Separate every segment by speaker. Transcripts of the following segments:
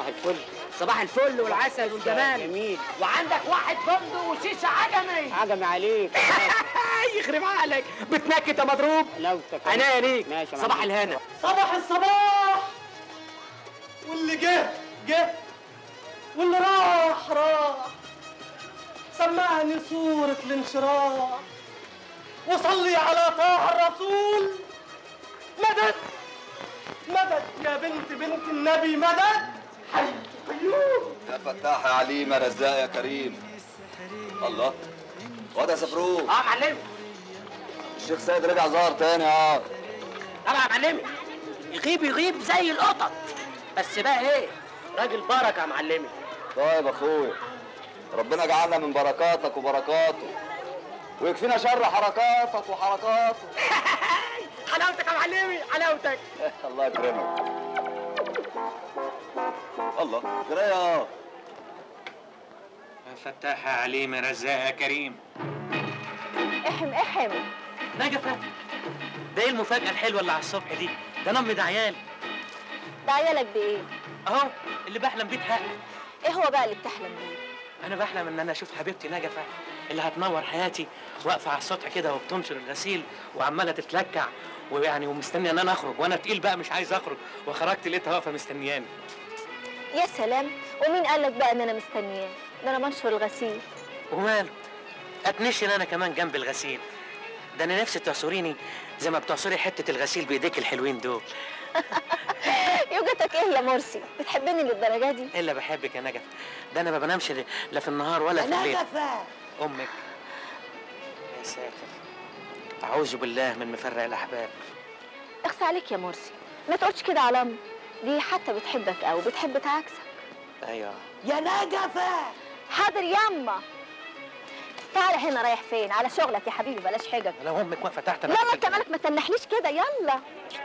Speaker 1: الفل
Speaker 2: صباح الفل والعسل والجمال
Speaker 1: جميل
Speaker 2: وعندك واحد فندق وشيشه عجمي
Speaker 1: عجمي عليك
Speaker 2: يخرب عقلك بتنكت يا مضروب
Speaker 1: لوتك
Speaker 2: عناية ليك
Speaker 1: ماشي يا
Speaker 2: صباح
Speaker 1: معلم.
Speaker 2: الهنا
Speaker 3: صباح الصباح واللي جه جه واللي راح راح سمعني صورة الانشراح وصلي على طه الرسول مدد مدد يا بنت بنت النبي مدد حي قيوم
Speaker 4: يا فتاح يا عليم يا رزاق يا كريم الله واد يا سفروت
Speaker 2: اه معلمي
Speaker 4: الشيخ سيد رجع ظهر تاني اه
Speaker 2: طبعا يا معلمي يغيب يغيب زي القطط بس بقى ايه راجل بركه يا معلمي
Speaker 4: طيب اخويا ربنا جعلنا من بركاتك وبركاته ويكفينا شر حركاتك وحركاته
Speaker 2: حلاوتك يا معلمي حلاوتك
Speaker 4: الله يكرمك الله جرايه
Speaker 5: فتاح يا عليم يا رزاق يا كريم
Speaker 6: احم احم
Speaker 2: نجفة ده ايه المفاجأة الحلوة اللي على الصبح دي؟ ده نمي ده عيال
Speaker 6: ده عيالك بايه
Speaker 2: اهو اللي بحلم بيه اتحقق
Speaker 6: ايه هو بقى اللي بتحلم بيه
Speaker 2: انا بحلم ان انا اشوف حبيبتي نجفة اللي هتنور حياتي واقفة على السطح كده وبتنشر الغسيل وعمالة تتلكع ويعني ومستنيه ان انا اخرج وانا تقيل بقى مش عايز اخرج وخرجت لقيتها واقفة مستنياني
Speaker 6: يا سلام ومين قال لك بقى ان انا مستنياه ده انا بنشر الغسيل
Speaker 2: وماله اتنشن انا كمان جنب الغسيل ده انا نفسي تعصريني زي ما بتعصري حتة الغسيل بايديك الحلوين دول
Speaker 6: يوجتك ايه يا مرسي بتحبني للدرجه دي
Speaker 2: الا بحبك يا نجفة ده انا ما بنامش لا في النهار ولا في الليل امك يا ساتر اعوذ بالله من مفرق الاحباب
Speaker 6: اخس عليك يا مرسي ما تقولش كده على امي دي حتى بتحبك قوي بتحب تعكسك
Speaker 2: ايوه
Speaker 3: يا نجفة
Speaker 6: حاضر ياما تعالى هنا رايح فين على شغلك يا حبيبي بلاش حجج
Speaker 2: لو امك واقفه تحت
Speaker 6: لا ما انت مالك ما تنحنيش كده يلا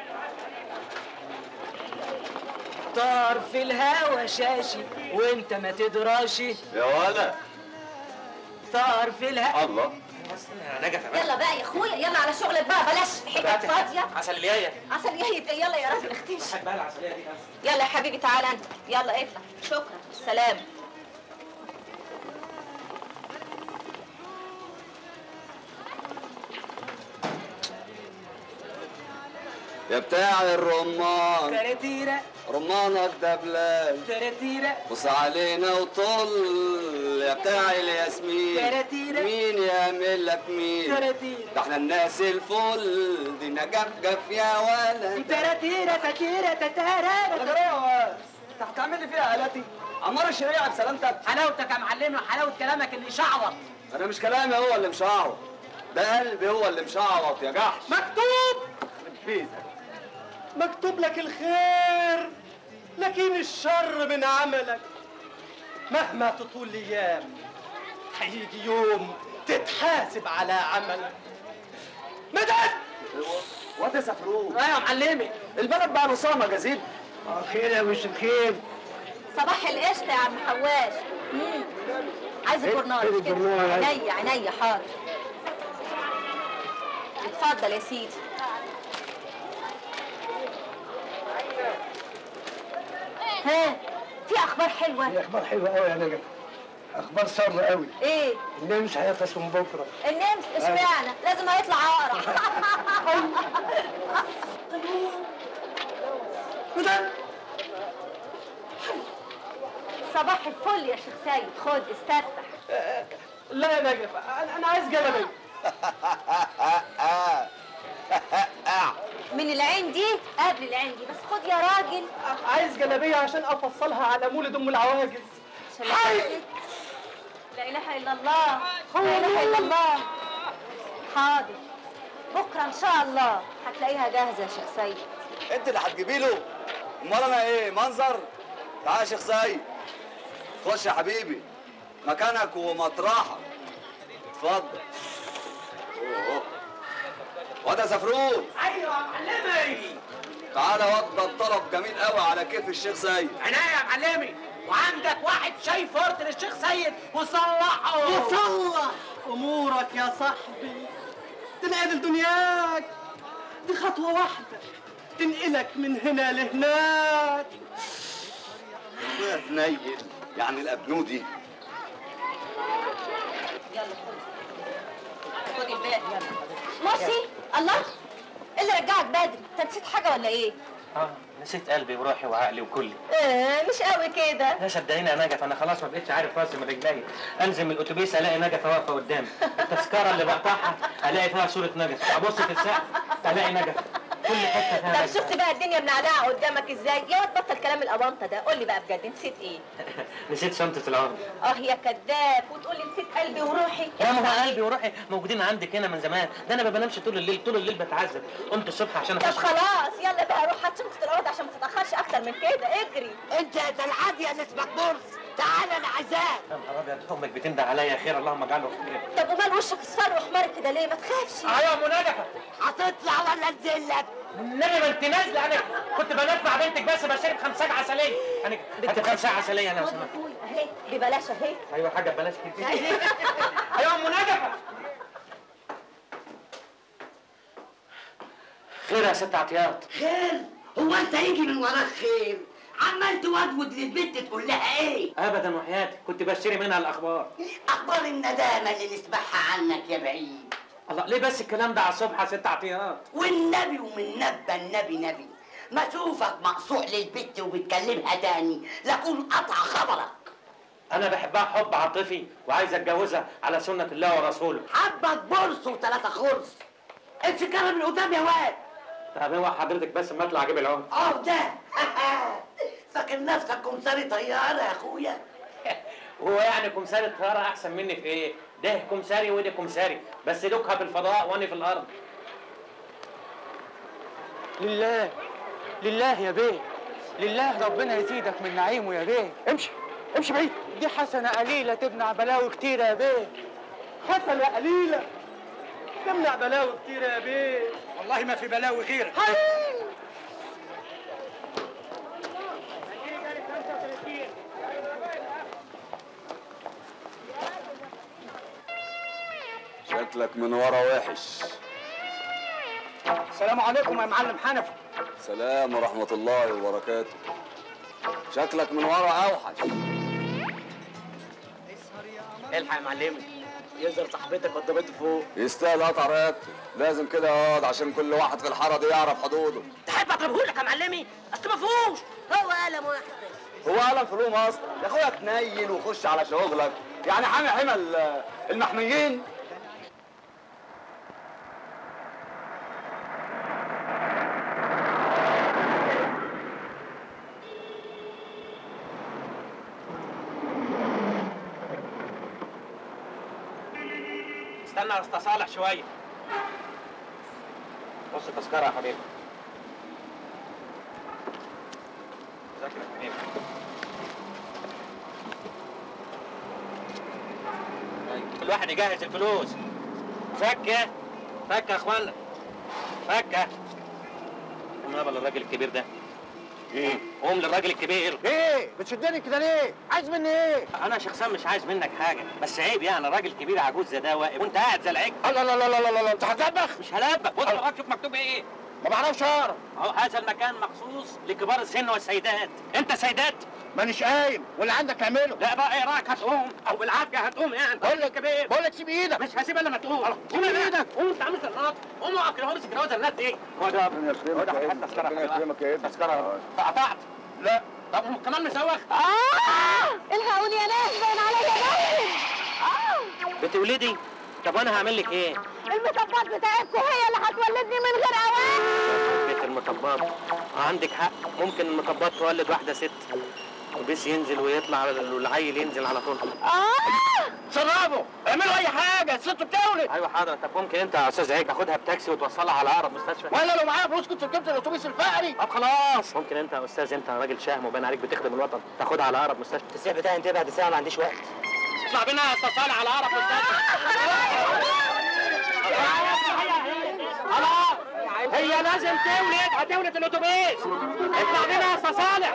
Speaker 2: طار في الهوا شاشي وانت ما تدراشي
Speaker 4: يا ولا
Speaker 2: طار في الهوا
Speaker 4: الله
Speaker 2: نجفة
Speaker 6: يلا بقى يا اخويا يلا على شغلك بقى بلاش حجج فاضيه
Speaker 2: عسل الياية
Speaker 6: عسل يهيب ايه يلا يا راجل اختيش
Speaker 2: بقى العسلية دي
Speaker 6: يلا يا حبيبي تعالى انت يلا اطلع شكرا السلام
Speaker 4: يا بتاع الرمان
Speaker 2: تراتيرة
Speaker 4: رمانك دبلان
Speaker 2: تراتيرة
Speaker 4: بص علينا وطل يا بتاع الياسمين
Speaker 2: تراتيرة.
Speaker 4: مين يعمل لك مين
Speaker 2: تراتيرة
Speaker 4: ده احنا الناس الفل دي نجفجف يا ولد
Speaker 2: تراتيرة تكيرة تتارة
Speaker 3: جراس انت هتعمل لي فيها قلاتي عمار الشريعة بسلامتك
Speaker 2: حلاوتك يا معلمي وحلاوة كلامك اللي شعوط
Speaker 4: انا مش كلامي هو اللي مشعوط ده قلبي هو اللي مشعوط يا جحش
Speaker 3: مكتوب مكتوب لك الخير لكن الشر من عملك مهما تطول الايام هيجي يوم تتحاسب على عملك مدد
Speaker 4: واد يا سفروت
Speaker 2: ايوه يا معلمي
Speaker 4: البلد بقى نصامة جزيل
Speaker 1: خير يا مش خير
Speaker 6: صباح القشطه يا عم حواش مم. عايز الجورنال
Speaker 1: فين
Speaker 6: مش كده
Speaker 1: الجورنال؟
Speaker 6: عينيا عينيا حاضر اتفضل يا سيدي ها في اخبار حلوه
Speaker 1: دي اخبار حلوه قوي يا نجم اخبار ساره قوي
Speaker 6: ايه
Speaker 1: النمس هيفصل من بكره
Speaker 6: النمس اشمعنى لازم هيطلع اقرع صباح الفل يا شيخ سيد خد استفتح
Speaker 3: لا يا نجف انا انا عايز جلبي
Speaker 6: من العين دي قبل العين دي بس خد يا راجل
Speaker 3: عايز جلابيه عشان افصلها على مولد ام العواجز
Speaker 6: عشان لا تنسى. لا اله الا الله لا اله الا الله حاضر بكره ان شاء الله هتلاقيها جاهزه يا شيخ سيد
Speaker 4: انت اللي هتجيبي له امال انا ايه منظر تعال يا شيخ سيد خش يا حبيبي مكانك ومطرحك اتفضل أوه. واد يا سفروت
Speaker 2: ايوه يا معلمي
Speaker 4: تعالى واد ده الطلب جميل قوي على كيف الشيخ سيد
Speaker 2: عناية يا معلمي وعندك واحد شاي فرط للشيخ سيد وصلحه
Speaker 3: وصلح امورك يا صاحبي تنقل دنياك دي خطوه واحده تنقلك من هنا لهناك
Speaker 4: اخويا تنيل يعني الابنودي
Speaker 6: يلا خد خد الباقي يلا مرسي الله ايه اللي رجعك بدري انت نسيت حاجه ولا ايه
Speaker 2: اه نسيت قلبي وروحي وعقلي وكلي
Speaker 6: آه مش قوي كده
Speaker 2: لا صدقيني يا نجف انا خلاص ما بقتش عارف راسي من رجلي انزل من الاتوبيس الاقي نجفه واقفه قدامي التذكره اللي بقطعها الاقي فيها صوره نجف ابص في السقف الاقي نجف كل حته فيها
Speaker 6: طب
Speaker 2: نجف.
Speaker 6: شفت بقى الدنيا منعنعه قدامك ازاي يا واد بطل كلام الابانطه ده قول لي بقى بجد نسيت ايه
Speaker 2: نسيت شنطه العمر
Speaker 6: اه يا كذاب وتقول لي نسيت قلبي وروحي
Speaker 2: يا ما هو قلبي وروحي موجودين عندك هنا من زمان ده انا ما بنامش طول الليل طول الليل بتعذب قمت الصبح عشان
Speaker 6: طب
Speaker 2: اخش
Speaker 6: خلاص يلا بقى روح هات شنطه العقد عشان ما تتاخرش اكتر من كده اجري
Speaker 1: انت يا العادي اللي اسمك مرسي تعال انا عايزاك
Speaker 2: يا نهار ابيض امك بتندى عليا خير اللهم اجعله خير
Speaker 6: طب ومال وشك اصفر واحمر كده ليه ما تخافش
Speaker 2: اه يا ام نجفه
Speaker 1: هتطلع ولا انزل لك
Speaker 2: النبي ما انت نازله انا كنت بنفع بنتك بس بشرب خمسات عسليه انا هات خمسه عسليه انا لو
Speaker 6: خد يا
Speaker 2: سمحت
Speaker 6: اخويا اهي ببلاش اهي
Speaker 2: ايوه حاجه ببلاش كتير ايوه ام نجفه خير يا ست عطيات
Speaker 1: خير هو انت يجي من وراك خير عمال تودود للبنت تقول لها ايه
Speaker 2: ابدا وحياتي كنت بشتري منها الاخبار
Speaker 1: اخبار الندامه اللي نسمعها عنك يا بعيد
Speaker 2: الله ليه بس الكلام ده على الصبح يا ست عطيات
Speaker 1: والنبي ومن نبى النبي نبي ما اشوفك مقصوع للبت وبتكلمها تاني لاكون قطع خبرك
Speaker 2: انا بحبها حب عاطفي وعايز اتجوزها على سنه الله ورسوله
Speaker 1: حبك برص وثلاثة خرص امشي كده من قدام يا واد
Speaker 2: طب هو حضرتك بس ما اطلع اجيب العمر
Speaker 1: اه ده فاكر نفسك كمساري طيارة يا اخويا
Speaker 2: هو يعني كمساري الطياره احسن مني في ايه ده كمساري وده كمساري بس دوكها في الفضاء وانا في الارض
Speaker 3: لله لله يا بيه لله ربنا يزيدك من نعيمه يا بيه امشي امشي بعيد دي حسنة قليلة تمنع بلاوي كتيرة يا بيه حسنة قليلة تمنع بلاوي كتيرة يا بيه والله ما في بلاوي غيرك
Speaker 4: شكلك من ورا وحش
Speaker 3: السلام عليكم يا معلم حنفي
Speaker 4: سلام ورحمة الله وبركاته شكلك من ورا اوحش
Speaker 3: الحق يا معلمي يظهر صاحبتك قدمت فوق
Speaker 4: يستاهل قطع رقبته لازم كده يقعد عشان كل واحد في الحارة دي يعرف حدوده
Speaker 1: تحب اضربهولك يا معلمي اصل ما فيهوش هو قلم واحد بس
Speaker 4: هو قلم فلوم اصلا يا اخويا تنيل وخش على شغلك يعني حامي حمى ال- المحميين
Speaker 2: استنى يا اسطى صالح شويه بص التذكره يا حبيبي ذاكر يا حبيبي طيب، كل واحد يجهز الفلوس فكه فكه يا اخوانا فكه قوم يابا للراجل الكبير ده ايه قوم للراجل الكبير
Speaker 3: ايه بتشدني كده ليه عايز مني ايه
Speaker 2: انا شخصيا مش عايز منك حاجه بس عيب يعني راجل كبير عجوز زي ده واقف وانت قاعد زي العجل
Speaker 3: لا لا لا لا لا لا انت هتلبخ
Speaker 2: مش هلبك بص وراك شوف مكتوب ايه
Speaker 3: ما بعرفش اقرا
Speaker 2: اهو هذا المكان مخصوص لكبار السن والسيدات انت سيدات
Speaker 3: مانيش قايم واللي عندك اعمله
Speaker 2: لا بقى ايه رايك هتقوم او بالعافيه هتقوم يعني
Speaker 3: بقول لك
Speaker 2: كبير
Speaker 3: بقول لك سيب ايدك
Speaker 2: مش هسيب الا ما تقوم قوم ايدك قوم انت عامل زناط قوم اقف كده هو امسك الهوزه الناس دي خد يا ابني خد يا حته تذكره
Speaker 4: ربنا يكرمك يا ابني.
Speaker 2: تذكره قطعت
Speaker 3: لا
Speaker 2: طب كمان مزوخ
Speaker 6: اه الحقوني يا ناس باين عليا باين اه
Speaker 2: بتولدي طب وانا هعمل لك ايه
Speaker 6: المطبات بتاعتكم هي اللي هتولدني من غير اوان
Speaker 2: بيت المطبات آه عندك حق ممكن المطبات تولد واحده ست وبس ينزل ويطلع والعيل ينزل على طول
Speaker 6: اه
Speaker 3: سربوا اعملوا اي حاجه الست بتولد
Speaker 2: ايوه حاضر طب ممكن انت يا استاذ عيك اخدها بتاكسي وتوصلها على اقرب مستشفى
Speaker 3: وانا لو معايا فلوس كنت ركبت الاتوبيس الفقري
Speaker 2: طب خلاص ممكن انت يا استاذ انت راجل شهم وباين عليك بتخدم الوطن تاخدها على اقرب مستشفى التسعير بتاعي انتهى بعد ساعه ما عنديش وقت اطلع بينا يا استاذ صالح على اقرب مستشفى خلاص هي لازم تولد هتولد الاتوبيس اطلع بينا يا استاذ صالح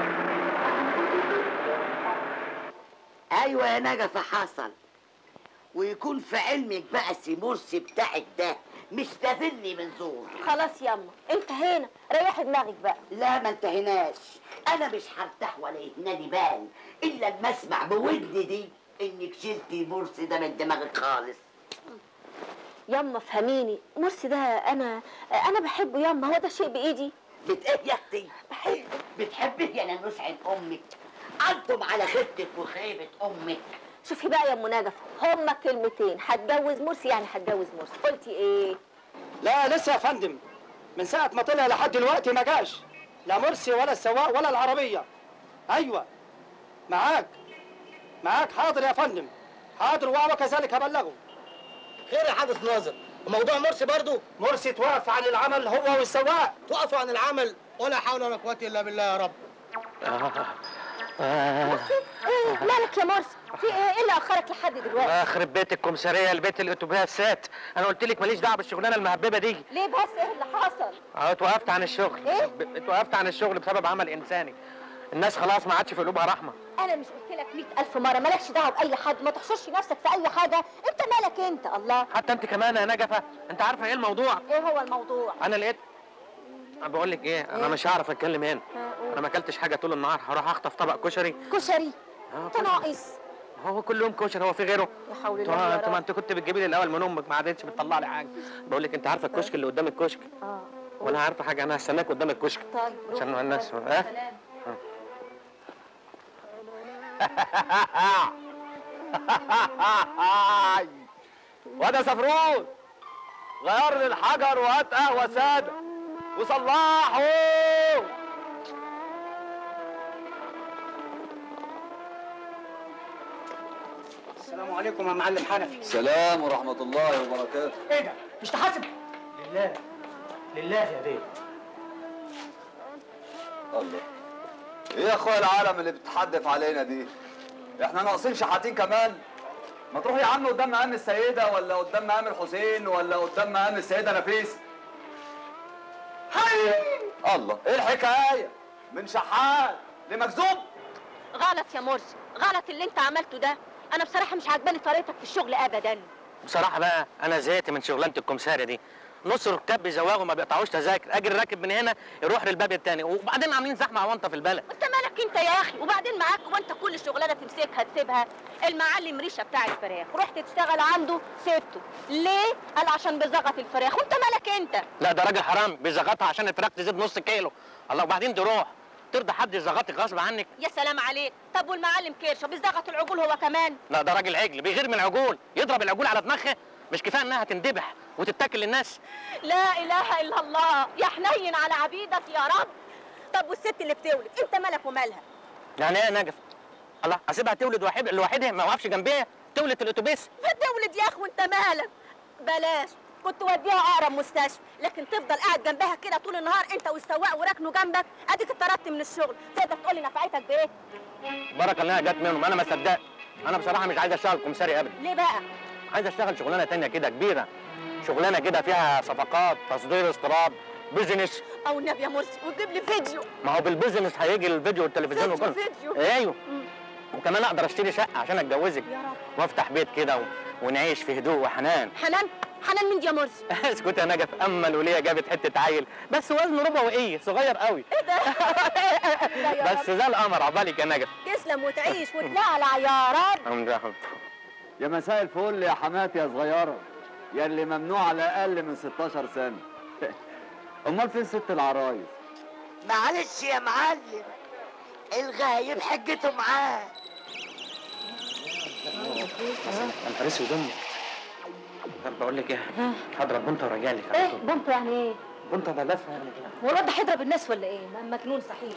Speaker 1: ايوه يا نجفة حصل ويكون في علمك بقى سي مرسي بتاعك ده مش تذلي من زور
Speaker 6: خلاص ياما انتهينا ريحي دماغك بقى
Speaker 1: لا ما انتهيناش انا مش هرتاح ولا يهناني بال الا لما اسمع بودني دي انك شلتي مرسي ده من دماغك خالص
Speaker 6: ياما فهميني مرسي ده انا انا بحبه ياما هو ده شيء بايدي
Speaker 1: بت ايه يا اختي
Speaker 6: بحبه
Speaker 1: بتحبه يا نانوس عين امك انتم على خيبتك وخيبه امك
Speaker 6: شوفي بقى يا ام نجفه هما كلمتين هتجوز مرسي يعني هتجوز مرسي قلتي ايه
Speaker 3: لا لسه يا فندم من ساعة ما طلع لحد دلوقتي ما جاش لا مرسي ولا السواق ولا العربية أيوة معاك معاك حاضر يا فندم حاضر وهو كذلك هبلغه
Speaker 7: خير يا حادث ناظر وموضوع مرسي برضو
Speaker 3: مرسي توقف عن العمل هو والسواق
Speaker 7: توقفوا عن العمل ولا حول ولا قوة إلا بالله يا رب
Speaker 2: آه.
Speaker 6: ايه مالك يا مرسي في ايه ايه اللي اخرك لحد دلوقتي
Speaker 2: اخرب بيت الكمساريه البيت الاتوبيسات انا قلت لك ماليش دعوه بالشغلانه المهببه دي
Speaker 6: ليه بس ايه اللي حصل
Speaker 2: اه اتوقفت عن الشغل
Speaker 6: إيه؟
Speaker 2: ب- اتوقفت عن الشغل بسبب عمل انساني الناس خلاص ما عادش في قلوبها رحمه
Speaker 6: انا مش قلت لك 100000 مره مالكش دعوه باي حد ما تحشرش نفسك في اي حاجه انت مالك انت الله
Speaker 2: حتى انت كمان يا نجفه انت عارفه ايه الموضوع
Speaker 6: ايه هو الموضوع
Speaker 2: انا لقيت بقول لك ايه انا
Speaker 6: إيه؟
Speaker 2: مش هعرف اتكلم هنا
Speaker 6: ها، قول.
Speaker 2: انا ما اكلتش حاجه طول النهار هروح اخطف طبق كشري
Speaker 6: كشري
Speaker 2: اه
Speaker 6: انت ناقص
Speaker 2: هو كل يوم كشري هو في غيره
Speaker 6: يا حول
Speaker 2: انتوا
Speaker 6: الله يا
Speaker 2: انتوا ما
Speaker 6: رب
Speaker 2: انت كنت بتجيبي لي الاول من امك ما عادتش بتطلع لي حاجه بقول لك انت عارفه الكشك اللي قدام الكشك
Speaker 6: اه
Speaker 2: وانا عارفه حاجه انا هستناك قدام الكشك
Speaker 6: طيب روح.
Speaker 2: عشان الناس
Speaker 6: سلام.
Speaker 2: ها
Speaker 6: سلام.
Speaker 4: واد يا سفروت غير لي الحجر وهات قهوه ساده وصلحه
Speaker 3: السلام عليكم يا معلم حنفي
Speaker 4: سلام ورحمه الله وبركاته
Speaker 3: ايه ده مش تحاسب لله لله يا بيه
Speaker 4: الله ايه يا اخويا العالم اللي بتحدف علينا دي احنا ناقصين شحاتين كمان ما تروح يا عم قدام مقام السيده ولا قدام مقام الحسين ولا قدام مقام السيده نفيس هاي الله ايه الحكايه من شحات لمكذوب
Speaker 6: غلط يا مرسي غلط اللي انت عملته ده انا بصراحه مش عاجباني طريقتك في الشغل ابدا
Speaker 2: بصراحه بقى انا زهقت من شغلانه الكمساري دي نص الركاب بيزوغوا ما بيقطعوش تذاكر اجي الراكب من هنا يروح للباب التاني وبعدين عاملين زحمه عوانطه في البلد
Speaker 6: انت مالك انت يا اخي وبعدين معاك وانت كل شغلانه تمسكها تسيبها المعلم ريشه بتاع الفراخ رحت تشتغل عنده سبته ليه قال عشان بيزغط الفراخ وانت مالك انت
Speaker 2: لا ده راجل حرام بيزغطها عشان الفراخ تزيد نص كيلو الله وبعدين دي روح ترضى حد يزغطك غصب عنك
Speaker 6: يا سلام عليك طب والمعلم كيرشه بيزغط العجول هو كمان
Speaker 2: لا ده راجل عجل بيغير من العجول يضرب العجول على دماغها مش كفايه انها تندبح وتتاكل للناس
Speaker 6: لا اله الا الله يا حنين على عبيدك يا رب طب والست اللي بتولد انت مالك ومالها
Speaker 2: يعني ايه يا نجف الله اسيبها تولد واحد لوحدها ما وقفش جنبيها تولد في الاتوبيس
Speaker 6: بتولد يا اخي وانت مالك بلاش كنت وديها اقرب مستشفى لكن تفضل قاعد جنبها كده طول النهار انت والسواق وراكنه جنبك اديك اتطردت من الشغل تقدر تقول لي نفعتك بايه
Speaker 2: بركه انها جت منهم انا ما صدقت انا بصراحه مش عايز اشتغل كمساري ابدا
Speaker 6: ليه بقى
Speaker 2: عايز اشتغل شغلانه تانية كده كبيره شغلانه كده فيها صفقات تصدير استيراد بيزنس
Speaker 6: او النبي يا مرسي وتجيب لي فيديو
Speaker 2: ما هو بالبيزنس هيجي الفيديو والتلفزيون
Speaker 6: فيديو
Speaker 2: وكله
Speaker 6: فيديو
Speaker 2: ايوه
Speaker 6: مم.
Speaker 2: وكمان اقدر اشتري شقه عشان اتجوزك
Speaker 6: يا رب
Speaker 2: وافتح بيت كده و... ونعيش في هدوء وحنان
Speaker 6: حنان حنان مين دي يا مرسي
Speaker 2: اسكت يا نجف اما الوليه جابت حته عيل بس وزنه ربع وايه صغير قوي
Speaker 6: ايه ده لا يا
Speaker 2: بس زي القمر عقبالك يا نجف
Speaker 6: تسلم وتعيش وتلعلع يا رب
Speaker 2: الحمد لله
Speaker 4: يا مساء الفل يا حماتي يا صغيره يا اللي ممنوع على اقل من 16 سنه امال فين ست العرايس
Speaker 1: معلش يا معلم الغايب حجته معاه
Speaker 2: انا لسه ودمي طب بقول لك ايه هضرب بنت وراجع لك على
Speaker 6: ايه
Speaker 2: طول.
Speaker 6: بنت يعني ايه
Speaker 2: بنت ده لفه يعني كده
Speaker 6: هو الواد ده هيضرب الناس ولا ايه م- مجنون صحيح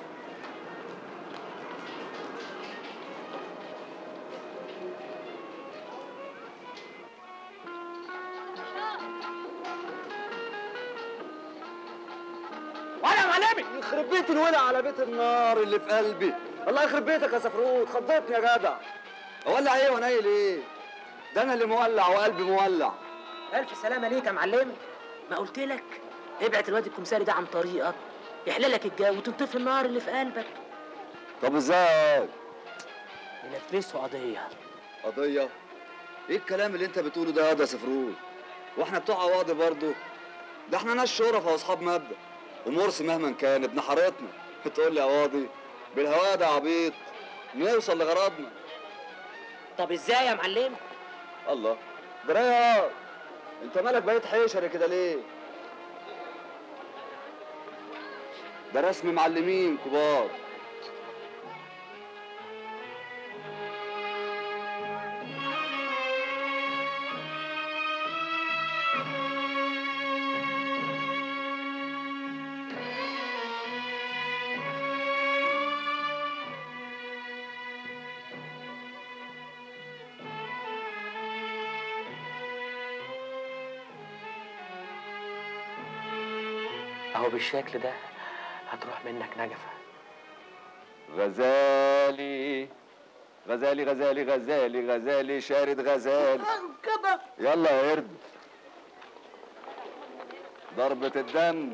Speaker 3: وانا معلمي
Speaker 4: يخرب بيت الولع على بيت النار اللي في قلبي الله يخرب بيتك يا سفروت خضتني يا جدع اولع ايه ونايل ايه ده انا اللي مولع وقلبي مولع
Speaker 8: ألف سلامة ليك يا معلم ما قلت لك ابعت الواد الكمساري ده عن طريقك يحللك الجو وتنطفي النار اللي في قلبك
Speaker 4: طب ازاي
Speaker 8: نلبسه قضية
Speaker 4: قضيه ايه الكلام اللي انت بتقوله ده يا واد يا سفرود واحنا بتوع قواضي برضه ده احنا ناس شرفة واصحاب مبدأ ومرسي مهما كان ابن حارتنا تقول لي قواضي بالهوا ده عبيط نوصل لغرضنا
Speaker 8: طب ازاي يا معلم
Speaker 4: الله جرايه انت مالك بقيت حيشري كده ليه ده رسم معلمين كبار
Speaker 2: اهو بالشكل ده هتروح منك نجفه
Speaker 4: غزالي غزالي غزالي غزالي غزالي شارد غزالي
Speaker 1: كده
Speaker 4: يلا يا قرد ضربة الدم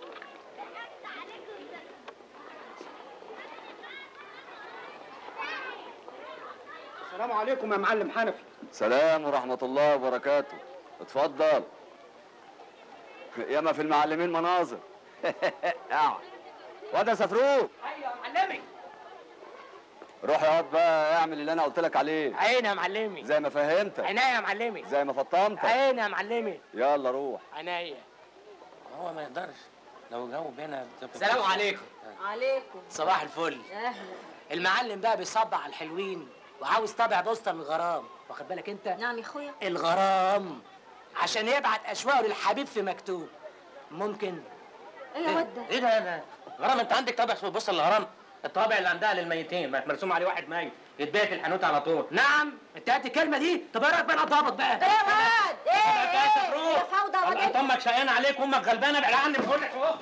Speaker 3: السلام عليكم يا معلم حنفي
Speaker 4: سلام ورحمة الله وبركاته اتفضل ياما في المعلمين مناظر اقعد واد يا سفروت
Speaker 8: ايوه يا معلمي
Speaker 4: روح اقعد بقى اعمل اللي انا قلت لك عليه
Speaker 8: عيني يا معلمي
Speaker 4: زي ما فهمتك
Speaker 8: عينيا يا معلمي
Speaker 4: زي ما فطمتك
Speaker 8: عيني يا معلمي
Speaker 4: يلا روح
Speaker 8: عينيا
Speaker 2: هو ما يقدرش لو جو بينا
Speaker 8: السلام عليكم
Speaker 6: عليكم
Speaker 8: صباح الفل
Speaker 6: اهلا
Speaker 8: المعلم بقى بيصب على الحلوين وعاوز طابع بوسطه الغرام واخد بالك انت
Speaker 6: نعم يا اخويا
Speaker 8: الغرام عشان يبعت اشواقه للحبيب في مكتوب ممكن
Speaker 6: ايه يا واد ده
Speaker 2: ايه ده ده غرام انت عندك طابع اسمه بص الغرام الطابع اللي عندها للميتين مرسوم عليه واحد ميت يتبيت الحانوت على طول
Speaker 8: نعم انت قد الكلمه دي طب ايه رايك بقى نضبط بقى
Speaker 6: ايه يا واد ايه
Speaker 2: بقى
Speaker 6: ايه
Speaker 2: سفروت.
Speaker 6: يا فوضى
Speaker 2: الله،
Speaker 6: ولا
Speaker 2: انت امك شقيانه عليك وامك غلبانه ابعد عني بقول لك اهو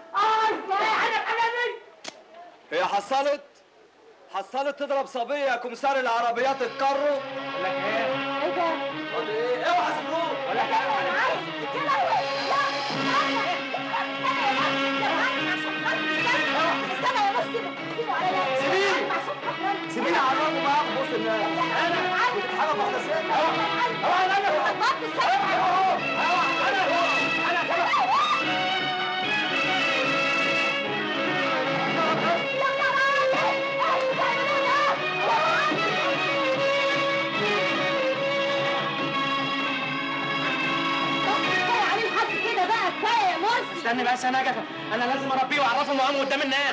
Speaker 4: هي حصلت حصلت تضرب صبية كمسار العربيات الكرو
Speaker 2: بقول لك ايه
Speaker 6: ايه ده
Speaker 4: ايه اوعى سفروت
Speaker 2: بقول لك
Speaker 6: انا عايز كده استنى يا بص سيبه على
Speaker 4: سيبيه. سيبيني اعرفه بقى بص الناس
Speaker 6: انا
Speaker 4: بتتحرك واحدة ست
Speaker 2: استني بس يا نجفه انا لازم اربيه واعرفه مقامه قدام الناس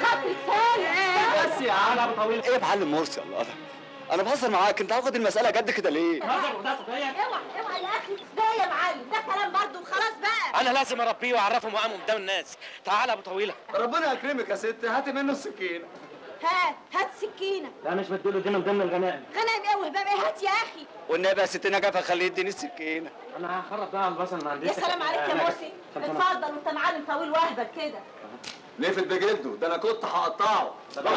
Speaker 4: بس يا عم ابو طويل ايه يا معلم مرسي الله ده انا بهزر معاك انت واخد المسألة جد كده ليه؟
Speaker 2: نظر وده صبيه
Speaker 6: اوعى اوعى يا اخي ده يا معلم ده كلام برضه وخلاص بقى
Speaker 2: انا لازم اربيه واعرفه مقامه قدام الناس تعال يا ابو طويله
Speaker 4: ربنا يكرمك يا ست هاتي منه السكينة
Speaker 6: هات هات سكينه
Speaker 2: لا مش بديله دي من ضمن الغنائم
Speaker 6: غنم ايه وهباب ايه هات يا اخي
Speaker 4: والنبي يا ست نجفة خليه يديني السكينة
Speaker 2: انا هخرب بقى على البصل ما عنديش
Speaker 6: يا سلام عليك يا مرسي اتفضل وانت معلم طويل واهبل كده
Speaker 4: نفت بجلده ده انا كنت هقطعه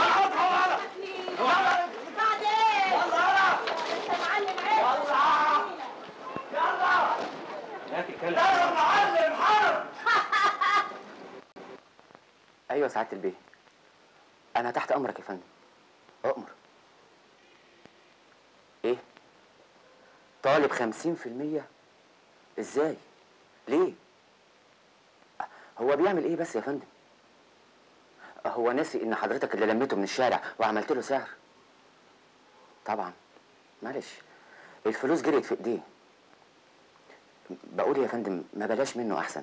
Speaker 6: بعدين انت معلم عيب
Speaker 2: لا تتكلم
Speaker 9: ايوه سعاده البيه انا تحت امرك يا فندم اؤمر ايه طالب خمسين في المية ازاي ليه هو بيعمل ايه بس يا فندم هو ناسي ان حضرتك اللي لميته من الشارع وعملت له سعر طبعا معلش الفلوس جريت في ايديه بقول يا فندم ما بلاش منه احسن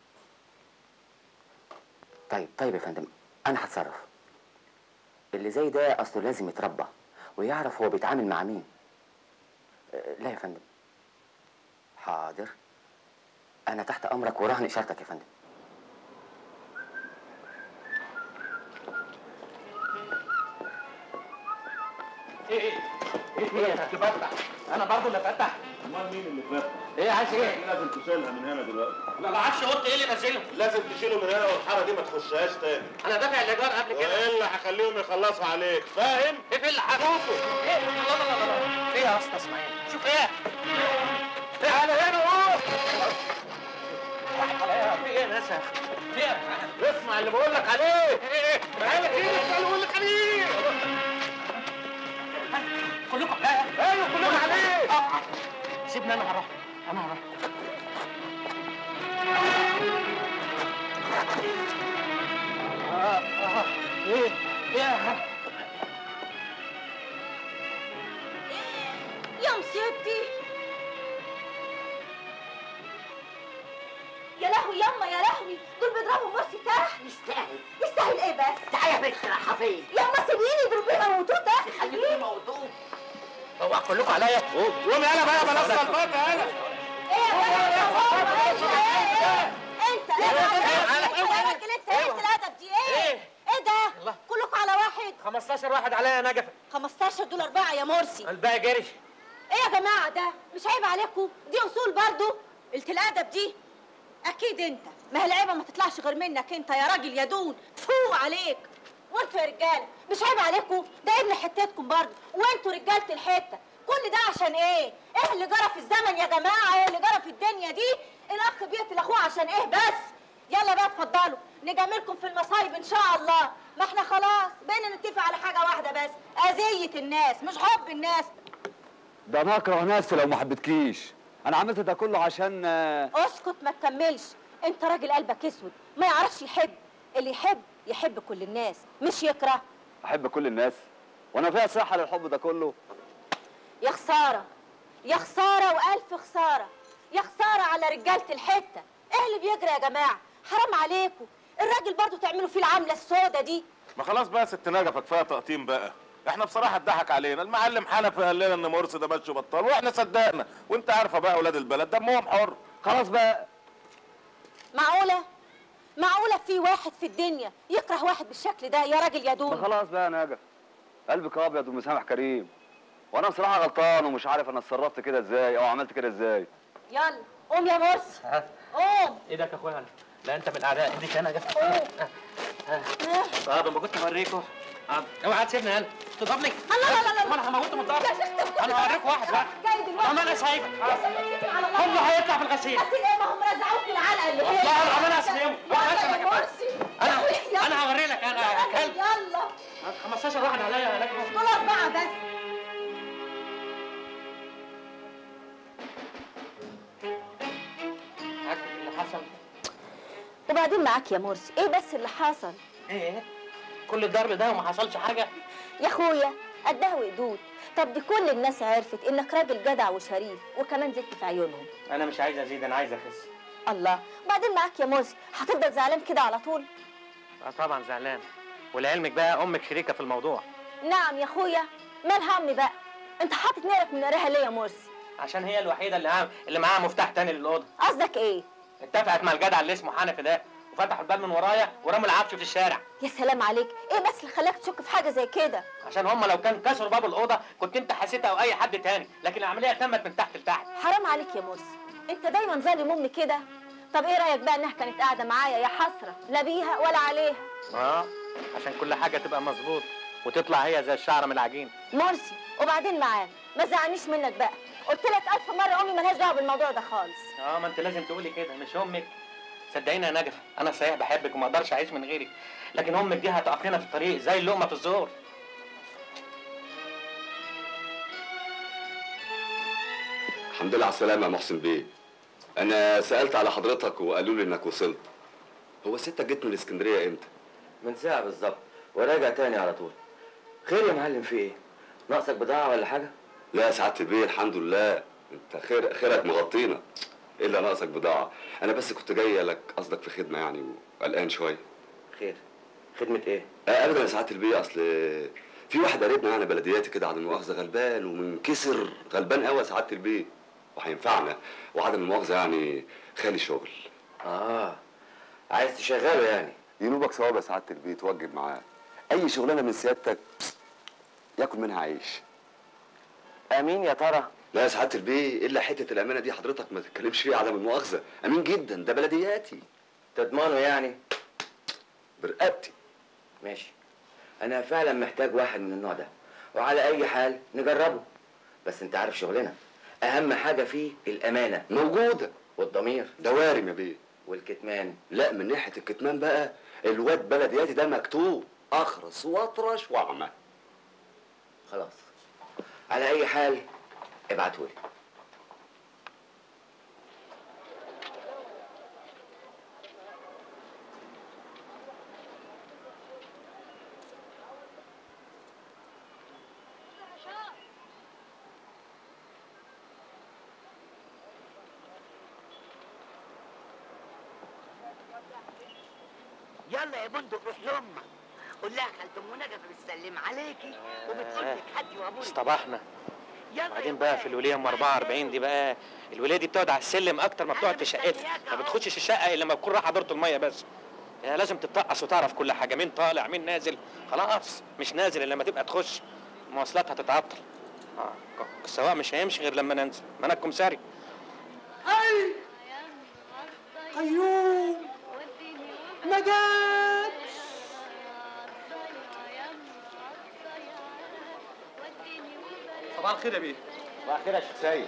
Speaker 9: طيب طيب يا فندم انا هتصرف اللي زي ده اصله لازم يتربى ويعرف هو بيتعامل مع مين أه، لا يا فندم حاضر انا تحت امرك وراهن اشارتك يا فندم
Speaker 2: ايه ايه ايه تفتح انا برضه اللي فتح
Speaker 10: امال مين اللي فتح؟
Speaker 2: ايه عايز ايه
Speaker 10: لازم تشيلها من هنا دلوقتي
Speaker 2: انا ما اعرفش قلت ايه اللي نزله
Speaker 10: لازم تشيله من هنا والحاره دي ما تخشهاش تاني
Speaker 2: انا دافع الايجار قبل كده
Speaker 10: والا هخليهم يخلصوا عليك فاهم؟
Speaker 2: ايه في اللي هشوفه ايه لا لا لا لا ايه يا اسطى اسماعيل شوف ايه تعالى هنا اهو في ايه يا ناس في ايه
Speaker 10: اسمع اللي بقول لك عليه
Speaker 2: ايه
Speaker 10: تعالى كده اللي بقول لك عليه
Speaker 2: كلكم لا
Speaker 10: ايوه كلهم عليه
Speaker 2: سيبني انا هروح انا هروح آه آه ايه ايه
Speaker 6: يا مصيبتي يا لهوي يما يا لهوي دول بيضربوا مرسي تحت
Speaker 1: يستاهل
Speaker 6: يستاهل ايه بس
Speaker 1: تعالى يا بنت رايحه فين
Speaker 6: يما سيبيني دول بيموتوه تحت
Speaker 1: خليكي موضوع
Speaker 2: اوعى كلكم عليا
Speaker 10: قومي يلا بقى بلاش صلبات يلا
Speaker 6: ايه يا جدع يا انت ايه انت يا راجل انت ايه الادب دي ايه
Speaker 2: ايه
Speaker 6: ايه ده كلكم على واحد
Speaker 2: 15 واحد عليا يا نجفه
Speaker 6: 15 دول اربعه يا مرسي
Speaker 2: الباقي جري
Speaker 6: ايه يا جماعه ده مش عيب عليكم دي اصول برضو قلة الادب دي اكيد انت ما هي العيبه ما تطلعش غير منك انت يا راجل يا دون تفوق عليك وانتوا يا رجاله مش عيب عليكم ده ابن حتتكم برضو وانتوا رجاله الحته كل ده عشان ايه ايه اللي جرى في الزمن يا جماعه ايه اللي جرى في الدنيا دي الاخ بيقتل اخوه عشان ايه بس يلا بقى اتفضلوا نجاملكم في المصايب ان شاء الله ما احنا خلاص بقينا نتفق على حاجه واحده بس اذيه الناس مش حب الناس
Speaker 4: ده انا اكره نفسي لو ما حبيتكيش انا عملت ده كله عشان آه،
Speaker 6: اسكت ما تكملش انت راجل قلبك اسود ما يعرفش يحب اللي يحب يحب كل الناس مش يكره
Speaker 4: احب كل الناس وانا فيها صحه للحب ده كله
Speaker 6: يا خساره يا خساره والف خساره يا خساره على رجاله الحته ايه اللي بيجري يا جماعه حرام عليكم الراجل برضو تعملوا فيه العمله السودة دي
Speaker 10: ما خلاص بقى يا ست نجفة كفايه تقطيم بقى احنا بصراحه اتضحك علينا المعلم حنفي قال لنا ان مرسي ده ماشي بطال واحنا صدقنا وانت عارفه بقى اولاد البلد دمهم حر
Speaker 4: خلاص بقى
Speaker 6: معقوله معقوله في واحد في الدنيا يكره واحد بالشكل ده يا راجل يا
Speaker 4: ما
Speaker 6: دون
Speaker 4: خلاص بقى يا نجا قلبك ابيض ومسامح كريم وانا بصراحه غلطان ومش عارف انا اتصرفت كده ازاي او عملت كده ازاي
Speaker 6: يلا قوم يا مرسي قوم
Speaker 2: ايدك يا اخويا لا انت من الاعداء ايدك انا جف
Speaker 6: قوم
Speaker 2: طب لما كنت اوريكم اوعى تسيبني انا تضربني
Speaker 6: الله لا لا لا
Speaker 2: ما انا هموته من الضرب
Speaker 6: يا شيخ تفكر
Speaker 2: انا هوريك واحد واحد
Speaker 6: جاي دلوقتي
Speaker 2: طب انا سايبك
Speaker 6: يا شيخ اتكل على الله
Speaker 2: كله هيطلع في الغسيل
Speaker 6: بس ايه ما هم رزعوك العلقه اللي
Speaker 2: والله
Speaker 6: فيها.
Speaker 2: العظيم انا هسلمه.
Speaker 6: يلا
Speaker 2: أنا
Speaker 6: يا مرسي
Speaker 2: انا
Speaker 6: يلا.
Speaker 2: انا هوري لك انا يا كلب
Speaker 6: يلا
Speaker 2: 15 واحد عليا يا نجم
Speaker 6: دول اربعه بس
Speaker 2: عارف اللي حصل
Speaker 6: وبعدين معاك يا مرسي ايه بس اللي حصل
Speaker 2: ايه كل الضرب ده وما حصلش حاجه
Speaker 6: يا اخويا قدها وقدود طب دي كل الناس عرفت انك راجل جدع وشريف وكمان زدت في عيونهم
Speaker 2: انا مش عايز ازيد انا عايز اخس
Speaker 6: الله وبعدين معاك يا مرسي هتفضل زعلان كده على طول
Speaker 2: اه طبعا زعلان ولعلمك بقى امك شريكه في الموضوع
Speaker 6: نعم يا اخويا مالها امي بقى انت حاطط نيرك من نارها ليه يا مرسي
Speaker 2: عشان هي الوحيده اللي عام اللي معاها مفتاح تاني للاوضه
Speaker 6: قصدك ايه
Speaker 2: اتفقت مع الجدع اللي اسمه حنفي ده وفتحوا الباب من ورايا ورموا العفش في الشارع
Speaker 6: يا سلام عليك ايه بس اللي خلاك تشك في حاجه زي كده
Speaker 2: عشان هم لو كان كسروا باب الاوضه كنت انت حسيت او اي حد تاني لكن العمليه تمت من تحت لتحت
Speaker 6: حرام عليك يا مرسي انت دايما ظالم امي كده طب ايه رايك بقى انها كانت قاعده معايا يا حسره لا بيها ولا عليها
Speaker 2: اه عشان كل حاجه تبقى مظبوط وتطلع هي زي الشعره من العجين
Speaker 6: مرسي وبعدين معانا ما زعلنيش منك بقى قلت لك الف مره امي ملهاش دعوه بالموضوع ده خالص
Speaker 2: اه ما انت لازم تقولي كده مش امك صدقيني يا نجفه انا صحيح بحبك وما اقدرش اعيش من غيرك لكن امك دي هتقف لنا في الطريق زي اللقمه في الزور
Speaker 4: الحمد لله على السلامه يا محسن بيه انا سالت على حضرتك وقالوا لي انك وصلت هو ستك جيت من الاسكندريه امتى
Speaker 9: من ساعة بالظبط وراجع تاني على طول خير يا معلم في ايه؟ ناقصك بضاعة ولا حاجة؟
Speaker 4: لا يا سعاده البيه الحمد لله انت خير خيرك مغطينا الا ناقصك بضاعه انا بس كنت جاي لك قصدك في خدمه يعني وقلقان شويه
Speaker 9: خير خدمة ايه؟
Speaker 4: آه، ابدا يا سعاده البيه اصل في واحد قريبنا يعني بلدياتي كده عدم المؤاخذه غلبان ومنكسر غلبان قوي يا سعاده البيه وهينفعنا وعدم المؤاخذه يعني خالي شغل
Speaker 9: اه عايز تشغله يعني
Speaker 4: ينوبك ثواب يا سعاده البيه توجب معاه اي شغلانه من سيادتك ياكل منها عيش
Speaker 9: امين يا ترى
Speaker 4: لا يا سعاده البيه الا حته الامانه دي حضرتك ما تتكلمش فيها عدم المؤاخذه امين جدا ده بلدياتي
Speaker 9: تضمنه يعني
Speaker 4: برقبتي
Speaker 9: ماشي انا فعلا محتاج واحد من النوع ده وعلى اي حال نجربه بس انت عارف شغلنا اهم حاجة فيه الامانة
Speaker 4: موجوده
Speaker 9: والضمير
Speaker 4: ده وارم يا بيه
Speaker 9: والكتمان
Speaker 4: لا من ناحيه الكتمان بقى الواد بلدياتي ده مكتوب اخرس واطرش واعمى
Speaker 9: خلاص على اي حال ابعتهولي
Speaker 1: يلا يا بندق روح لامك قول لها خالة ام نجفه بتسلم عليكي وبتقول لك حدي وابوي
Speaker 2: اصطبحنا
Speaker 1: يلا يا
Speaker 2: بعدين بقى في الوليه ام 44 دي بقى الوليه دي بتقعد على السلم اكتر ما بتقعد في شقتها ما بتخشش الشقه الا لما تكون رايحه دورة الميه بس يعني لازم تتطقص وتعرف كل حاجه مين طالع مين نازل خلاص مش نازل الا لما تبقى تخش المواصلات هتتعطل اه السواق مش هيمشي غير لما ننزل ما انا الكمساري
Speaker 3: اي قيوم مداد
Speaker 2: صباح الخير يا بيه
Speaker 10: صباح الخير يا شيخ سيد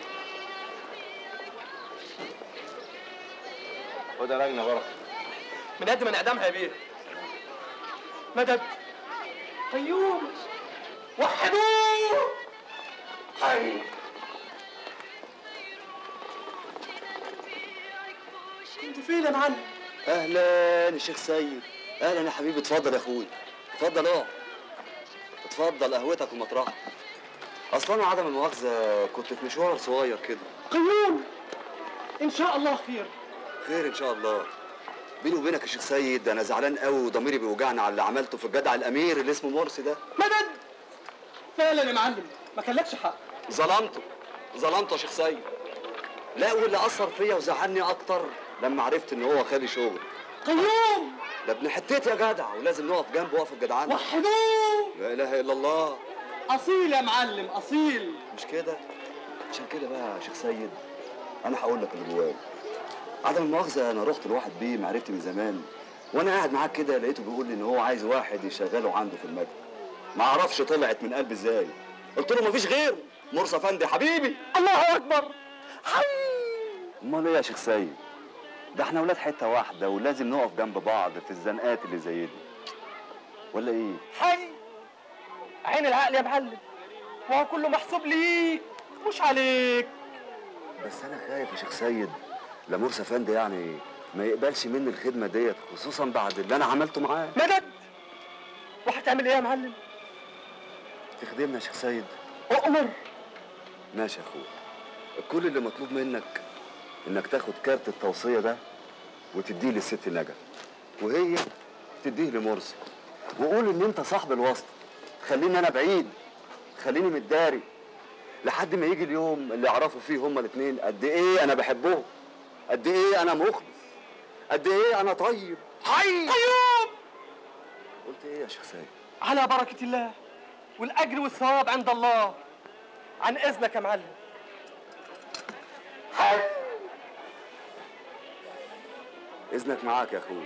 Speaker 10: خد يا راجل بركه
Speaker 2: من قد ما نعدمها يا بيه مدد قيوم وحدوه
Speaker 3: اي كنت فين يا معلم
Speaker 4: اهلا يا شيخ سيد اهلا يا حبيبي اتفضل يا اخوي اتفضل اقعد اتفضل قهوتك ومطرحك اصلا انا عدم المؤاخذه كنت في مشوار صغير كده
Speaker 3: قيوم ان شاء الله خير
Speaker 4: خير ان شاء الله بيني وبينك يا شيخ سيد انا زعلان قوي وضميري بيوجعني على اللي عملته في الجدع الامير اللي اسمه مرسي ده
Speaker 3: مدد فعلا يا معلم ما كان لكش حق
Speaker 4: ظلمته ظلمته يا شيخ سيد لا واللي اثر فيا وزعلني اكتر لما عرفت ان هو خالي شغل
Speaker 3: قيوم
Speaker 4: ده ابن حتتي يا جدع ولازم نقف جنبه وقف الجدعان
Speaker 3: وحدوه
Speaker 4: لا اله الا الله
Speaker 3: اصيل يا معلم اصيل
Speaker 4: مش كده عشان كده بقى يا شيخ سيد انا هقول لك اللي جوايا عدم المؤاخذه انا رحت لواحد بيه معرفتي من زمان وانا قاعد معاك كده لقيته بيقول لي ان هو عايز واحد يشغله عنده في المكتب ما اعرفش طلعت من قلبي ازاي قلت له مفيش غيره مرسى فندي حبيبي
Speaker 3: الله اكبر حي
Speaker 4: امال ايه يا شيخ سيد ده احنا ولاد حته واحده ولازم نقف جنب بعض في الزنقات اللي زي دي ولا ايه
Speaker 3: حي عين العقل يا معلم وهو كله محسوب ليك مش عليك
Speaker 4: بس انا خايف يا شيخ سيد لا مرسى فندي يعني ما يقبلش مني الخدمه ديت خصوصا بعد اللي انا عملته معاه
Speaker 3: مدد وهتعمل ايه يا معلم
Speaker 4: تخدمنا يا شيخ سيد
Speaker 3: اؤمر
Speaker 4: ماشي يا اخويا كل اللي مطلوب منك انك تاخد كارت التوصيه ده وتديه للست نجا وهي تديه لمرسي وقول ان انت صاحب الواسطه خليني انا بعيد خليني متداري لحد ما يجي اليوم اللي يعرفوا فيه هما الاثنين قد ايه انا بحبهم قد ايه انا مخلص قد ايه انا طيب
Speaker 3: حي قيوم
Speaker 4: قلت ايه يا شيخ سيد
Speaker 3: على بركة الله والأجر والثواب عند الله عن إذنك يا معلم
Speaker 4: اذنك معاك يا اخويا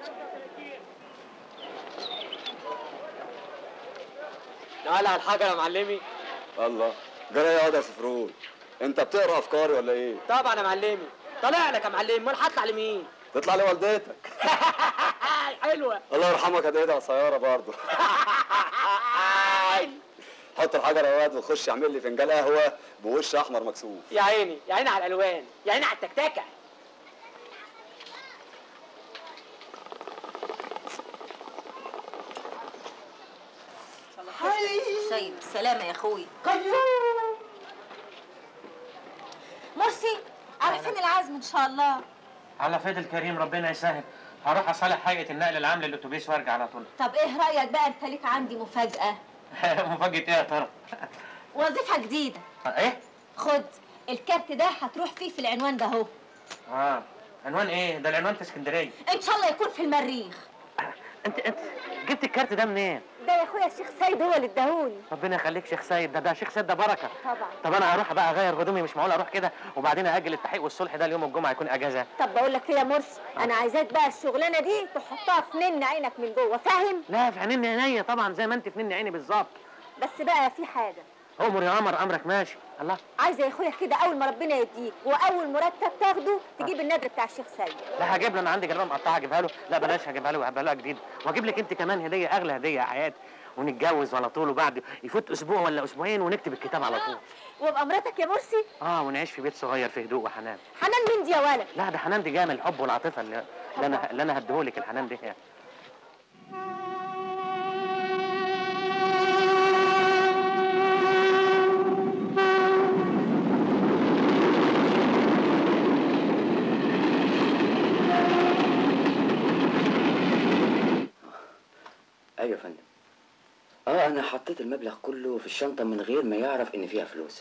Speaker 8: نقلع على الحجر يا معلمي
Speaker 4: الله جرى يا يا سفرون انت بتقرا افكاري ولا ايه
Speaker 8: طبعا يا معلمي طالع لك يا معلمي امال هطلع لمين
Speaker 4: تطلع لوالدتك
Speaker 8: حلوه
Speaker 4: الله يرحمك هتلاقيها قصيره برضه حط الحجر يا واد وخش اعمل لي فنجان قهوه بوش احمر مكسوف
Speaker 8: يا عيني يا عيني على الالوان يا عيني على التكتكه
Speaker 6: سيد سلامة يا اخوي مرسي على فين العزم ان شاء الله
Speaker 2: على فيد الكريم ربنا يسهل هروح اصالح هيئه النقل العام للاتوبيس وارجع على طول
Speaker 6: طب ايه رايك بقى انت ليك عندي مفاجاه
Speaker 2: مفاجاه ايه يا ترى
Speaker 6: وظيفه جديده
Speaker 2: ايه
Speaker 6: خد الكارت ده هتروح فيه في العنوان ده اهو
Speaker 2: اه عنوان ايه ده العنوان في اسكندريه
Speaker 6: ان شاء الله يكون في المريخ
Speaker 2: انت انت جبت الكارت ده منين
Speaker 6: ده يا اخويا الشيخ سيد هو اللي اداهولي
Speaker 2: ربنا يخليك شيخ سيد ده ده شيخ سيد ده بركه
Speaker 6: طبعا
Speaker 2: طب انا هروح بقى اغير هدومي مش معقول اروح كده وبعدين اجل التحقيق والصلح ده اليوم الجمعه يكون اجازه
Speaker 6: طب بقول لك ايه يا مرسي انا عايزاك بقى الشغلانه دي تحطها في نن عينك من جوه فاهم
Speaker 2: لا في عينين عينيا طبعا زي ما انت في نين عيني بالظبط
Speaker 6: بس بقى في حاجه
Speaker 2: امر يا قمر امرك ماشي الله
Speaker 6: عايزه يا اخويا كده اول ما ربنا يديك واول مرتب تاخده تجيب النادر بتاع الشيخ سيد
Speaker 2: لا هجيب له انا عندي جلابيه مقطعه اجيبها له لا بلاش هجيبها له هجيبها له جديد واجيب لك انت كمان هديه اغلى هديه يا حياتي ونتجوز على طول وبعد يفوت اسبوع ولا اسبوعين ونكتب الكتاب على طول
Speaker 6: وابقى مراتك يا مرسي
Speaker 2: اه ونعيش في بيت صغير في هدوء وحنان
Speaker 6: حنان مين دي يا ولد
Speaker 2: لا ده حنان دي جايه من الحب والعاطفه اللي, اللي انا اللي انا هديهولك الحنان دي
Speaker 9: ايوه يا فندم اه انا حطيت المبلغ كله في الشنطه من غير ما يعرف ان فيها فلوس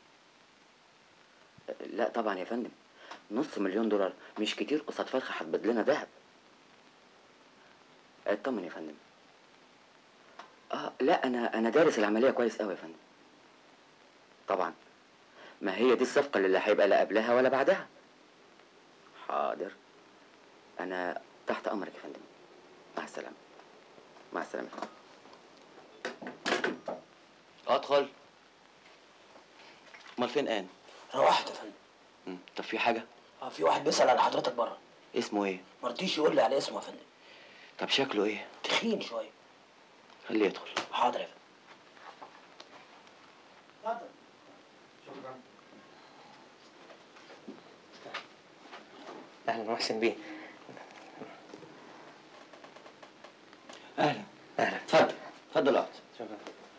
Speaker 9: لا طبعا يا فندم نص مليون دولار مش كتير قصاد فرخه هتبدل لنا ذهب اطمن يا فندم اه لا انا انا دارس العمليه كويس قوي يا فندم طبعا ما هي دي الصفقه اللي لا هيبقى لا قبلها ولا بعدها حاضر انا تحت امرك يا فندم مع السلامه مع السلامه يا فندم ادخل امال فين ان
Speaker 8: روحت يا فندم
Speaker 9: مم، طب في حاجه
Speaker 8: اه في واحد بيسأل على حضرتك بره
Speaker 9: اسمه ايه
Speaker 8: ما رضيش يقول لي على اسمه يا فندم
Speaker 9: طب شكله ايه
Speaker 8: تخين شويه
Speaker 9: خليه يدخل
Speaker 8: حاضر يا فندم
Speaker 2: اهلا محسن بيه
Speaker 9: اهلا
Speaker 2: اهلا
Speaker 9: اتفضل اتفضل اقعد
Speaker 2: شكرا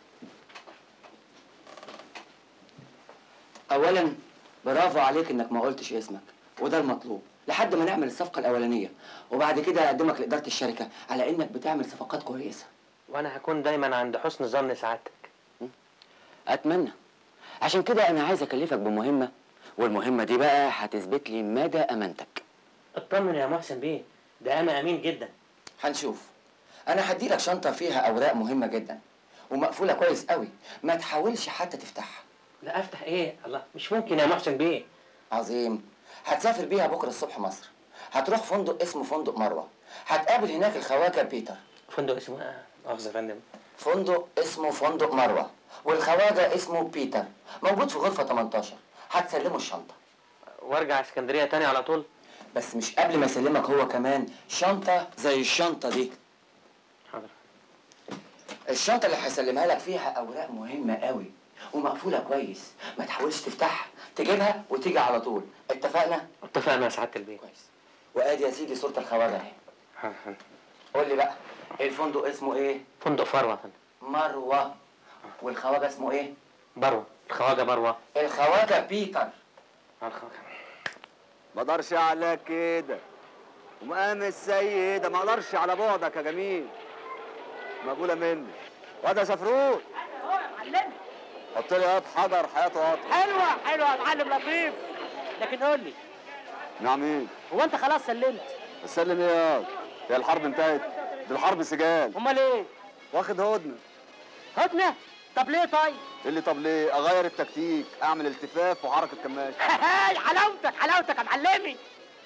Speaker 9: اولا برافو عليك انك ما قلتش اسمك وده المطلوب لحد ما نعمل الصفقه الاولانيه وبعد كده اقدمك لاداره الشركه على انك بتعمل صفقات كويسه
Speaker 2: وانا هكون دايما عند حسن ظن سعادتك
Speaker 9: اتمنى عشان كده انا عايز اكلفك بمهمه والمهمه دي بقى هتثبت لي مدى امانتك
Speaker 2: اطمن يا محسن بيه ده انا امين جدا
Speaker 9: هنشوف انا هديلك شنطه فيها اوراق مهمه جدا ومقفوله كويس قوي ما تحاولش حتى تفتحها
Speaker 2: لا افتح ايه الله مش ممكن يا محسن بيه
Speaker 9: عظيم هتسافر بيها بكره الصبح مصر هتروح فندق اسمه فندق مروه هتقابل هناك الخواجه بيتر
Speaker 2: فندق اسمه ايه مؤاخذه يا فندم
Speaker 9: فندق اسمه فندق مروه والخواجه اسمه بيتر موجود في غرفه 18 هتسلمه الشنطه
Speaker 2: وارجع اسكندريه تاني على طول
Speaker 9: بس مش قبل ما يسلمك هو كمان شنطه زي الشنطه دي
Speaker 2: حاضر
Speaker 9: الشنطه اللي هيسلمها لك فيها اوراق مهمه قوي ومقفوله كويس ما تحاولش تفتحها تجيبها وتيجي على طول اتفقنا
Speaker 2: اتفقنا يا سعاده البيه
Speaker 9: كويس وادي يا سيدي صوره الخواجه اهي قول لي بقى الفندق اسمه ايه
Speaker 2: فندق فروه يا فندم
Speaker 9: مروه والخواجه اسمه ايه
Speaker 2: بروه الخواجه بروه
Speaker 9: الخواجه بيتر
Speaker 2: الخواجة.
Speaker 4: ما اقدرش على كده ومقام السيدة ما اقدرش على بعدك يا جميل مقبولة مني واد يا سفروت حط لي قط حجر حياته قط
Speaker 8: حلوه حلوه يا معلم لطيف لكن قول لي
Speaker 4: نعم ايه
Speaker 8: هو انت خلاص سلمت
Speaker 4: سلم ايه يا هي الحرب انتهت دي الحرب سجال
Speaker 8: امال ايه
Speaker 4: واخد هدنة
Speaker 8: هدنه طب ليه طيب
Speaker 4: اللي طب ليه اغير التكتيك اعمل التفاف وحركة كماش
Speaker 8: هاي حلاوتك حلاوتك يا معلمي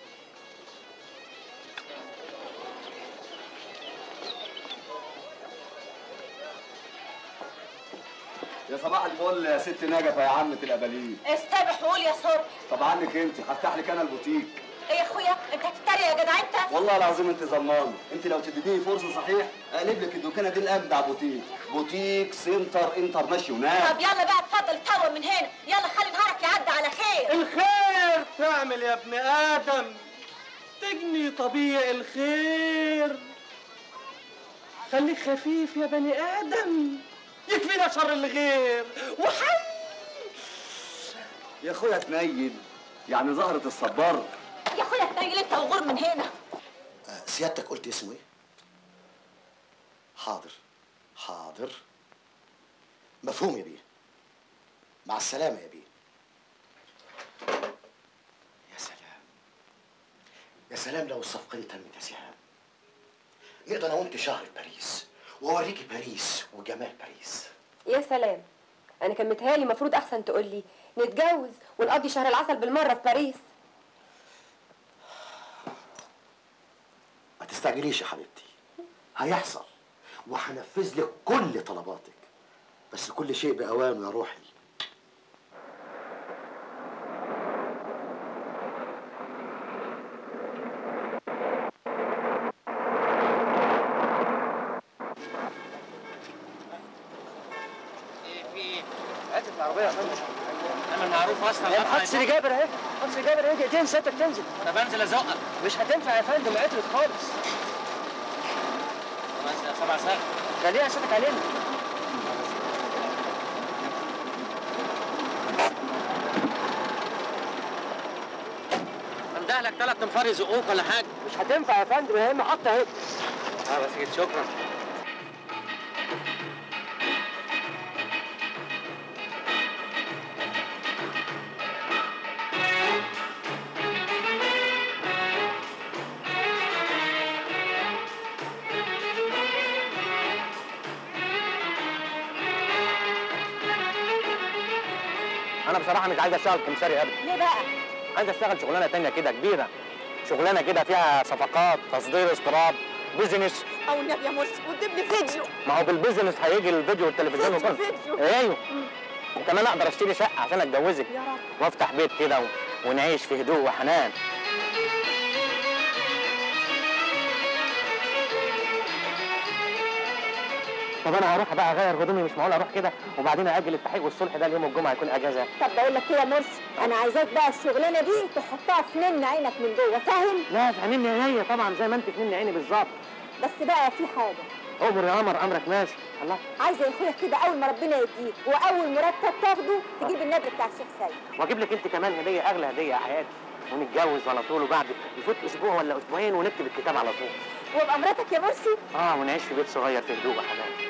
Speaker 4: يا صباح الفل يا ست نجفة يا عمة الأباليل
Speaker 6: استبح وقول يا صبح
Speaker 4: طب عنك انت هفتح لك انا البوتيك
Speaker 6: ايه يا اخويا انت هتتريق يا جدع انت
Speaker 4: والله العظيم انت ظلمان انت لو تديني فرصه صحيح اقلب لك الدكانه دي الابدع بوتيك بوتيك سنتر انترناشونال
Speaker 6: طب يلا بقى اتفضل طور من هنا يلا خلي نهارك يعدي على خير
Speaker 3: الخير تعمل يا ابن آدم تجني طبيعي الخير خليك خفيف يا بني آدم يكفينا شر الغير وحي
Speaker 4: يا اخويا تنيل يعني زهره الصبار
Speaker 6: يا اخويا تنيل انت وغور من هنا
Speaker 7: سيادتك قلت اسمه ايه؟ حاضر حاضر مفهوم يا بيه مع السلامة يا بيه يا سلام يا سلام لو الصفقة دي تمت يا سهام نقدر انا وانت شهر في باريس واوريكي باريس وجمال باريس
Speaker 11: يا سلام انا كان متهيألي المفروض احسن تقول لي نتجوز ونقضي شهر العسل بالمره في باريس
Speaker 7: ما تستعجليش يا حبيبتي هيحصل وهنفذ لك كل طلباتك بس كل شيء بأوانه يا روحي
Speaker 3: هاتف العربية يا فندم
Speaker 2: انا معروف اصلا
Speaker 3: يا محطة سيدي جابر اهي محطة سيدي جابر اهي دقيقتين سيادتك تنزل
Speaker 2: طب انزل ازقك
Speaker 3: مش هتنفع يا فندم عطلت خالص
Speaker 2: بس يا سبع سنين
Speaker 3: خليها سيادتك علينا
Speaker 2: انده لك ثلاث انفار يزقوك ولا حاجه
Speaker 3: مش هتنفع يا فندم هي محطة اهي
Speaker 2: اه بس جيت شكرا انا بصراحه مش عايز اشتغل كمساري ابدا
Speaker 6: ليه بقى؟
Speaker 2: عايز اشتغل شغلانه تانية كده كبيره شغلانه كده فيها صفقات تصدير استيراد بيزنس
Speaker 6: او النبي يا مرسي وتجيب لي فيديو
Speaker 2: ما هو بالبيزنس هيجي الفيديو والتلفزيون
Speaker 6: فيديو
Speaker 2: وكله
Speaker 6: فيديو
Speaker 2: ايوه وكمان اقدر اشتري شقه عشان اتجوزك
Speaker 6: يا رب
Speaker 2: وافتح بيت كده و... ونعيش في هدوء وحنان طب انا هروح بقى اغير هدومي مش معقول اروح كده وبعدين اجل التحقيق والصلح ده اليوم الجمعه يكون اجازه
Speaker 6: طب بقول لك كده يا مرسي انا عايزاك بقى الشغلانه دي تحطها في نن عينك من جوه فاهم؟
Speaker 2: لا فهمني عينيا طبعا زي ما انت فهمني عيني بالظبط
Speaker 6: بس بقى في حاجه
Speaker 2: امر يا قمر امرك ماشي الله
Speaker 6: عايزه يا اخويا كده اول ما ربنا يديك واول مرتب تاخده تجيب النبي بتاع الشيخ سيد
Speaker 2: واجيب لك انت كمان هديه اغلى هديه يا حياتي ونتجوز على طول وبعد يفوت اسبوع ولا اسبوعين ونكتب الكتاب على طول
Speaker 6: وابقى مراتك يا مرسي
Speaker 2: اه ونعيش في بيت صغير في هدوء وحنان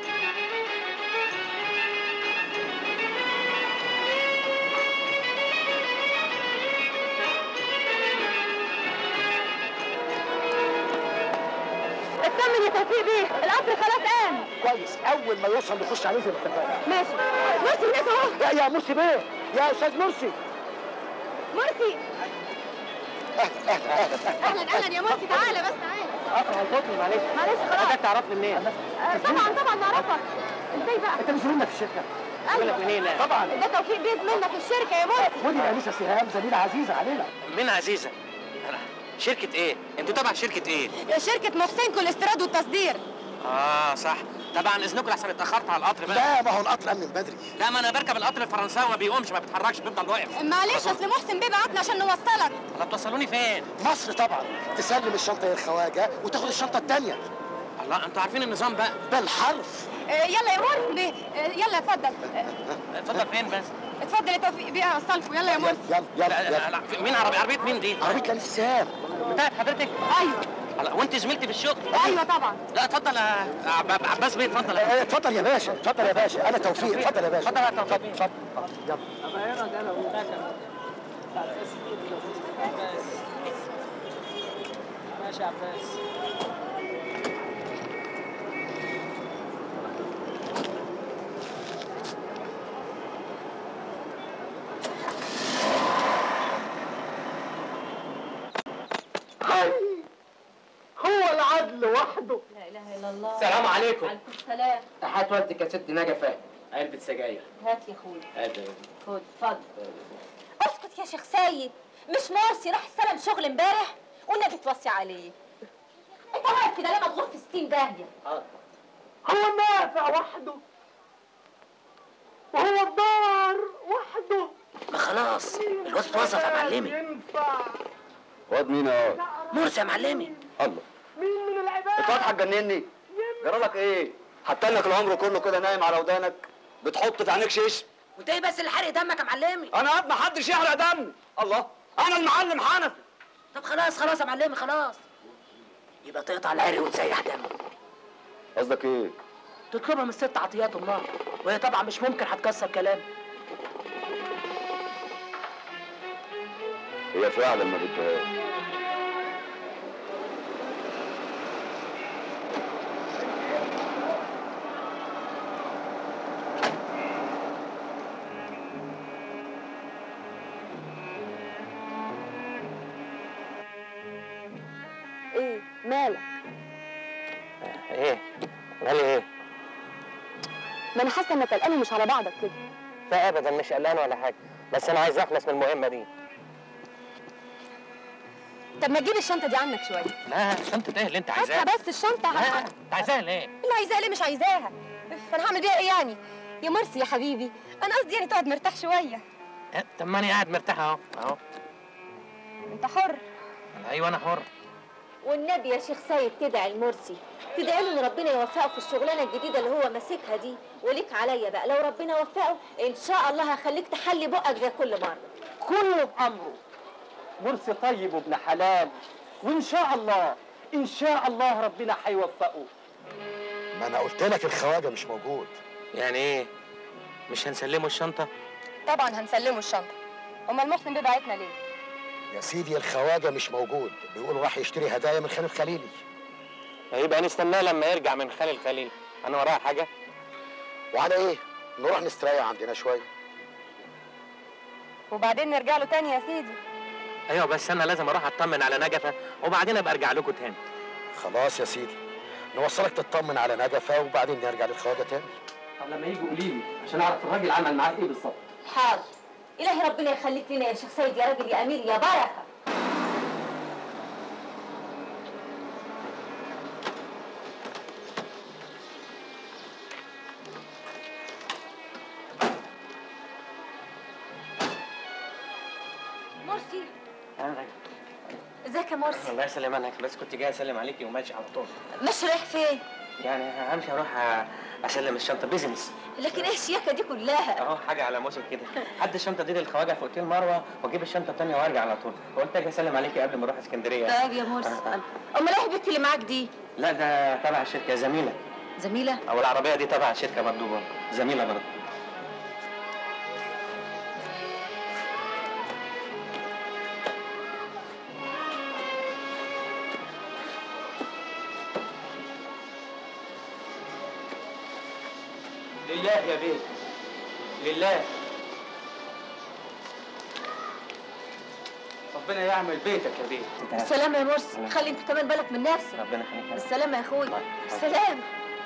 Speaker 6: اطمن يا توفيق بيه القطر خلاص قام
Speaker 7: كويس اول ما يوصل نخش عليه زي ما اتفقنا
Speaker 6: ماشي مرسي هناك اهو
Speaker 7: يا يا مرسي بيه يا استاذ مرسي
Speaker 6: مرسي
Speaker 7: اهلا اهلا اهلا
Speaker 6: اهلا اهلا يا مرسي تعالى بس تعالى
Speaker 2: اقرا غلطتني معلش
Speaker 6: معلش خلاص
Speaker 2: انت تعرفني منين؟
Speaker 6: آه، طبعا طبعا نعرفك ازاي بقى
Speaker 7: انت مش زميلنا في الشركه
Speaker 2: اقول لك منين
Speaker 7: طبعا
Speaker 6: ده توفيق بيه زميلنا في الشركه يا مرسي
Speaker 7: ودي انسه سهام زميله عزيزه علينا
Speaker 2: مين عزيزه؟ شركة ايه؟ انتوا تبع شركة ايه؟
Speaker 6: شركه محسنكو الاستيراد والتصدير
Speaker 2: اه صح طبعا اذنكم لحسن اتاخرت على القطر بقى
Speaker 7: لا ما هو القطر قام من بدري
Speaker 2: لا ما انا بركب القطر الفرنساوي ما بيقومش ما بيتحركش بيفضل واقف
Speaker 6: معلش اصل محسن بيه بعتنا عشان نوصلك
Speaker 2: الله توصلوني فين؟
Speaker 7: مصر طبعا تسلم الشنطه للخواجه وتاخد الشنطه الثانيه
Speaker 2: الله انتوا عارفين النظام بقى
Speaker 7: بالحرف
Speaker 6: آه، يلا يا مرسي بيه آه، يلا اتفضل آه،
Speaker 2: اتفضل فين بس؟
Speaker 6: اتفضل يا توفيق بيه اوصلكم يلا يا مرسي
Speaker 7: يلا
Speaker 2: لا
Speaker 7: يلا
Speaker 2: لا
Speaker 7: يلا
Speaker 2: لا مين عربي عربية مين دي؟
Speaker 7: عربيه كان سهام
Speaker 2: بتاعت حضرتك؟
Speaker 6: ايوه
Speaker 2: الله وانت زميلتي في الشغل؟
Speaker 6: ايوه طبعا
Speaker 2: لا اتفضل يا عب- عباس بيه اتفضل
Speaker 7: اه، اتفضل يا باشا اتفضل يا باشا انا توفيق اتفضل يا باشا
Speaker 2: اتفضل يا توفيق.
Speaker 7: اتفضل اتفضل يلا
Speaker 3: هو العدل وحده
Speaker 6: لا اله الا الله
Speaker 2: السلام عليكم
Speaker 6: عليكم السلام
Speaker 2: هات والدك يا ست نجفة علبة سجاير
Speaker 6: هات يا اخويا
Speaker 2: هات
Speaker 6: خد اتفضل اسكت يا شيخ سيد مش مرسي راح استلم شغل امبارح والنبي توصي عليه انت واقف كده لما تغور في 60 داهيه
Speaker 3: هو النافع وحده وهو الضار وحده
Speaker 8: ما خلاص الواد اتوظف يا معلمي
Speaker 3: ينفع
Speaker 4: واد مين يا
Speaker 8: مرسي يا معلمي
Speaker 4: الله
Speaker 3: مين من العباد
Speaker 4: انت هتجنني جرالك ايه هتنك العمر كله كده نايم على ودانك بتحط في عينيك شيش
Speaker 8: وانت ايه بس اللي حرق دمك يا معلمي
Speaker 4: انا قد ما حدش يحرق دمي الله انا المعلم حنفي
Speaker 8: طب خلاص خلاص يا معلمي خلاص يبقى تقطع العرق وتسيح دمك
Speaker 4: قصدك ايه
Speaker 8: تطلبها من الست عطيات امها وهي طبعا مش ممكن هتكسر كلام
Speaker 4: هي فعلا ما بدهاش
Speaker 6: ايه مالك
Speaker 2: ايه؟ غالي ايه؟
Speaker 6: ما انا حاسه انك قلقان ومش على بعضك كده
Speaker 2: لا ابدا مش قلقان ولا حاجة بس انا عايز اخلص من المهمة دي
Speaker 6: طب ما تجيب الشنطه دي عنك شويه
Speaker 2: لا شنطة ايه اللي انت عايزاها؟
Speaker 6: هاتها بس الشنطه
Speaker 2: لا انت عايزاها ليه؟
Speaker 6: اللي عايزاها ليه مش عايزاها فانا هعمل بيها ايه يعني يا مرسي يا حبيبي انا قصدي يعني تقعد مرتاح شويه
Speaker 2: اه، طب ما انا قاعد مرتاح اهو اهو
Speaker 6: انت حر
Speaker 2: ايوه انا حر
Speaker 6: والنبي يا شيخ سيد تدعي المرسي تدعي له ان ربنا يوفقه في الشغلانه الجديده اللي هو ماسكها دي وليك عليا بقى لو ربنا وفقه ان شاء الله هخليك تحلي بقك زي كل مره
Speaker 3: كله بأمره مرسي طيب وابن حلال وإن شاء الله إن شاء الله ربنا هيوفقه
Speaker 7: ما انا قلت لك الخواجه مش موجود
Speaker 2: يعني ايه مش هنسلمه الشنطه
Speaker 11: طبعا هنسلمه الشنطه امال محسن بيبعتنا ليه
Speaker 7: يا سيدي الخواجه مش موجود بيقول راح يشتري هدايا من خان الخليلي
Speaker 2: يبقى نستناه لما يرجع من خالي الخليل انا ورايا حاجه
Speaker 7: وعلى ايه نروح نستريح عندنا شويه
Speaker 11: وبعدين نرجع له تاني يا سيدي
Speaker 2: ايوه بس انا لازم اروح اطمن على نجفه وبعدين ابقى ارجع لكم تاني
Speaker 7: خلاص يا سيدي نوصلك تطمن على نجفه وبعدين نرجع للخواجه تاني
Speaker 8: طب لما يجوا قولي لي عشان اعرف الراجل عمل معاه ايه بالظبط
Speaker 6: حاضر الهي ربنا يخليك لنا يا شيخ سيد يا راجل يا امير يا بركه مرسي ازيك يا مرسي
Speaker 2: الله يسلمك بس كنت جاي اسلم عليكي وماشي على طول
Speaker 6: مش رايح فين
Speaker 2: يعني همشي اروح أ- اسلم الشنطه بيزنس
Speaker 6: لكن ايه الشياكه دي كلها
Speaker 2: اهو حاجه على موسم كده حد الشنطه دي للخواجه في اوتيل مروه واجيب الشنطه الثانيه وارجع على طول وقلت اجي اسلم عليكي قبل ما اروح اسكندريه
Speaker 6: طيب يا مرسي امال ايه البنت اللي معاك دي
Speaker 2: لا ده تبع الشركه زميله
Speaker 6: زميله
Speaker 2: او العربيه دي تبع الشركه برضه برضه. زميله برضه
Speaker 8: لله يا بيه لله ربنا يعمل بيتك يا بيه
Speaker 6: بالسلامه يا مرسي خلي انت كمان بالك من نفسك
Speaker 2: ربنا يخليك
Speaker 6: بالسلامه يا اخوي بالسلامه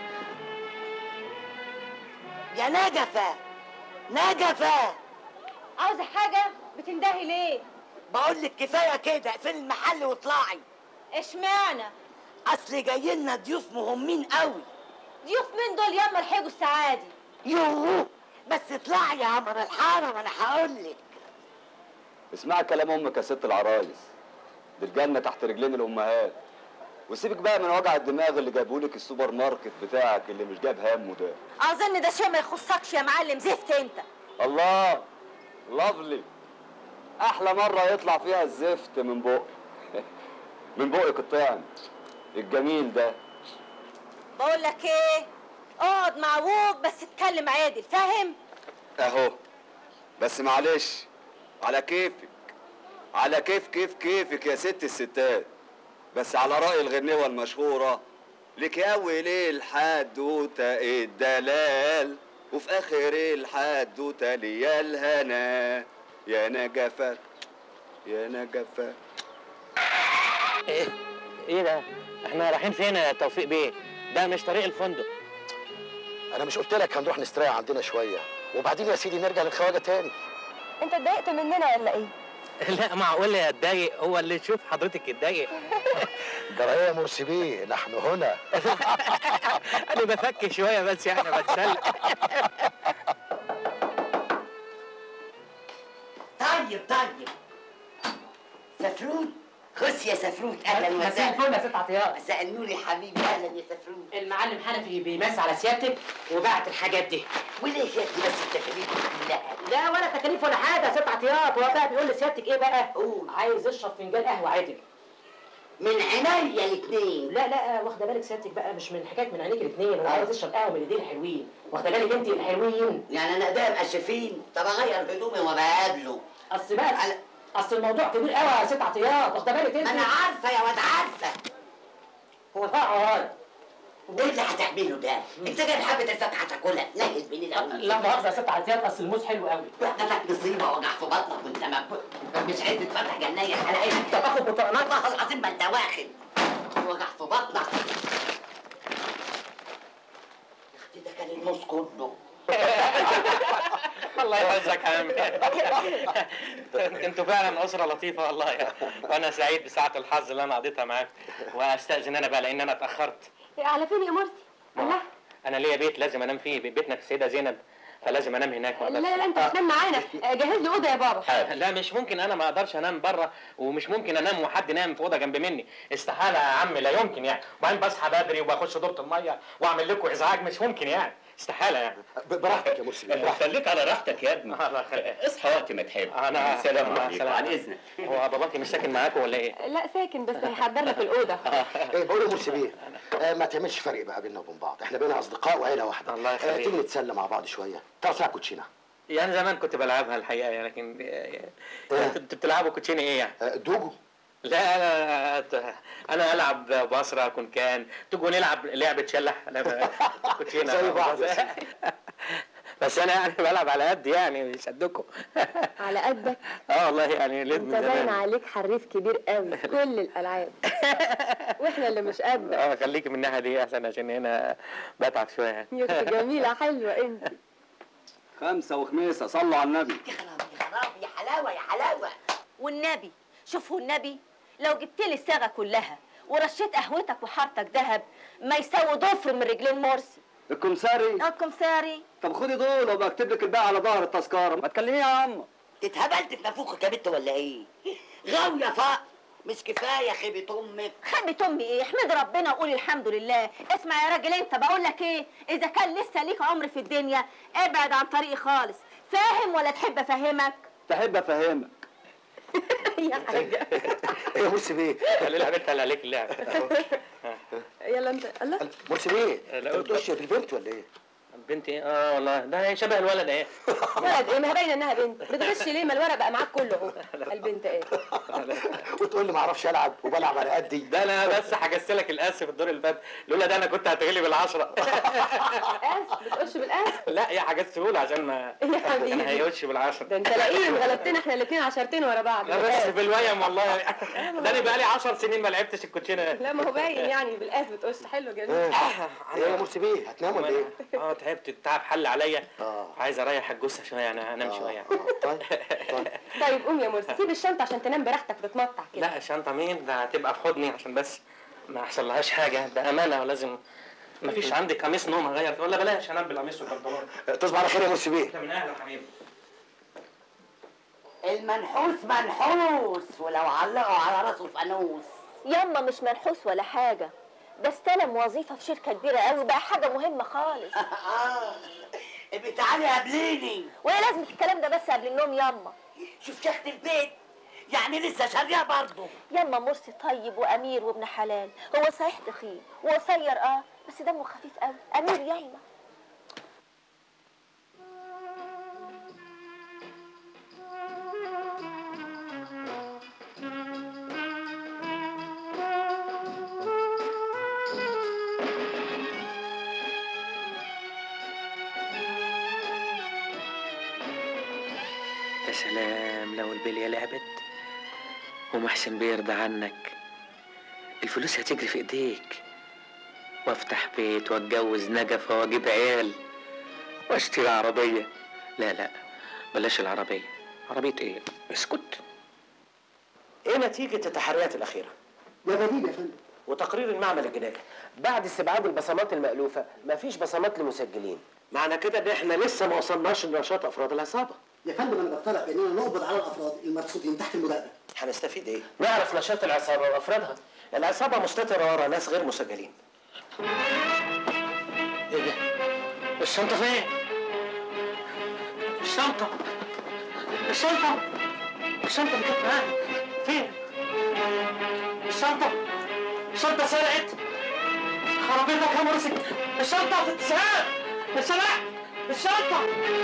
Speaker 1: يا نجفة نجفة
Speaker 6: عاوزه حاجه بتندهي ليه
Speaker 1: بقول لك كفايه كده اقفلي المحل واطلعي
Speaker 6: اشمعنى
Speaker 1: اصل جاي لنا ضيوف مهمين قوي
Speaker 6: ضيوف مين دول ياما الحجوا السعادي
Speaker 1: يوه بس اطلعي يا عمر الحرم انا هقول لك
Speaker 4: اسمعي كلام امك يا ست العرايس دي الجنه تحت رجلين الامهات وسيبك بقى من وجع الدماغ اللي جابهولك السوبر ماركت بتاعك اللي مش جاب همه ده
Speaker 6: اظن ده شيء ما يخصكش يا معلم زفت انت
Speaker 4: الله لافلي احلى مره يطلع فيها الزفت من بق من بقك الطعم الجميل ده
Speaker 6: بقول لك ايه اقعد مع ابوك بس اتكلم عادل فاهم
Speaker 4: اهو بس معلش على كيفك على كيف كيف كيفك يا ست الستات بس على رأي الغنيوة المشهورة لك أول الحدوتة الدلال وفي آخر الحدوتة ليا الهنا يا نجفة يا نجفة
Speaker 2: ايه ايه ده احنا رايحين فين يا توفيق بيه ده مش طريق الفندق
Speaker 7: انا مش قلت لك هنروح نستريح عندنا شويه وبعدين يا سيدي نرجع للخواجه تاني
Speaker 11: انت اتضايقت مننا ولا ايه
Speaker 2: لا معقول اتضايق هو اللي يشوف حضرتك يتضايق
Speaker 7: ده ايه يا مرسي بيه نحن هنا
Speaker 2: انا بفك شويه بس يعني بتسلى
Speaker 1: طيب طيب سفروت خش يا سفروت اهلا
Speaker 8: مساء الفل
Speaker 1: وسهلا
Speaker 8: يا ست عطيات
Speaker 1: مساء النور يا حبيبي اهلا يا سفروت
Speaker 8: المعلم حنفي بيمس على سيادتك وبعت الحاجات دي
Speaker 1: وليه يا ابني بس التكاليف دي كلها
Speaker 8: لا ولا تكاليف ولا حاجه يا ست عطيات هو بقى بيقول لسيادتك ايه بقى
Speaker 1: قول
Speaker 8: عايز يشرب فنجان قهوه عادل
Speaker 1: من عينيا الاثنين
Speaker 8: لا لا واخده بالك سيادتك بقى مش من حكايه من عينيك الاثنين انا عايز اشرب قهوه من ايدين الحلوين واخده بالك انت الحلوين
Speaker 1: يعني انا ده مقشفين طب اغير هدومي وما بقابله
Speaker 8: اصل بقى
Speaker 1: على-
Speaker 8: اصل الموضوع كبير قوي يا ست عطيات واخده بالك انت
Speaker 1: ما انا عارفه يا واد عارفه
Speaker 8: هو فرع هاي
Speaker 1: ايه اللي هتعمله ده؟ انت جايب حبه الفتحه تاكلها تنهز بين الاول
Speaker 8: لا مؤاخذه يا ست عطيات اصل الموز حلو قوي
Speaker 1: وحدتك مصيبه وجع في بطنك وانت ما مش عايز تفتح جنيه حلقتك
Speaker 8: طب اخد بطانات
Speaker 1: والله العظيم ما انت واخد وجع في بطنك يا اختي ده كان الموز كله
Speaker 2: الله يعزك يا عم انتوا فعلا اسره لطيفه والله يا. وانا سعيد بساعه الحظ اللي انا قضيتها معاك واستاذن انا بقى لان انا اتاخرت
Speaker 11: على فين يا مرسي الله
Speaker 2: انا ليا بيت لازم انام فيه بيتنا في السيده زينب فلازم انام هناك ما
Speaker 11: لا
Speaker 2: أقدرش.
Speaker 11: لا انت هتنام معانا آه، جهز لي اوضه يا بابا
Speaker 2: لا مش ممكن انا ما اقدرش انام بره ومش ممكن انام وحد نام في اوضه جنب مني استحاله يا عم لا يمكن يعني وبعدين بصحى بدري وبخش دورة الميه واعمل لكم ازعاج مش ممكن يعني استحاله يعني
Speaker 7: براحتك يا مرسي براحتك
Speaker 12: خليك على راحتك يا ابني
Speaker 2: الله يخليك
Speaker 12: اصحى وقت ما تحب
Speaker 2: انا
Speaker 12: سلام
Speaker 2: مع
Speaker 12: عليكم
Speaker 2: السلامة.
Speaker 12: عن اذنك
Speaker 2: هو باباكي مش ساكن معاكم ولا ايه؟
Speaker 11: لا ساكن بس هيحضر لك الاوضه
Speaker 7: ايه بقول يا مرسي بيه آه ما تعملش فرق بقى بيننا وبين بعض احنا بقينا اصدقاء وعيله واحده
Speaker 2: الله
Speaker 7: آه
Speaker 2: يخليك.
Speaker 7: تيجي نتسلى مع بعض شويه تعرف تلعب كوتشينه
Speaker 2: يعني زمان كنت بلعبها الحقيقه يعني لكن كنتوا بتلعبوا كوتشينه ايه يعني؟
Speaker 7: آه دوجو
Speaker 2: لا انا انا العب بصره كن كان تجوا نلعب لعبه شلح انا كوتشينه
Speaker 7: زي بعض.
Speaker 2: بس, بس انا يعني بلعب على قد يعني مش قدكم
Speaker 11: على قدك
Speaker 2: اه والله يعني ليد
Speaker 11: انت
Speaker 2: من
Speaker 11: باين
Speaker 2: زمان
Speaker 11: عليك حريف كبير قوي في كل الالعاب واحنا اللي مش قدك
Speaker 2: اه خليكي من الناحيه دي احسن عشان هنا بتعب شويه يعني
Speaker 11: يا اختي جميله حلوه انت
Speaker 4: خمسة وخميسة صلوا على النبي
Speaker 1: يا خراب يا خراب يا حلاوه يا حلاوه
Speaker 6: والنبي شوفوا النبي لو جبت لي الصاغه كلها ورشيت قهوتك وحارتك ذهب ما يساوي ضفر من رجلين مرسي
Speaker 4: الكمساري
Speaker 6: الكمساري
Speaker 4: طب خدي دول وبكتب لك الباقي على ظهر التذكرة ما تكلميه يا عم
Speaker 1: اتهبلت في نافوخك يا بت ولا ايه؟ غاوية فقر مش كفايه خيبة امك
Speaker 6: خبت امي ايه احمد ربنا وقولي الحمد لله اسمع يا راجل انت بقول لك ايه اذا كان لسه ليك عمر في الدنيا ابعد عن طريقي خالص فاهم ولا تحب افهمك
Speaker 4: تحب افهمك
Speaker 6: يا حاجه
Speaker 7: ايه يا مرسي بيه
Speaker 2: قال لها بنت عليك اللعب
Speaker 11: يلا انت الله
Speaker 7: مرسي بيه
Speaker 2: لا،
Speaker 7: انت بتقولش بالبنت ولا ايه؟
Speaker 2: البنت ايه اه والله ده شبه الولد ايه
Speaker 11: ولد ايه ما هي باينه انها بنت بتغش ليه ما الورق بقى معاك كله اهو البنت ايه
Speaker 7: وتقول لي ما اعرفش العب وبلعب على قدي
Speaker 2: ده انا بس حجزت لك القاس في الدور اللي فات لولا ده انا كنت هتغلب العشرة
Speaker 11: قاس بتقولش بالقاس
Speaker 2: لا يا حجزته له عشان ما
Speaker 11: يا حبيبي.
Speaker 2: ما هيقولش بالعشرة
Speaker 11: ده انت لاقيين غلبتنا احنا الاثنين عشرتين ورا بعض
Speaker 2: لا بس بالويم والله ده انا بقالي 10 سنين ما لعبتش الكوتشينه
Speaker 11: لا ما هو باين يعني بالقاس بتقولش حلو جميل
Speaker 7: ايه ايه يا مرسي بيه هتنام ولا ايه؟
Speaker 2: اه تعبت التعب حل عليا
Speaker 7: اه
Speaker 2: عايز اريح الجثه شويه انا انام شويه
Speaker 7: طيب طيب
Speaker 11: طيب قوم يا مرسي سيب الشنطه عشان تنام براحتك وتتمطع كده
Speaker 2: لا الشنطه مين ده هتبقى في حضني عشان بس ما يحصلهاش حاجه ده امانه ولازم ما فيش عندي قميص نوم اغير ولا بلاش انام بالقميص والبنطلون
Speaker 7: تصبح على خير يا مرسي بيه
Speaker 2: انت من اهله يا حبيبي
Speaker 1: المنحوس منحوس ولو علقوا على راسه فانوس
Speaker 6: ياما مش منحوس ولا حاجه ده استلم وظيفه في شركه كبيره قوي بقى حاجه مهمه خالص
Speaker 1: اه ابقي تعالي قابليني
Speaker 6: وايه لازمه الكلام ده بس قبل النوم ياما
Speaker 1: شوف شيخة البيت يعني لسه شاريه برضه
Speaker 6: ياما مرسي طيب وامير وابن حلال هو صحيح تخين وقصير اه بس دمه خفيف قوي امير ياما
Speaker 2: يا سلام لو البليه لعبت ومحسن بيرضى عنك الفلوس هتجري في ايديك وافتح بيت واتجوز نجفه واجيب عيال واشتري عربيه لا لا بلاش العربيه عربيه ايه اسكت
Speaker 8: ايه نتيجة التحريات الأخيرة؟
Speaker 7: يا بديل يا فندم
Speaker 8: وتقرير المعمل الجنائي بعد استبعاد البصمات المألوفة مفيش بصمات لمسجلين معنى كده ان احنا لسه ما وصلناش لنشاط افراد العصابة
Speaker 13: يا فندم انا بقترح باننا نقبض على الافراد المبسوطين تحت المراقبه
Speaker 8: هنستفيد ايه؟ نعرف نشاط العصابة وافرادها العصابة مستترة ورا ناس غير مسجلين
Speaker 2: ايه ده الشنطه فين الشنطه الشنطه الشنطه اللي كانت معايا فين الشنطه الشنطه سرقت خربتك يا مرسي الشنطه اتسرقت اتسرقت الشنطه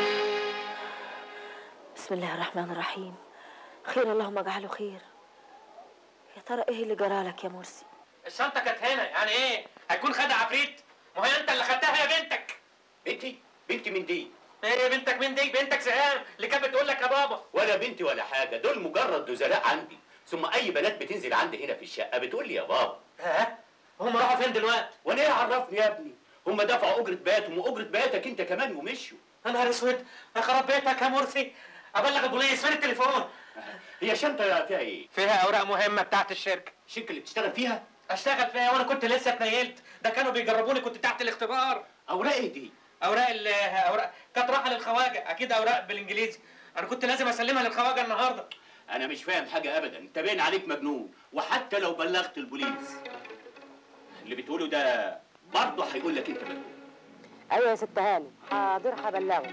Speaker 6: بسم الله الرحمن الرحيم خير اللهم اجعله خير يا ترى ايه اللي جرالك يا مرسي
Speaker 2: الشنطه كانت هنا يعني ايه هيكون خدها عفريت ما هي انت اللي خدتها يا بنتك
Speaker 12: بنتي بنتي من دي
Speaker 2: ايه بنتك مين دي بنتك سهام اللي كانت بتقول لك يا بابا
Speaker 12: ولا بنتي ولا حاجه دول مجرد نزلاء عندي ثم اي بنات بتنزل عندي هنا في الشقه بتقول لي يا بابا
Speaker 2: ها هم راحوا فين دلوقتي
Speaker 12: وانا ايه عرفني يا ابني هم دفعوا اجره بيتهم واجره بيتك انت كمان ومشوا
Speaker 2: يا نهار اسود يا خراب بيتك يا مرسي ابلغ البوليس فين التليفون
Speaker 12: هي شنطه فيها ايه
Speaker 2: فيها اوراق مهمه بتاعت الشركه
Speaker 12: الشركه اللي بتشتغل فيها
Speaker 2: اشتغل فيها وانا كنت لسه اتنيلت ده كانوا بيجربوني كنت تحت الاختبار
Speaker 12: اوراق ايه دي
Speaker 2: اوراق ال اوراق كانت رايحه للخواجه اكيد اوراق بالانجليزي انا كنت لازم اسلمها للخواجه النهارده
Speaker 12: انا مش فاهم حاجه ابدا انت باين عليك مجنون وحتى لو بلغت البوليس اللي بتقوله ده برضه هيقول لك انت مجنون
Speaker 14: ايوه يا ست هاني حاضر هبلغه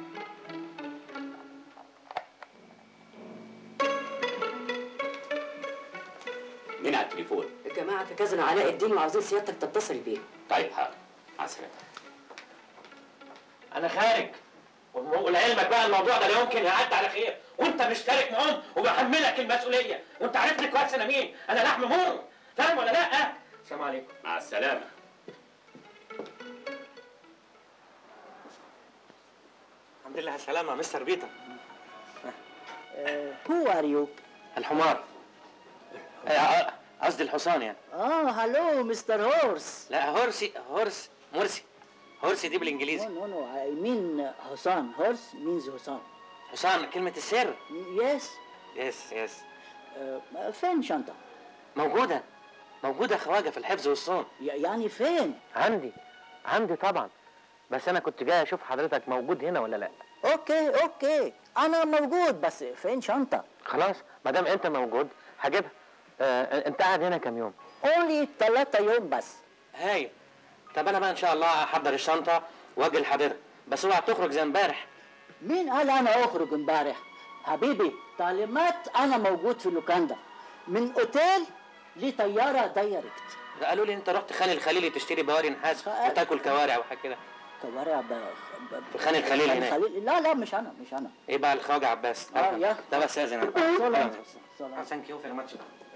Speaker 12: مين على التليفون؟
Speaker 14: الجماعه في كازينو علاء الدين وعاوزين سيادتك تتصل بيه
Speaker 12: طيب حاضر مع السلامه
Speaker 2: انا خارج ولعلمك بقى الموضوع ده لا يمكن يعدي على خير وانت مشترك معاهم وبحملك المسؤوليه وانت عارفني كويس انا مين انا لحم مر فاهم ولا لا السلام عليكم
Speaker 12: مع السلامه
Speaker 2: الحمد لله على السلامه مستر بيتر
Speaker 15: هو ار يو
Speaker 2: الحمار آه، قصدي الحصان يعني
Speaker 15: اه هلو مستر هورس
Speaker 2: لا هورسي هورس مرسي هورسي دي بالانجليزي
Speaker 15: نو نو اي مين حصان هورس مينز حصان
Speaker 2: حصان كلمه السر
Speaker 15: يس
Speaker 2: يس يس
Speaker 15: فين شنطة؟
Speaker 2: موجوده موجوده خواجه في الحفظ والصون
Speaker 15: يعني فين؟
Speaker 2: عندي عندي طبعا بس انا كنت جاي اشوف حضرتك موجود هنا ولا لا
Speaker 15: اوكي اوكي انا موجود بس فين شنطة؟
Speaker 2: خلاص ما دام انت موجود هجيبها آه انت قاعد هنا كام يوم
Speaker 15: اونلي ثلاثة يوم بس
Speaker 2: هايل طب انا بقى ان شاء الله احضر الشنطه واجي لحضرتك بس اوعى تخرج زي امبارح
Speaker 15: مين قال انا اخرج امبارح؟ حبيبي تعليمات انا موجود في اللوكاندا من اوتيل لطيارة دايركت
Speaker 2: ده قالوا لي انت رحت خان الخليلي تشتري بواري نحاس وتاكل كوارع وحاجه كده
Speaker 15: كوارع ب...
Speaker 2: في خان الخليل
Speaker 15: خان
Speaker 2: هناك
Speaker 15: الخليل لا لا مش انا مش انا
Speaker 2: ايه بقى الخواجه عباس
Speaker 15: اه يا
Speaker 2: ده بس اذن
Speaker 15: سلام سلام
Speaker 2: ثانك يو فيري ماتش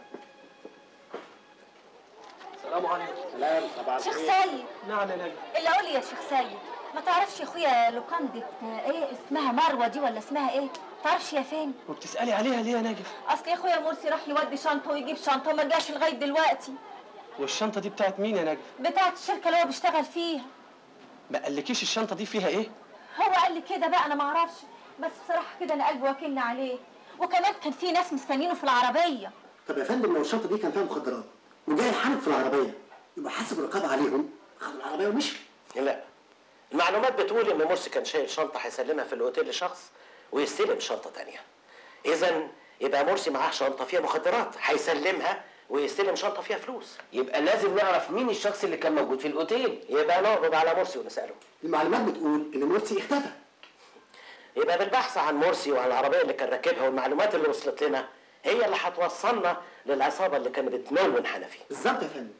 Speaker 3: السلام عليكم
Speaker 15: سلام
Speaker 3: طبعا
Speaker 6: شيخ سيد
Speaker 3: نعم يا نجم
Speaker 6: اللي قول لي يا شيخ سيد ما تعرفش يا اخويا لوكاندة ايه اسمها مروه دي ولا اسمها ايه تعرفش هي فين
Speaker 3: وبتسالي عليها ليه يا نجم
Speaker 6: اصل يا اخويا مرسي راح يودي شنطه ويجيب شنطه وما جاش لغايه دلوقتي
Speaker 3: والشنطه دي بتاعت مين يا نجم
Speaker 6: بتاعت الشركه اللي هو بيشتغل فيها
Speaker 3: ما قالكيش الشنطه دي فيها ايه
Speaker 6: هو قال لي كده بقى انا ما اعرفش بس بصراحه كده انا قلبي واكلني عليه وكمان كان في ناس مستنينه في العربيه
Speaker 13: طب يا فندم لو الشنطه دي كان فيها مخدرات وجاي الحامل في العربيه يبقى حاسب الرقابه عليهم خد العربيه ومشي
Speaker 8: لا المعلومات بتقول ان مرسي كان شايل شنطه هيسلمها في الاوتيل لشخص ويستلم شنطه تانية اذا يبقى مرسي معاه شنطه فيها مخدرات هيسلمها ويستلم شنطه فيها فلوس
Speaker 16: يبقى لازم نعرف مين الشخص اللي كان موجود في الاوتيل
Speaker 8: يبقى نقبض على مرسي ونساله
Speaker 13: المعلومات بتقول ان مرسي اختفى
Speaker 8: يبقى بالبحث عن مرسي وعن العربيه اللي كان راكبها والمعلومات اللي وصلت لنا هي اللي هتوصلنا للعصابه اللي كانت بتمون حنفي
Speaker 13: بالظبط يا فندم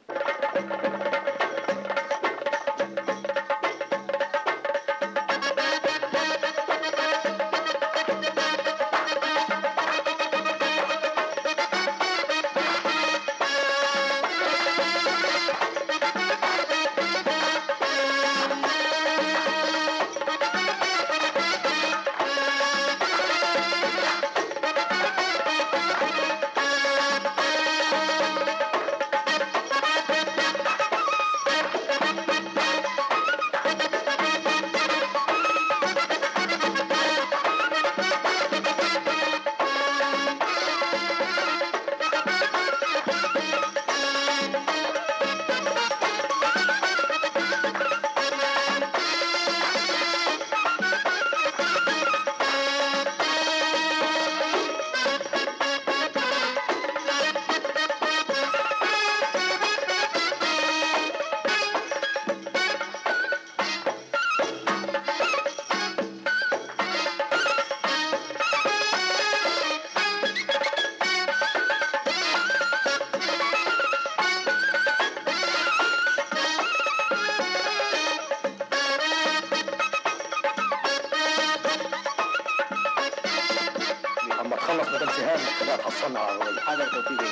Speaker 7: اما تخلص مدام سهام خليها تحصلنا على العربيه
Speaker 15: حاضر توفيق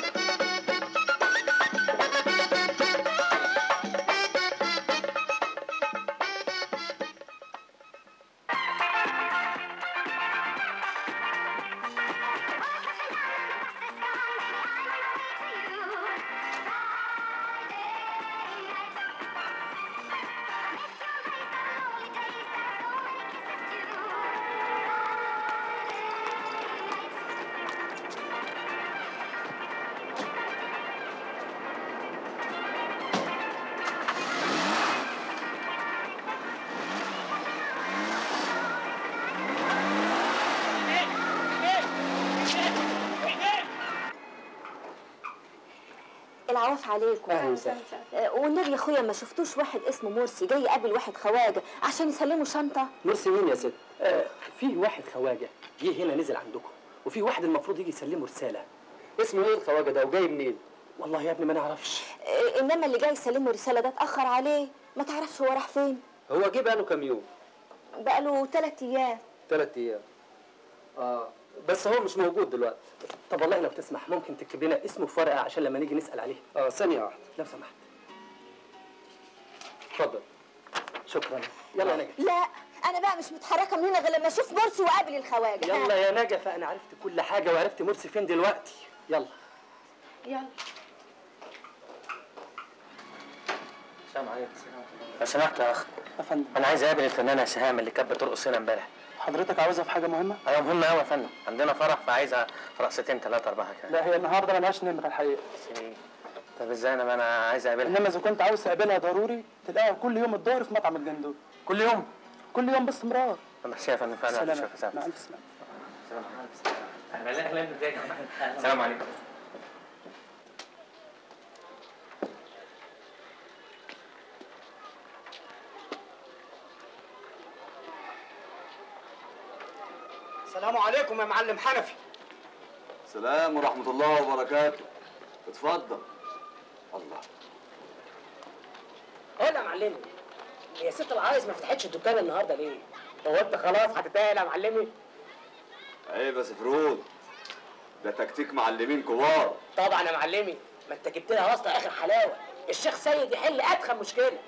Speaker 6: العواف عليكم
Speaker 17: أهلا وسهلا.
Speaker 6: آه، والنبي يا اخويا ما شفتوش واحد اسمه مرسي جاي يقابل واحد خواجه عشان يسلموا شنطه
Speaker 17: مرسي مين يا ست؟ آه في واحد خواجه جه هنا نزل عندكم وفي واحد المفروض يجي يسلمه رساله اسمه ايه الخواجه ده وجاي منين؟ والله يا ابني ما نعرفش
Speaker 6: آه، انما اللي جاي يسلمه رساله ده اتاخر عليه ما تعرفش هو راح فين
Speaker 17: هو جه بقاله كام يوم؟
Speaker 6: بقاله ثلاث ايام
Speaker 17: ثلاث ايام اه بس هو مش موجود دلوقتي طب والله لو تسمح ممكن تكتب لنا اسمه في ورقه عشان لما نيجي نسال عليه اه ثانيه واحده لو سمحت اتفضل شكرا يلا يا نجا
Speaker 6: لا انا بقى مش متحركه من هنا غير لما اشوف مرسي واقابل الخواجه
Speaker 17: يلا يا نجا فانا عرفت كل حاجه وعرفت مرسي فين دلوقتي يلا
Speaker 6: يلا
Speaker 2: السلام عليكم لو سمحت يا اخ انا عايز اقابل الفنانه سهام اللي كانت بترقص هنا امبارح
Speaker 3: حضرتك عاوزها في حاجه مهمه؟
Speaker 2: ايوه مهمه قوي يا فندم عندنا فرح فعايزه في رقصتين ثلاثه اربعه كده
Speaker 3: لا هي النهارده ملهاش نمره الحقيقه
Speaker 2: طب ازاي انا ما انا عايز اقابلها
Speaker 3: انما اذا كنت عاوز تقابلها ضروري تلاقيها كل يوم الظهر في مطعم الجندول
Speaker 2: كل يوم
Speaker 3: كل يوم باستمرار
Speaker 2: طب ميرسي يا فندم فعلا
Speaker 3: سلام.
Speaker 2: شوف يا سلام
Speaker 3: مع الف سلامه
Speaker 2: اهلا اهلا ازيك السلام عليكم
Speaker 3: السلام عليكم يا معلم حنفي
Speaker 4: سلام ورحمة الله وبركاته اتفضل الله
Speaker 8: قول يا معلمي هي ست العرايس ما فتحتش الدكان النهارده ليه؟ هو انت خلاص هتتقل يا معلمي؟
Speaker 4: عيب يا سفرود ده تكتيك معلمين كبار
Speaker 8: طبعا يا معلمي ما انت جبت لها واسطه اخر حلاوه الشيخ سيد يحل ادخل مشكله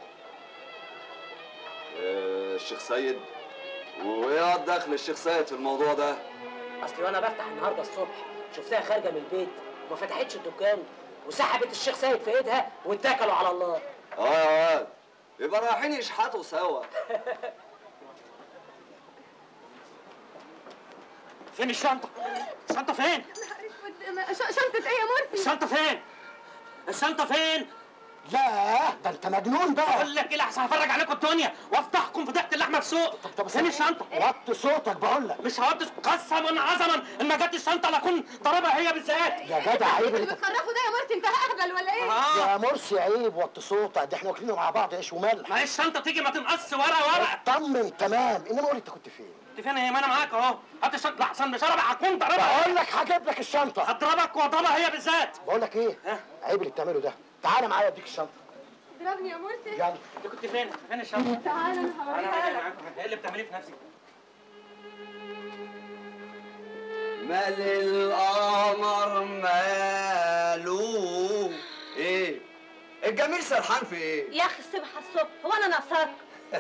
Speaker 4: آه، الشيخ سيد وايه دخل الشيخ سيد في الموضوع ده
Speaker 8: اصلي وانا بفتح النهارده الصبح شفتها خارجه من البيت وما فتحتش الدكان وسحبت الشيخ سيد في ايدها واتكلوا على الله
Speaker 4: اه يا واد يبقى رايحين يشحتوا سوا
Speaker 2: فين الشنطه الشنطه فين
Speaker 11: شنطة ايه يا مرسي؟
Speaker 2: الشنطه فين الشنطه فين
Speaker 7: لا ده انت مجنون بقى
Speaker 2: بقول لك ايه لحسن هفرج عليكم الدنيا وافتحكم فضيحه اللحمه في سوق طب طب فين الشنطه
Speaker 7: وطي صوتك بقول لك
Speaker 2: مش هوطي قسما عظما ان ما جت الشنطه لاكون ضربها هي بالذات
Speaker 7: يا جدع عيب اللي
Speaker 11: بتخرفوا ده يا مرسي انت اهبل ولا ايه؟
Speaker 7: يا مرسي عيب وطي صوتك ده احنا واكلين مع بعض عيش وملح
Speaker 2: ما هي الشنطه تيجي ما تنقص ورقه ورقه
Speaker 7: طمن تمام انما قول انت كنت فين
Speaker 2: انت فين هي ما انا معاك اهو هات الشنطه لحسن مش هربع هكون ضربها
Speaker 7: بقول لك هجيب لك الشنطه
Speaker 2: هضربك واضربها هي بالذات
Speaker 7: بقول لك ايه عيب اللي بتعمله ده تعالى معايا اديك الشنطه
Speaker 11: اضربني يا مرسي
Speaker 7: يلا
Speaker 2: انت كنت فين فين الشنطه
Speaker 11: تعالى انا
Speaker 2: انا
Speaker 11: هوريها
Speaker 2: راجع
Speaker 11: لك
Speaker 2: معاكم ايه اللي بتعمليه في نفسك
Speaker 4: مال القمر ماله ايه الجميل سرحان في ايه
Speaker 6: يا اخي الصبح الصبح هو انا ناقصاك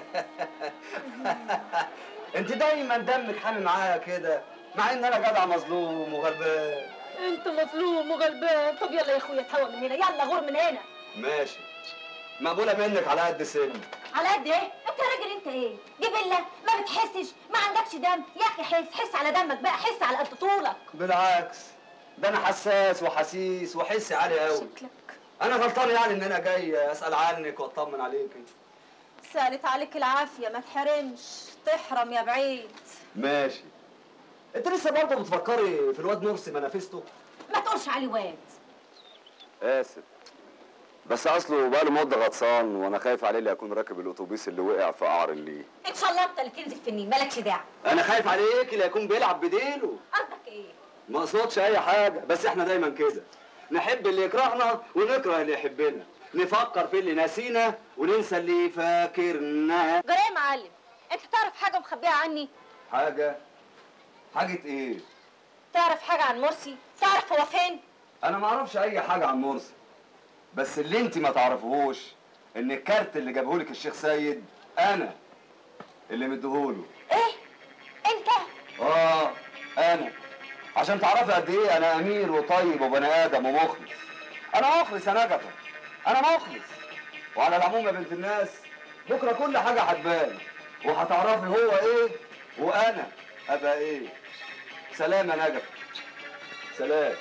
Speaker 4: انت دايما دمك حامي معايا كده مع ان انا جدع مظلوم وغلبان
Speaker 6: انت مظلوم وغلبان طب يلا يا اخويا اتهوى من هنا يلا غور من هنا
Speaker 4: ماشي مقبوله منك على قد سن
Speaker 6: على قد ايه انت راجل انت ايه جبله ما بتحسش ما عندكش دم يا اخي حس حس على دمك بقى حس على قد طولك
Speaker 4: بالعكس ده انا حساس وحسيس وحسي عالي قوي انا غلطان يعني ان انا جاي اسال عنك واطمن عليكي
Speaker 6: سالت عليك العافيه ما تحرمش تحرم يا بعيد
Speaker 4: ماشي انت لسه برضه بتفكري في الواد مرسي منافسته
Speaker 6: ما تقولش عليه واد
Speaker 4: اسف بس اصله بقاله مده غطسان وانا خايف عليه اللي يكون راكب الاتوبيس اللي وقع في قعر النيل
Speaker 6: ان شاء الله انت اللي تنزل في النيل مالكش دعوه
Speaker 4: انا خايف عليك اللي يكون بيلعب بديله
Speaker 6: قصدك ايه
Speaker 4: ما اقصدش اي حاجه بس احنا دايما كده نحب اللي يكرهنا ونكره اللي يحبنا نفكر في اللي ناسينا وننسى اللي فاكرنا
Speaker 6: جرى ايه يا معلم انت تعرف حاجه مخبيها عني
Speaker 4: حاجه حاجه ايه
Speaker 6: تعرف حاجه عن مرسي تعرف هو فين
Speaker 4: انا ما اعرفش اي حاجه عن مرسي بس اللي انت ما تعرفوهوش ان الكارت اللي جابهولك الشيخ سيد انا اللي مديهوله
Speaker 6: ايه انت
Speaker 4: اه انا عشان تعرفي قد ايه انا امير وطيب وبني ادم ومخلص انا مخلص يا نجفه انا مخلص وعلى العموم يا بنت الناس بكره كل حاجه هتبان وهتعرفي هو ايه وانا ابقى ايه سلام يا نجفه سلام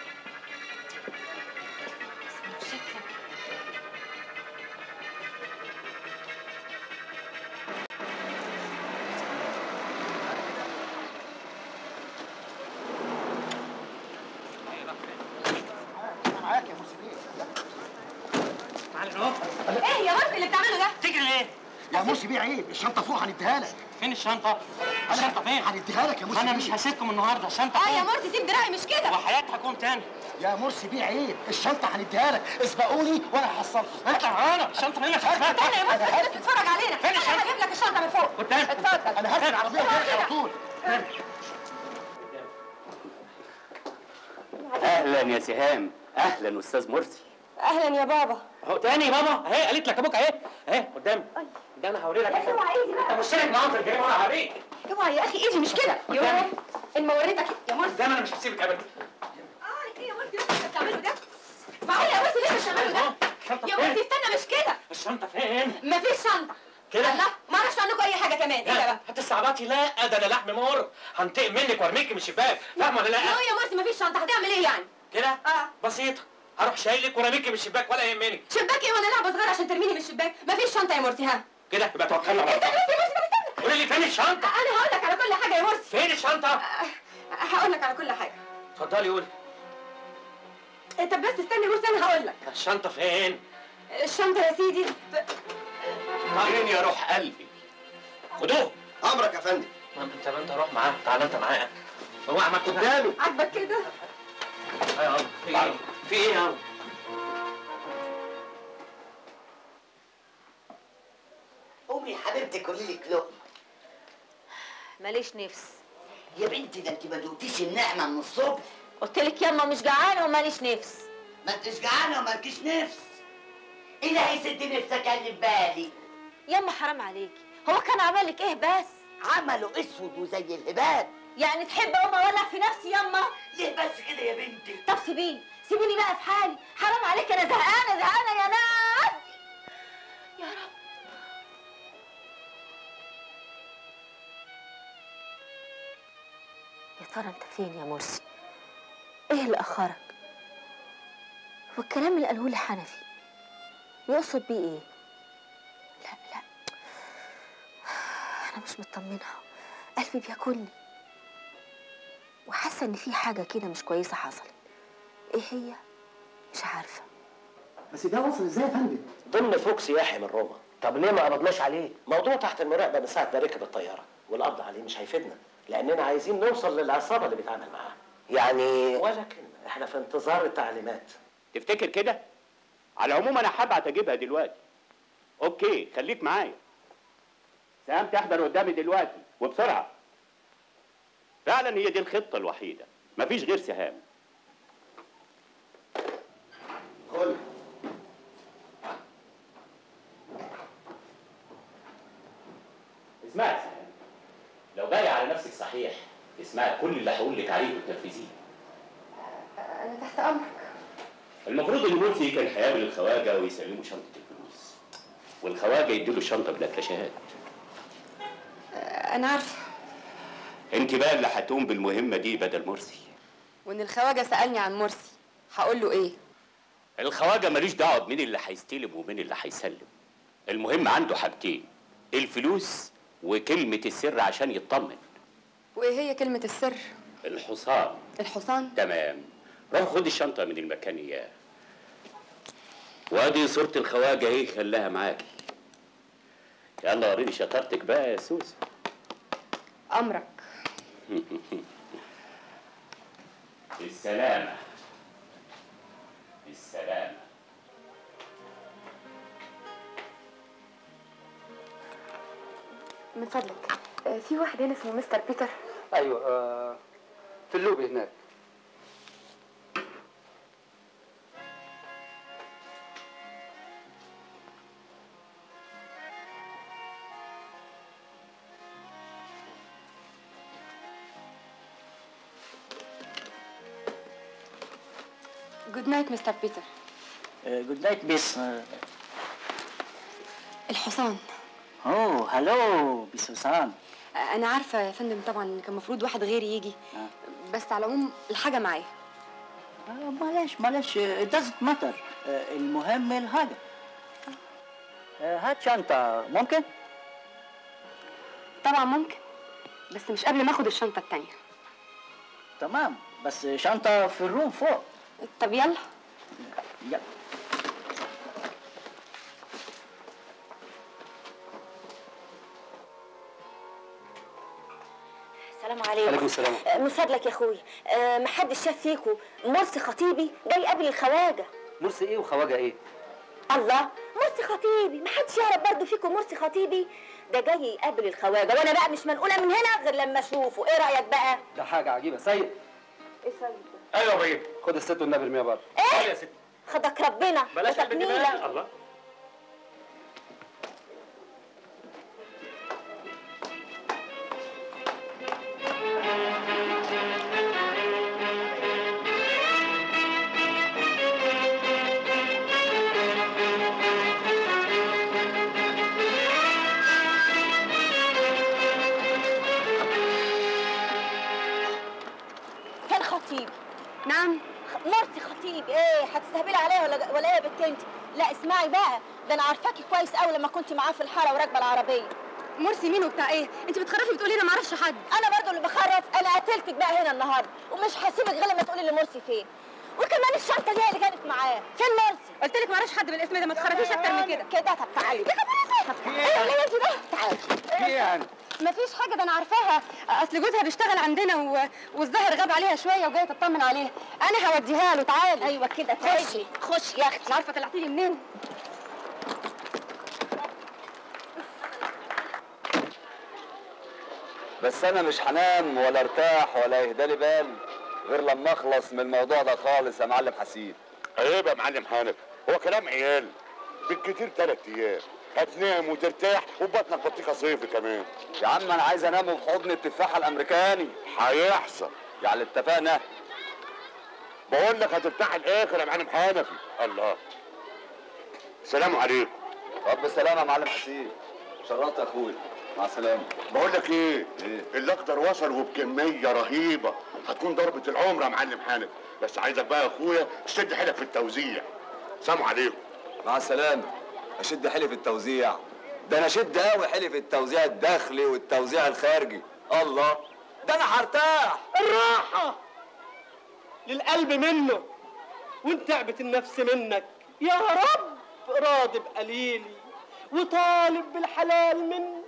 Speaker 7: انا معاك يا مرسي بيه
Speaker 2: تعالى اهو
Speaker 11: ايه يا مرسي اللي بتعمله ده
Speaker 2: تجري ليه؟
Speaker 7: يا مرسي بيه عيب الشنطه فوق هنديها لك
Speaker 2: فين الشنطه؟ الشنطه فين؟
Speaker 7: هنديها لك يا مرسي
Speaker 2: انا
Speaker 7: بيه.
Speaker 2: مش هسيبكم النهارده الشنطه
Speaker 11: اه
Speaker 2: فين؟
Speaker 11: يا مرسي سيب دراعي مش كده
Speaker 2: وحياتي هكون تاني
Speaker 7: يا مرسي بيه عيب الشنطه هنديها لك اسبقوني وانا هحصلكم
Speaker 2: اطلع هنا الشنطه هنا
Speaker 11: استنى يا مرسي انت بتتفرج علينا انا هجيب لك الشنطه من فوق
Speaker 2: قدام
Speaker 11: اتفضل
Speaker 7: انا هركب العربيه وجاي على طول
Speaker 12: اهلا يا سهام اهلا استاذ مرسي
Speaker 11: اهلا يا بابا
Speaker 2: اهو تاني بابا اهي قالت لك ابوك اهي اهي قدام ده انا هوري لك
Speaker 11: يا اوعى ايدي بقى
Speaker 2: انت مشترك معاهم في الجريمه وانا هوريك
Speaker 11: اوعى يا اخي ايدي مش كده يوه ان ما وريتك يا مرسي
Speaker 2: قدام انا مش هسيبك ابدا
Speaker 11: اه ايه يا مرسي اللي انت بتعمله ده معقول يا مرسي اللي انت بتعمله ده
Speaker 2: الشنطه
Speaker 11: يا
Speaker 2: فين؟
Speaker 11: مرسي استنى مش كده
Speaker 2: الشنطه فين؟
Speaker 11: مفيش شنطه
Speaker 2: كده؟
Speaker 11: الله ما اعرفش عنكم اي حاجه كمان ايه ده بقى
Speaker 2: هتستعبطي لا ده انا لحم مر هنتقم منك وارميكي من الشباك فاهمه ولا لا؟
Speaker 11: لا يا مرسي مفيش شنطه هتعمل ايه يعني
Speaker 2: كده؟
Speaker 11: اه
Speaker 2: بسيطه هروح شايلك ورميكي من الشباك ولا يهمني
Speaker 11: شباك ايه وانا لعبه صغيره عشان ترميني من الشباك مفيش شنطه يا مرسي ها
Speaker 2: كده يبقى توكلنا على
Speaker 11: استنى
Speaker 2: الله
Speaker 11: بس يا مرسي طب استنى
Speaker 2: قولي لي فين الشنطه؟
Speaker 11: انا هقول لك على كل حاجه يا مرسي
Speaker 2: فين الشنطه؟
Speaker 11: هقول لك على كل حاجه
Speaker 2: اتفضلي قولي
Speaker 11: إيه، طب بس استنى يا مرسي انا هقول لك
Speaker 2: الشنطه فين؟
Speaker 11: الشنطه يا سيدي
Speaker 12: فين يا روح قلبي
Speaker 2: خدوه
Speaker 7: امرك يا فندم
Speaker 2: ما انت ما انت روح معاه تعال انت معاه هو عمك قدامي
Speaker 11: عاجبك كده
Speaker 2: ايوه يا عم. في ايه؟ في ايه يا عم؟
Speaker 1: قومي يا حبيبتي كلي لك لقمه
Speaker 6: ماليش نفس
Speaker 1: يا بنتي ده انت ما دوقتيش النعمه من الصبح
Speaker 6: قلت لك ياما مش جعانه وماليش نفس
Speaker 1: ما انتش جعانه ومالكيش نفس ايه اللي هيسد نفسك اللي في بالي
Speaker 6: ياما حرام عليكي هو كان عمل لك ايه بس
Speaker 1: عمله اسود وزي الهباب
Speaker 6: يعني تحب اقوم اولع في نفسي ياما
Speaker 1: ليه بس كده يا بنتي
Speaker 6: طب سيبيني سيبيني بقى في حالي حرام عليك انا زهقانه زهقانه يا ناس يا رب يا ترى انت فين يا مرسي ايه اللي اخرك والكلام اللي قاله لي حنفي يقصد بيه ايه لا لا انا مش مطمنه قلبي بياكلني وحاسه ان في حاجه كده مش كويسه حصلت ايه هي مش عارفه
Speaker 13: بس ده وصل ازاي يا فندم؟
Speaker 8: ضمن فوق سياحي من روما
Speaker 16: طب ليه ما قبضناش عليه؟
Speaker 8: موضوع تحت المراقبه من ساعه ما ركب الطياره والقبض عليه مش هيفيدنا لاننا عايزين نوصل للعصابه اللي بيتعامل معاها
Speaker 16: يعني
Speaker 8: ولكن احنا في انتظار التعليمات
Speaker 12: تفتكر كده على العموم انا هبعت اجيبها دلوقتي اوكي خليك معايا سهام تحضر قدامي دلوقتي وبسرعه فعلا هي دي الخطه الوحيده مفيش غير سهام
Speaker 7: قول
Speaker 12: اسمعي يا سهام لو جاي على نفسك صحيح اسمعي كل اللي هقول لك عليه وتنفذيه
Speaker 11: انا تحت امرك
Speaker 12: المفروض ان مرسي كان هيقابل الخواجه ويسلموا شنطه الفلوس والخواجه يديله الشنطه بلا كلاشات
Speaker 11: انا عارفه
Speaker 12: انت بقى اللي هتقوم بالمهمه دي بدل مرسي
Speaker 11: وان الخواجه سالني عن مرسي هقول له ايه
Speaker 12: الخواجه ماليش دعوه بمين اللي هيستلم ومين اللي هيسلم المهم عنده حاجتين الفلوس وكلمه السر عشان يطمن
Speaker 11: وايه هي كلمه السر
Speaker 12: الحصان
Speaker 11: الحصان
Speaker 12: تمام روح خد الشنطه من المكان اياه وادي صوره الخواجه اهي خلاها معاكي يلا وريني شطارتك بقى يا سوسو
Speaker 11: امرك
Speaker 12: السلامة السلامة
Speaker 11: من فضلك آه، في واحد هنا اسمه مستر بيتر
Speaker 3: ايوه آه في اللوبي هناك
Speaker 11: جود نايت مستر بيتر
Speaker 15: جود نايت بيس
Speaker 11: الحصان
Speaker 15: اوه هلو بيس حسام
Speaker 11: آه، انا عارفه يا فندم طبعا إن كان المفروض واحد غيري يجي بس على العموم الحاجه معايا
Speaker 15: آه، معلش معلش it doesn't matter آه، المهم الحاجة آه، هات شنطة ممكن؟
Speaker 11: طبعا ممكن بس مش قبل ما اخد الشنطه التانية
Speaker 15: تمام بس شنطة في الروم فوق
Speaker 11: طب يلا
Speaker 15: يلا
Speaker 18: السلام عليكم
Speaker 17: عليكم السلام.
Speaker 18: آه، من فضلك يا اخويا آه، محدش شاف فيكم مرسي خطيبي جاي قبل الخواجه
Speaker 17: مرسي ايه وخواجه ايه
Speaker 18: الله مرسي خطيبي محدش يعرف برضه فيكم مرسي خطيبي ده جاي يقابل الخواجه وانا بقى مش منقوله من هنا غير لما اشوفه ايه رايك بقى
Speaker 17: ده حاجه عجيبه سيد
Speaker 18: ايه سيد ده
Speaker 17: ايوه بيه خد الست والنبي ارميها بره
Speaker 18: ايه
Speaker 17: يا ست
Speaker 18: خدك ربنا
Speaker 17: بلاش البنت
Speaker 18: وتكميلة.
Speaker 17: بلاش الله
Speaker 6: فين خطيبي نعم مرتي خطيبي ايه هتستهبلي عليا ولا ولا ايه يا بنت انت لا اسمعي بقى ده انا عارفاكي كويس قوي لما كنت معاه في الحاره وراكبه العربيه مرسي مين وبتاع ايه انت بتخرفي بتقولي انا ما اعرفش حد انا برضو اللي بخرف انا قتلتك بقى هنا النهارده ومش هسيبك غير لما تقولي لي مرسي فين وكمان الشنطه دي اللي كانت معاه فين مرسي قلت لك ما اعرفش حد بالاسم ده ما تخرفيش اكتر من كده كده طب تعالي ايه اللي انت ده تعالي
Speaker 3: ايه يعني
Speaker 11: مفيش حاجه ده انا عارفاها اصل جوزها بيشتغل عندنا و... والظاهر غاب عليها شويه وجايه تطمن عليها انا هوديها له تعالي
Speaker 6: ايوه كده خشي خشي يا اختي
Speaker 11: انا عارفه طلعتي لي منين
Speaker 4: بس انا مش هنام ولا ارتاح ولا يهدالي بال غير لما اخلص من الموضوع ده خالص يا معلم حسين
Speaker 10: عيب يا معلم حنف هو كلام عيال بالكتير تلات ايام هتنام وترتاح وبطنك بطيخه صيفي كمان
Speaker 4: يا عم انا عايز انام في حضن التفاحه الامريكاني
Speaker 10: هيحصل
Speaker 4: يعني اتفقنا
Speaker 10: بقول لك هترتاح الاخر يا معلم حنفي الله سلام عليكم
Speaker 4: رب السلامه يا معلم حسين شرفت يا اخويا مع السلامه
Speaker 10: بقول لك ايه الاخضر وصل وبكميه رهيبه هتكون ضربه العمر يا معلم حنف بس عايزك بقى يا اخويا تشد حيلك في التوزيع سلام عليكم
Speaker 4: مع السلامه اشد حيلي في التوزيع ده انا اشد قوي حيلي في التوزيع الداخلي والتوزيع الخارجي الله ده انا هرتاح
Speaker 17: الراحة للقلب منه وانتعبة النفس منك يا رب راضي بقليلي وطالب بالحلال منك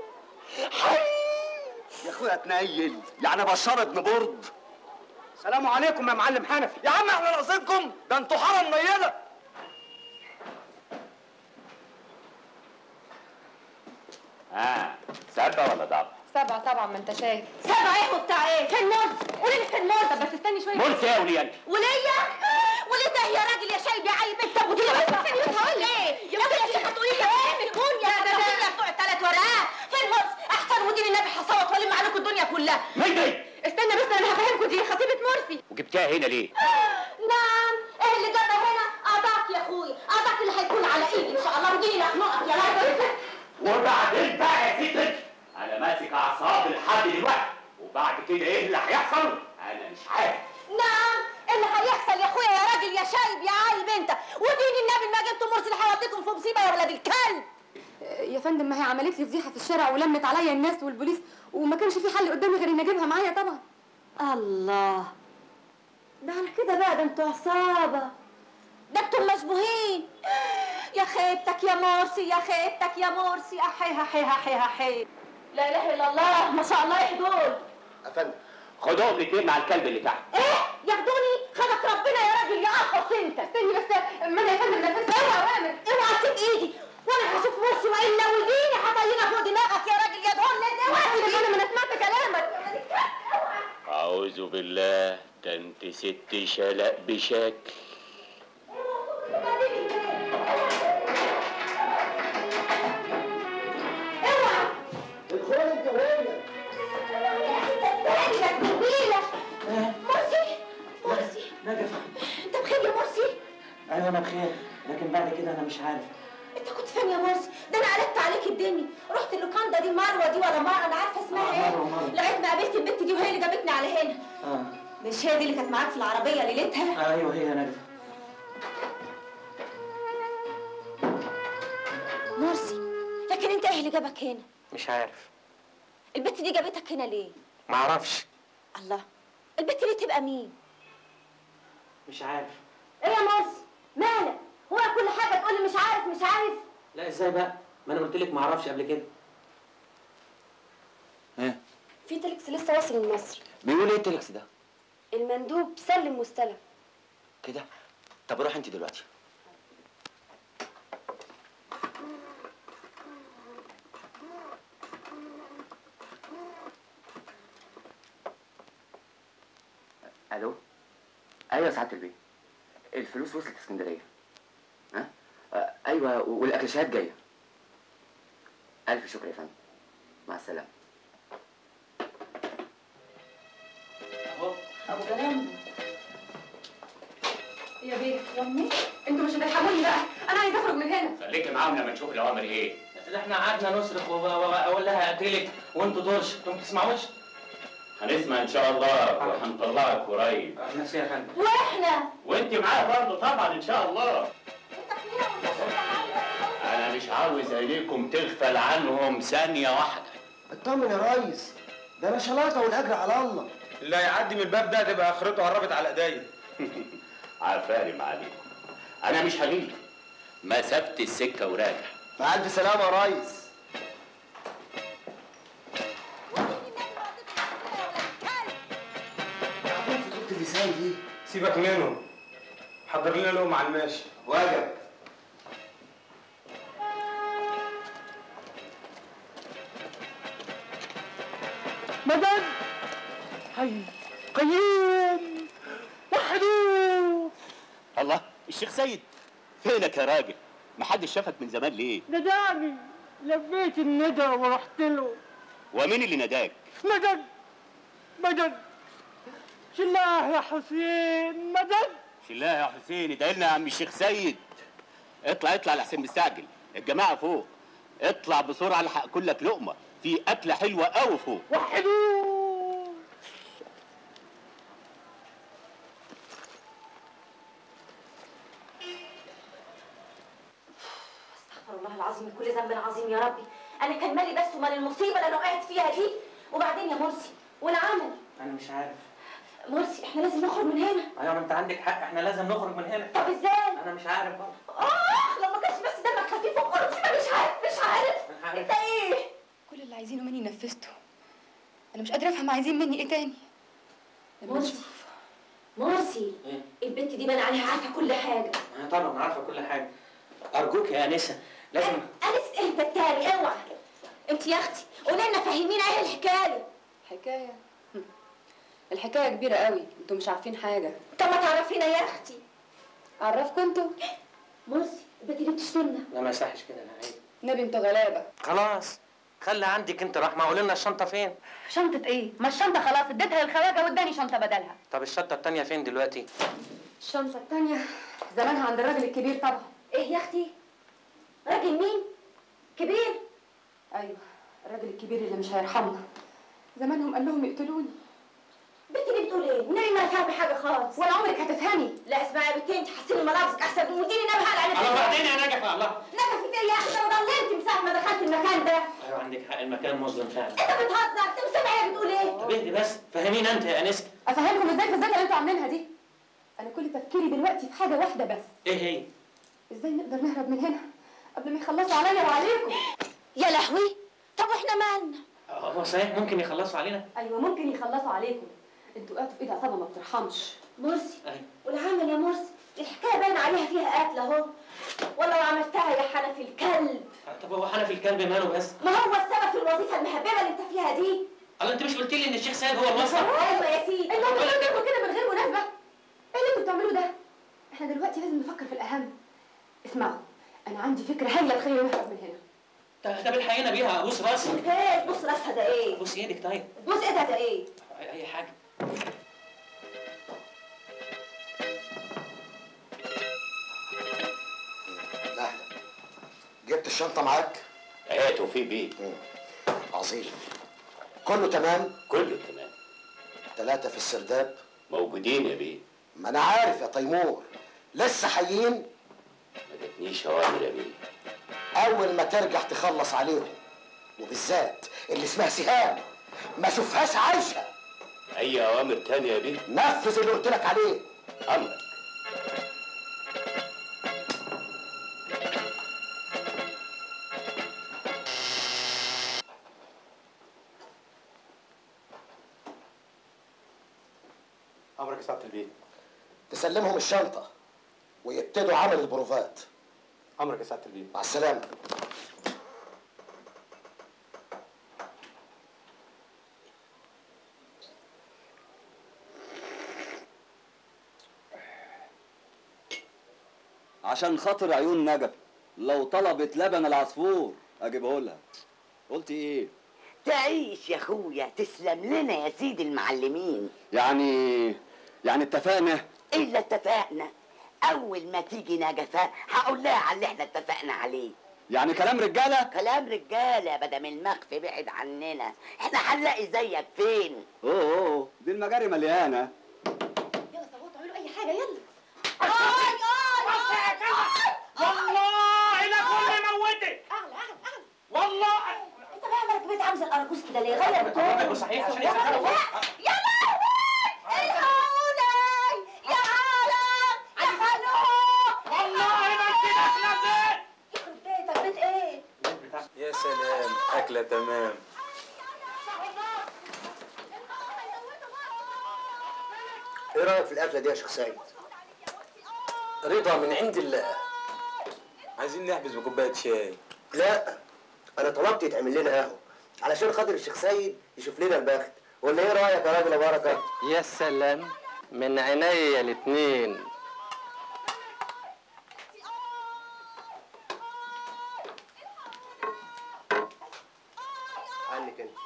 Speaker 4: يا اخويا اتنيل يعني بشار ابن برد
Speaker 17: سلام عليكم يا معلم حنفي
Speaker 4: يا عم احنا ناقصينكم ده انتوا حاره منيله
Speaker 12: اه سبعة ولا ضبع؟
Speaker 11: سبعه طبعا ما انت شايف
Speaker 6: سبعة ايه وبتاع ايه فين مرسي قولي لي فين مرسي
Speaker 11: طب بس استني شويه
Speaker 12: مرسي يا وليان
Speaker 6: وليا وليه يا راجل يا شايب يا عيب انت ودي بس استني بس هقول ليه يا وليه يا شيخه تقولي لي ايه الدنيا ده ده يا بتوع الثلاث ورقات فين مرسي احسن ودين النبي هصوت والم عليكم الدنيا كلها
Speaker 12: ميدي
Speaker 11: استنى بس انا هفهمكم دي خطيبه مرسي
Speaker 12: وجبتها هنا ليه؟
Speaker 6: نعم ايه اللي جابها هنا قضاك يا اخويا قضاك اللي هيكون على ايدي ان شاء الله وديني لاخنقك يا راجل
Speaker 12: وبعدين بقى يا ستي انا ماسك اعصابي لحد دلوقتي وبعد كده ايه اللي هيحصل؟ انا مش عارف
Speaker 6: نعم اللي هيحصل يا اخويا يا راجل يا شايب يا عايب انت ودين النبي ما جبتوا مرسي اللي هيوديكم في مصيبه يا ولاد الكلب
Speaker 11: يا فندم ما هي عملت لي فضيحه في الشارع ولمت عليا الناس والبوليس وما كانش في حل قدامي غير اني اجيبها معايا طبعا
Speaker 6: الله ده على كده بقى ده انتوا عصابة ده انتوا مشبوهين يا خيبتك يا مرسي يا خيبتك يا مرسي احي احي احي احي لا اله الا الله ما شاء الله ايه دول
Speaker 7: افندم
Speaker 12: خدهم الاثنين مع الكلب اللي تحت
Speaker 6: ايه ياخدوني خدك ربنا يا راجل يا اخص انت
Speaker 11: استني بس ما انا يا فندم نفسي اوعى اوامر
Speaker 6: اوعى تسيب ايدي وانا هشوف مرسي والا وديني هطينها فوق دماغك يا راجل يا دهون لا اوعى تسيب
Speaker 11: انا ما انا سمعت كلامك
Speaker 12: اعوذ بالله ده انت ست شلق بشكل
Speaker 13: ادخلي انت وهي
Speaker 6: يا جميلة مرسي مرسي
Speaker 2: نجفة
Speaker 6: انت بخير يا مرسي
Speaker 2: ايوه انا بخير لكن بعد كده انا مش عارف
Speaker 6: انت كنت فين يا مرسي ده انا قلبت عليك الدنيا رحت اللوكاندا دي مروه دي ولا مره انا عارفه اسمها
Speaker 2: آه،
Speaker 6: ايه
Speaker 2: مروة، مروة.
Speaker 6: لغايه ما قابلت البت دي وهي اللي جابتني على هنا
Speaker 2: اه
Speaker 6: مش هي دي اللي كانت معاك في العربيه ليلتها
Speaker 2: ايوه هي نجفة
Speaker 6: مرسي لكن انت ايه اللي جابك هنا
Speaker 2: مش عارف
Speaker 6: البت دي جابتك هنا ليه
Speaker 2: ما اعرفش
Speaker 6: الله البت دي تبقى مين
Speaker 2: مش عارف
Speaker 6: ايه يا مرسي مالك هو كل حاجه تقول لي مش عارف مش عارف
Speaker 2: لا ازاي بقى ما انا قلت لك ما اعرفش قبل كده
Speaker 11: في تلكس لسه واصل من مصر
Speaker 9: بيقول ايه التلكس ده
Speaker 11: المندوب سلم واستلم
Speaker 9: كده طب روح انت دلوقتي الو ايوه يا سعاده البيه الفلوس وصلت اسكندريه ها آه، ايوه والاكلاشات جايه الف شكر يا فندم مع السلامه
Speaker 11: ابو كلام يا بيه يا امي انتوا مش هترحموني بقى انا عايزه اخرج من هنا
Speaker 5: خليكي معاهم لما نشوف الاوامر ايه
Speaker 2: ده احنا قعدنا نصرخ واقول لها اقتلك وانتوا دورش انتوا ما تسمعوش
Speaker 5: هنسمع ان شاء الله وهنطلعك قريب
Speaker 2: ميرسي يا فندم
Speaker 18: واحنا
Speaker 5: وانت معايا برضه طبعا ان شاء الله انا مش عاوز عينيكم تغفل عنهم ثانيه واحده
Speaker 13: اطمن يا ريس ده انا شلاطه والاجر على الله
Speaker 19: اللي هيعدي من الباب ده تبقى اخرته قربت على ايديا
Speaker 5: عفارم عليكم انا مش هغيب مسافه السكه وراجع
Speaker 13: مع الف سلامه يا ريس
Speaker 19: في اللسان دي سيبك منهم حضر لنا لقمه على الماشي واجب
Speaker 3: مدد حي قيوم وحدوه
Speaker 12: الله الشيخ سيد فينك يا راجل محدش شافك من زمان ليه
Speaker 3: نداني لبيت الندى ورحت له
Speaker 12: ومين اللي نداك
Speaker 3: مدد مدد شلاه يا حسين مدد
Speaker 12: شلاه يا حسين ادعي لنا يا عم الشيخ سيد اطلع اطلع لحسين مستعجل الجماعه فوق اطلع بسرعه الحق كلك لقمه في اكله حلوه قوي فوق
Speaker 3: وحدوه
Speaker 18: استغفر الله العظيم من كل ذنب عظيم يا ربي انا كان مالي بس ومال المصيبه اللي انا وقعت فيها دي وبعدين يا مرسي والعمل
Speaker 2: انا مش عارف
Speaker 18: مرسي احنا لازم نخرج من هنا
Speaker 2: ايوه ما انت عندك حق احنا لازم نخرج من هنا
Speaker 18: طب ازاي
Speaker 2: انا مش عارف برضه
Speaker 18: اه لو ما كانش بس دمك خفيف وقرصي مش عارف مش عارف انت ايه
Speaker 11: كل اللي عايزينه مني نفذته انا مش قادره افهم عايزين مني ايه تاني لما
Speaker 18: مرسي
Speaker 11: نشوف
Speaker 18: مرسي
Speaker 2: ايه
Speaker 18: البنت دي بان عليها عارفه كل حاجه
Speaker 2: انا طبعا عارفه كل حاجه ارجوك يا انسه لازم
Speaker 18: انس انت التاني اوعى انت يا اختي قولي لنا فهمينا ايه الحكايه
Speaker 11: حكايه هم. الحكايه كبيره قوي انتوا مش عارفين حاجه
Speaker 18: طب ما تعرفينا يا اختي
Speaker 11: اعرفكم انتوا
Speaker 18: مرسي البنت دي بتشتمنا
Speaker 2: لا ما يصحش كده انا عيب
Speaker 11: نبي انتوا غلابه
Speaker 2: خلاص خلي عندك انت رحمه قولي لنا الشنطه فين
Speaker 11: شنطه ايه ما الشنطه خلاص اديتها للخواجه واداني شنطه بدلها
Speaker 2: طب الشنطه التانيه فين دلوقتي
Speaker 11: الشنطه التانيه زمانها عند الراجل الكبير طبعا
Speaker 18: ايه يا اختي راجل مين كبير
Speaker 11: ايوه الراجل الكبير اللي مش هيرحمنا زمانهم قال لهم يقتلوني
Speaker 18: بنتي دي بتقول ايه؟ النبي ما فاهمه حاجه خالص
Speaker 11: ولا عمرك هتفهمي
Speaker 18: لا اسمعي يا بنتي انت حسيني ملابسك احسن وديني نبه على
Speaker 2: الله بعدين يا نجفه الله
Speaker 18: نجفت ايه يا اخي ده انا ضلمت من ساعه ما دخلت المكان ده
Speaker 2: ايوه عندك حق المكان مظلم فعلا
Speaker 18: انت بتهزر انت مش سامع هي بتقول ايه؟
Speaker 2: طب اهدي بس فهمينا انت يا انسه
Speaker 11: افهمكم ازاي في الزنقه اللي انتوا عاملينها دي انا كل تفكيري دلوقتي في حاجه واحده بس
Speaker 2: ايه هي
Speaker 11: ازاي نقدر نهرب من هنا قبل ما يخلصوا عليا وعليكم
Speaker 18: يا لهوي طب واحنا مالنا؟
Speaker 2: هو صحيح ممكن يخلصوا علينا
Speaker 11: ايوه ممكن يخلصوا عليكم انتوا وقعتوا في ايد عصابه ما بترحمش
Speaker 18: مرسي
Speaker 2: أيوة.
Speaker 18: والعمل يا مرسي الحكايه باين عليها فيها قتل اهو والله لو عملتها يا حنفي الكلب
Speaker 2: طب هو حنفي الكلب ماله بس
Speaker 18: ما هو السبب في الوظيفه المهببه اللي انت فيها دي
Speaker 2: الله انت مش قلت لي ان الشيخ سيد هو المصدر
Speaker 18: ايوه يا سيدي
Speaker 11: انتوا بتعملوا كده من غير مناسبه ايه اللي انتوا بتعملوه ده احنا دلوقتي لازم نفكر في الاهم اسمعوا انا عندي فكره هايله تخلينا نهرب من هنا
Speaker 2: طب طب الحقيقه بيها ابوس راسي
Speaker 18: ايه بص راسها ده ايه؟
Speaker 2: بص ايدك طيب
Speaker 18: بص ايدها ده ايه؟
Speaker 2: اي أي حاجه
Speaker 7: لا جبت الشنطة معاك؟
Speaker 12: هاته في بيت
Speaker 7: عظيم كله تمام؟
Speaker 12: كله تمام
Speaker 7: ثلاثة في السرداب
Speaker 12: موجودين يا بيه
Speaker 7: ما أنا عارف يا تيمور لسه حيين
Speaker 12: ما جاتنيش اوامر يا بيه
Speaker 7: أول ما ترجع تخلص عليهم وبالذات اللي اسمها سهام ما اشوفهاش عايشة
Speaker 12: اي اوامر تانية يا بيه
Speaker 7: نفذ اللي قلت لك عليه
Speaker 12: امرك
Speaker 19: امرك يا سعاده البيت
Speaker 7: تسلمهم الشنطه ويبتدوا عمل البروفات
Speaker 19: امرك يا سعاده البيت
Speaker 7: مع السلامه
Speaker 4: عشان خاطر عيون نجف لو طلبت لبن العصفور اجيبه لها قلت ايه
Speaker 1: تعيش يا اخويا تسلم لنا يا سيدي المعلمين
Speaker 4: يعني يعني اتفقنا
Speaker 1: الا اتفقنا اول ما تيجي نجفة هقول لها على اللي احنا اتفقنا عليه
Speaker 4: يعني كلام رجاله
Speaker 1: كلام رجاله بدل المخفي بعد عننا احنا هنلاقي زيك فين
Speaker 4: اوه اوه دي المجاري مليانه
Speaker 11: يلا صوتوا اعملوا اي حاجه يلا
Speaker 2: والله لا كل موتك
Speaker 11: اعلى اعلى اعلى
Speaker 2: والله
Speaker 18: انت بقى مالك بيت عامل زي الارجوز كده ليه غير
Speaker 2: بتقول صحيح عشان يسخنوا
Speaker 18: يا لهوي الحقوني يا عالم يا خنوق
Speaker 2: والله ما انت داخله فين
Speaker 18: يخرب بيتك بيت ايه
Speaker 19: يا سلام اكله تمام
Speaker 13: ايه رايك في الاكله دي يا شيخ سيد
Speaker 17: رضا من عند الله
Speaker 19: عايزين نحبس بكوبايه شاي
Speaker 13: لا انا طلبت يتعمل لنا قهوه علشان خاطر الشيخ سيد يشوف لنا البخت ولا ايه رايك يا راجل يا بركه
Speaker 17: يا سلام من عينيا الاتنين
Speaker 13: عنك انت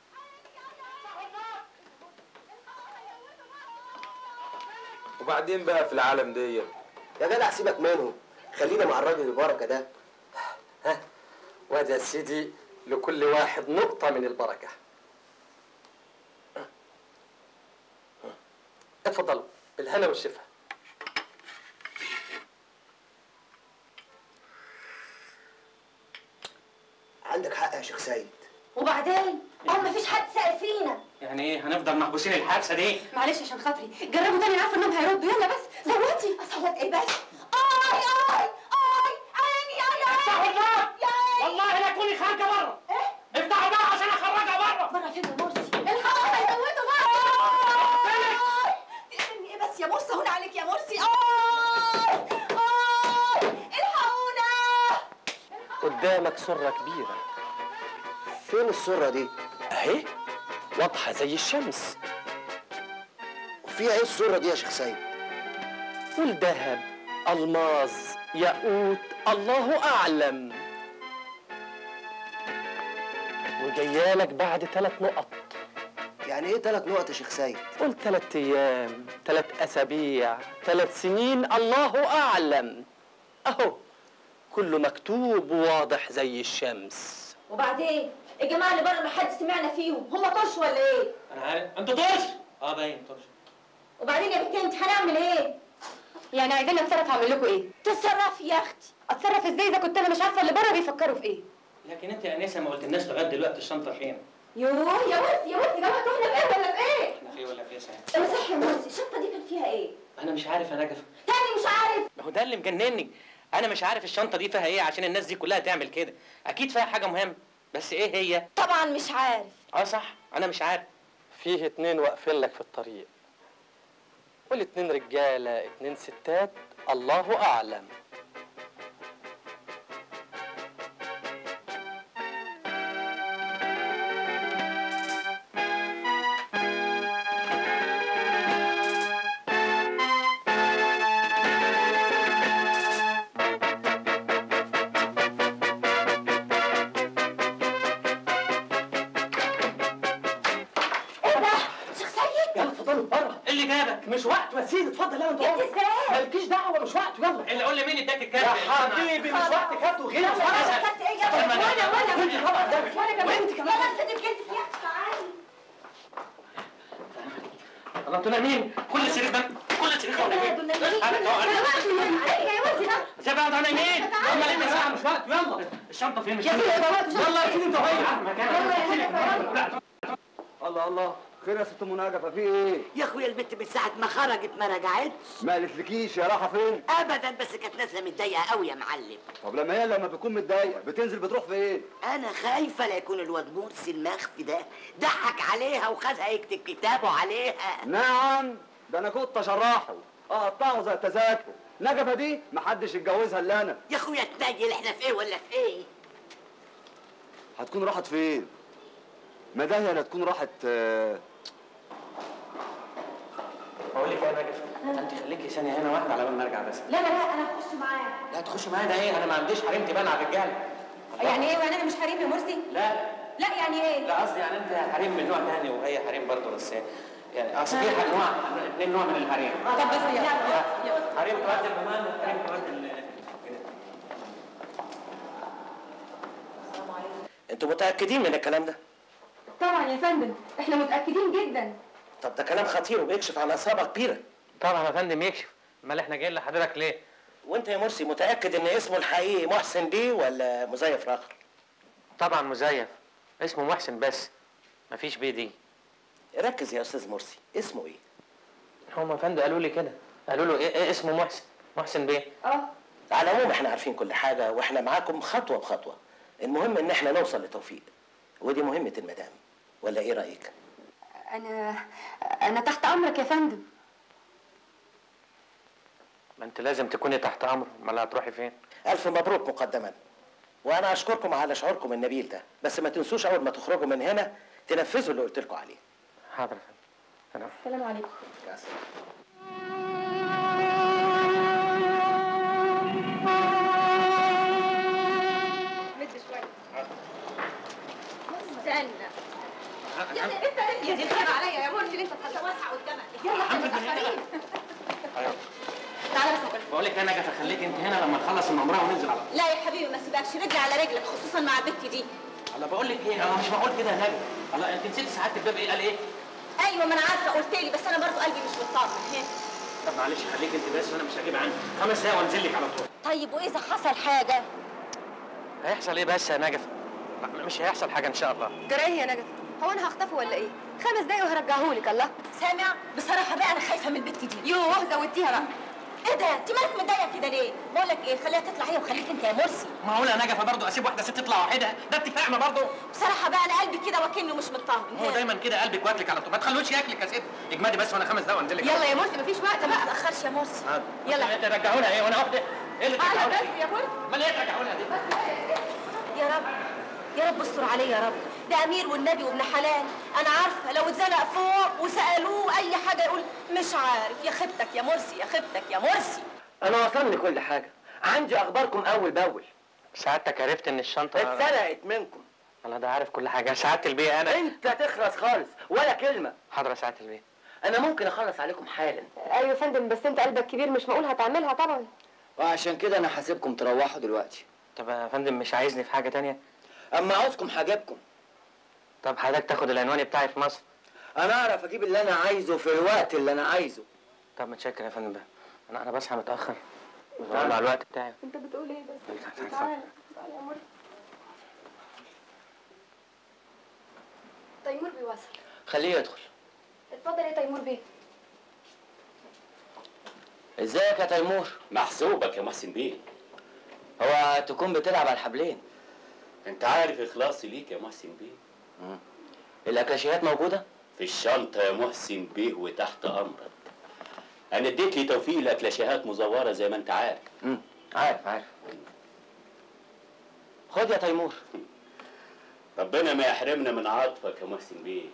Speaker 19: وبعدين بقى في العالم دي
Speaker 13: يا جدع سيبك منه خلينا مع الراجل البركه ده
Speaker 17: وادي يا سيدي لكل واحد نقطة من البركة اتفضلوا بالهنا والشفا
Speaker 13: عندك حق يا شيخ سيد
Speaker 18: وبعدين هو مفيش حد سأل فينا
Speaker 2: يعني ايه هنفضل محبوسين الحادثه دي
Speaker 11: معلش عشان خاطري جربوا تاني عارفه انهم هيردوا يلا بس صوتي
Speaker 18: اصوت ايه بس اي اي اي عيني يا
Speaker 2: افتحوا الباب والله لا تكوني خارجه بره افتحوا الباب عشان اخرجها بره
Speaker 18: بره فين يا مرسي الحقوا هيموتوا بره تقفلني ايه بس يا مرسي هون عليك يا مرسي اي اي الحقونا
Speaker 17: قدامك سرة كبيرة
Speaker 13: فين السره دي
Speaker 17: اهي واضحة زي الشمس
Speaker 13: وفيها ايه السره دي يا شيخ سيد
Speaker 17: والذهب الماظ ياقوت الله اعلم وجيالك بعد ثلاث نقط
Speaker 13: يعني ايه ثلاث نقط يا شيخ سيد
Speaker 17: قول ثلاث ايام ثلاث اسابيع ثلاث سنين الله اعلم اهو كله مكتوب وواضح زي الشمس
Speaker 18: وبعدين الجماعه اللي بره ما حد سمعنا فيهم هم طش ولا ايه
Speaker 2: انا عارف انت طش اه باين طش
Speaker 18: وبعدين يا بنتي انت هنعمل ايه
Speaker 11: يعني عايزين اتصرف اعمل لكم ايه
Speaker 18: تتصرفي يا اختي
Speaker 11: اتصرف ازاي اذا كنت انا مش عارفه اللي بره بيفكروا في ايه
Speaker 2: لكن انت يا انسه ما قلتلناش لغايه دلوقتي الشنطه فين
Speaker 11: يوه يا مرسي يا مرسي جماعه احنا في ايه ولا في ايه
Speaker 2: احنا في ولا في ساعه
Speaker 18: ايه صح يا مرسي الشنطه دي كان فيها ايه
Speaker 2: انا مش عارف يا نجفه
Speaker 18: تاني مش عارف
Speaker 2: ما هو ده اللي مجنني انا مش عارف الشنطه دي فيها ايه عشان الناس دي كلها تعمل كده اكيد فيها حاجه مهمه بس ايه هي
Speaker 18: طبعا مش عارف
Speaker 2: اه صح انا مش عارف
Speaker 17: فيه اتنين واقفين لك في الطريق والاتنين رجالة اتنين ستات الله أعلم
Speaker 18: ايه ده شيخ سيد
Speaker 17: يلا اتفضلوا بره
Speaker 2: اللي جابك
Speaker 17: مش وقته يا سيدي اتفضل يلا انت
Speaker 18: جيت
Speaker 17: بره.
Speaker 18: ازاي
Speaker 17: مالكيش دعوة مش وقته يلا
Speaker 2: اللي قول لي مين اداك الكارت
Speaker 17: يا حبيبي مش وقت كات وغير
Speaker 18: يلا يلا خدت ايه جابك وانا وانا
Speaker 17: وانت طبعا ده
Speaker 18: وانا كمان
Speaker 17: وانت كمان
Speaker 18: يلا انت تتجلد في يا تعالي
Speaker 2: الله انتوا نايمين كل سرير ده كل سرير ده
Speaker 18: ايه دول نايمين
Speaker 2: انا
Speaker 18: عليك يا مرسي ده
Speaker 2: سيب بعض نايمين هم اللي ساعه مش وقت يلا الشنطه فين
Speaker 18: يا سيدي ده وقت
Speaker 2: يلا يا سيدي انت
Speaker 18: يلا
Speaker 4: الله الله خير يا ست مناجفه في ايه
Speaker 1: يا اخويا البنت من ساعه ما خرجت ما رجعتش
Speaker 4: ما قالتلكيش يا راحه فين
Speaker 1: ابدا بس كانت نازله متضايقه قوي يا معلم
Speaker 4: طب لما هي لما بتكون متضايقه بتنزل بتروح فين
Speaker 1: انا خايفه لا يكون الواد مرسي المخفي ده ضحك عليها وخدها يكتب كتابه عليها
Speaker 4: نعم ده انا كنت اشرحه اقطعه زي التذاكر نجفه دي محدش يتجوزها الا انا
Speaker 1: يا اخويا تنيل احنا في ايه ولا في ايه
Speaker 4: هتكون راحت فين ما ده هي لا تكون راحت آه،
Speaker 2: بقول لك ايه يا نجفه انت خليكي ثانيه هنا واحده على بال ما ارجع بس
Speaker 6: لا لا لا انا هخش معاه
Speaker 2: لا تخشي معايا ده ايه انا ما عنديش حريم تبان على الرجاله
Speaker 6: يعني ايه وانا مش حريم يا مرسي
Speaker 2: لا
Speaker 6: لا يعني ايه
Speaker 2: لا قصدي يعني انت حريم من نوع تاني وهي حريم برضه بس يعني اصل في انواع اثنين نوع من الحريم
Speaker 6: طب بس يلا
Speaker 2: حريم تودي المال وحريم تودي ال-
Speaker 8: انتوا متاكدين من الكلام ده
Speaker 11: طبعا يا فندم احنا متاكدين جدا
Speaker 8: طب ده كلام خطير وبيكشف عن اصابه كبيره
Speaker 2: طبعا يا فندم يكشف امال احنا جايين لحضرتك ليه
Speaker 8: وانت يا مرسي متاكد ان اسمه الحقيقي محسن بيه ولا مزيف اخر
Speaker 2: طبعا مزيف اسمه محسن بس مفيش بيه دي
Speaker 8: ركز يا استاذ مرسي اسمه ايه
Speaker 2: هم يا فندم قالوا لي كده قالوا له ايه, إيه اسمه محسن محسن بيه
Speaker 11: اه
Speaker 8: على العموم احنا عارفين كل حاجه واحنا معاكم خطوه بخطوه المهم ان احنا نوصل لتوفيق ودي مهمه المدام ولا ايه رايك
Speaker 11: انا انا تحت امرك يا فندم
Speaker 2: ما انت لازم تكوني تحت امر امال هتروحي فين
Speaker 8: الف مبروك مقدما وانا اشكركم على شعوركم النبيل ده بس ما تنسوش اول ما تخرجوا من هنا تنفذوا اللي قلت لكم عليه
Speaker 2: حاضر يا فندم
Speaker 11: السلام عليكم
Speaker 8: يا سلام.
Speaker 6: مد شويه استنى يا دي انت يا دي الخير عليا يا مرسي اللي انت واسعه قدامك يلا احنا متاخرين تعالى بس
Speaker 2: بقول لك انا جت اخليك انت هنا لما نخلص الممراه وننزل على طول
Speaker 6: لا يا حبيبي ما سيبكش رجلي على رجلك خصوصا مع البت دي
Speaker 2: الله بقول لك ايه انا مش معقول كده يا نجم الله انت نسيت ساعات الباب ايه قال ايه
Speaker 6: ايوه ما انا عارفه قلت لي بس انا برضو قلبي مش مطمن ها.
Speaker 2: طب معلش خليك انت بس وانا مش هجيب عنك خمس دقايق وانزل لك على طول
Speaker 6: طيب واذا حصل حاجه
Speaker 2: هيحصل ايه بس يا نجف مش هيحصل حاجه ان شاء الله
Speaker 11: ترى ايه يا نجف هو انا هخطفه ولا ايه خمس دقايق وهرجعهولك الله
Speaker 6: سامع بصراحه بقى انا خايفه من البت دي
Speaker 11: يوه زودتيها بقى
Speaker 6: ايه ده انت مالك متضايقه كده ليه بقول لك ايه خليها تطلع هي وخليك انت يا مرسي
Speaker 2: معقول يا نجفه برضه اسيب واحده ست تطلع وحيده ده انت فاهمه برضه
Speaker 6: بصراحه بقى انا قلبي كده وكانه مش مطمن
Speaker 2: هو
Speaker 6: ها.
Speaker 2: دايما كده قلبك واكلك على طول ما تخلوش ياكلك يا ست اجمدي بس وانا خمس دقايق وانزل لك
Speaker 11: يلا يا مرسي مفيش وقت
Speaker 6: ما
Speaker 11: بقى
Speaker 6: تتاخرش يا مرسي
Speaker 2: يلا انت رجعوا لها ايه وانا واخده ايه اللي
Speaker 11: تعالى
Speaker 2: ترجعوا
Speaker 11: بس
Speaker 2: لها
Speaker 11: يا مرسي
Speaker 2: امال ايه ترجعوا لها دي
Speaker 6: يا رب يا رب استر عليه يا رب ده امير والنبي وابن حلال انا عارفه لو اتزنق فوق وسالوه اي حاجه يقول مش عارف يا خيبتك يا مرسي يا خيبتك يا مرسي
Speaker 16: انا وصلني كل حاجه عندي اخباركم اول باول
Speaker 2: سعادتك عرفت ان الشنطه
Speaker 16: اتسرقت منكم
Speaker 2: انا ده عارف كل حاجه سعاده البيه انا
Speaker 16: انت تخرس خالص ولا كلمه
Speaker 2: حاضر يا سعاده البيه
Speaker 16: انا ممكن اخلص عليكم حالا
Speaker 11: ايوه يا فندم بس انت قلبك كبير مش معقول هتعملها طبعا
Speaker 16: وعشان كده انا حاسبكم تروحوا دلوقتي
Speaker 2: طب يا فندم مش عايزني في حاجه تانية
Speaker 16: اما عاوزكم حاجبكم
Speaker 2: طب حضرتك تاخد العنوان بتاعي في مصر
Speaker 16: انا اعرف اجيب اللي انا عايزه في الوقت اللي انا عايزه
Speaker 2: طب متشكر يا فندم بقى انا انا بصحى متاخر بدور على الوقت بتاعي
Speaker 11: انت بتقول ايه بس تعالى تعالى يا مرسي تيمور بيوصل
Speaker 16: خليه يدخل
Speaker 11: اتفضل يا تيمور بيه
Speaker 16: ازيك يا تيمور
Speaker 5: محسوبك يا محسن بيه
Speaker 16: هو تكون بتلعب على الحبلين
Speaker 5: انت عارف اخلاصي ليك يا محسن بيه
Speaker 16: الاكلاشيات موجوده
Speaker 5: في الشنطة يا محسن بيه وتحت امرك انا اديت لي توفيق الاكلاشيهات مزورة زي ما انت عارف
Speaker 16: امم عارف عارف خد يا تيمور
Speaker 5: ربنا ما يحرمنا من عاطفك يا محسن بيه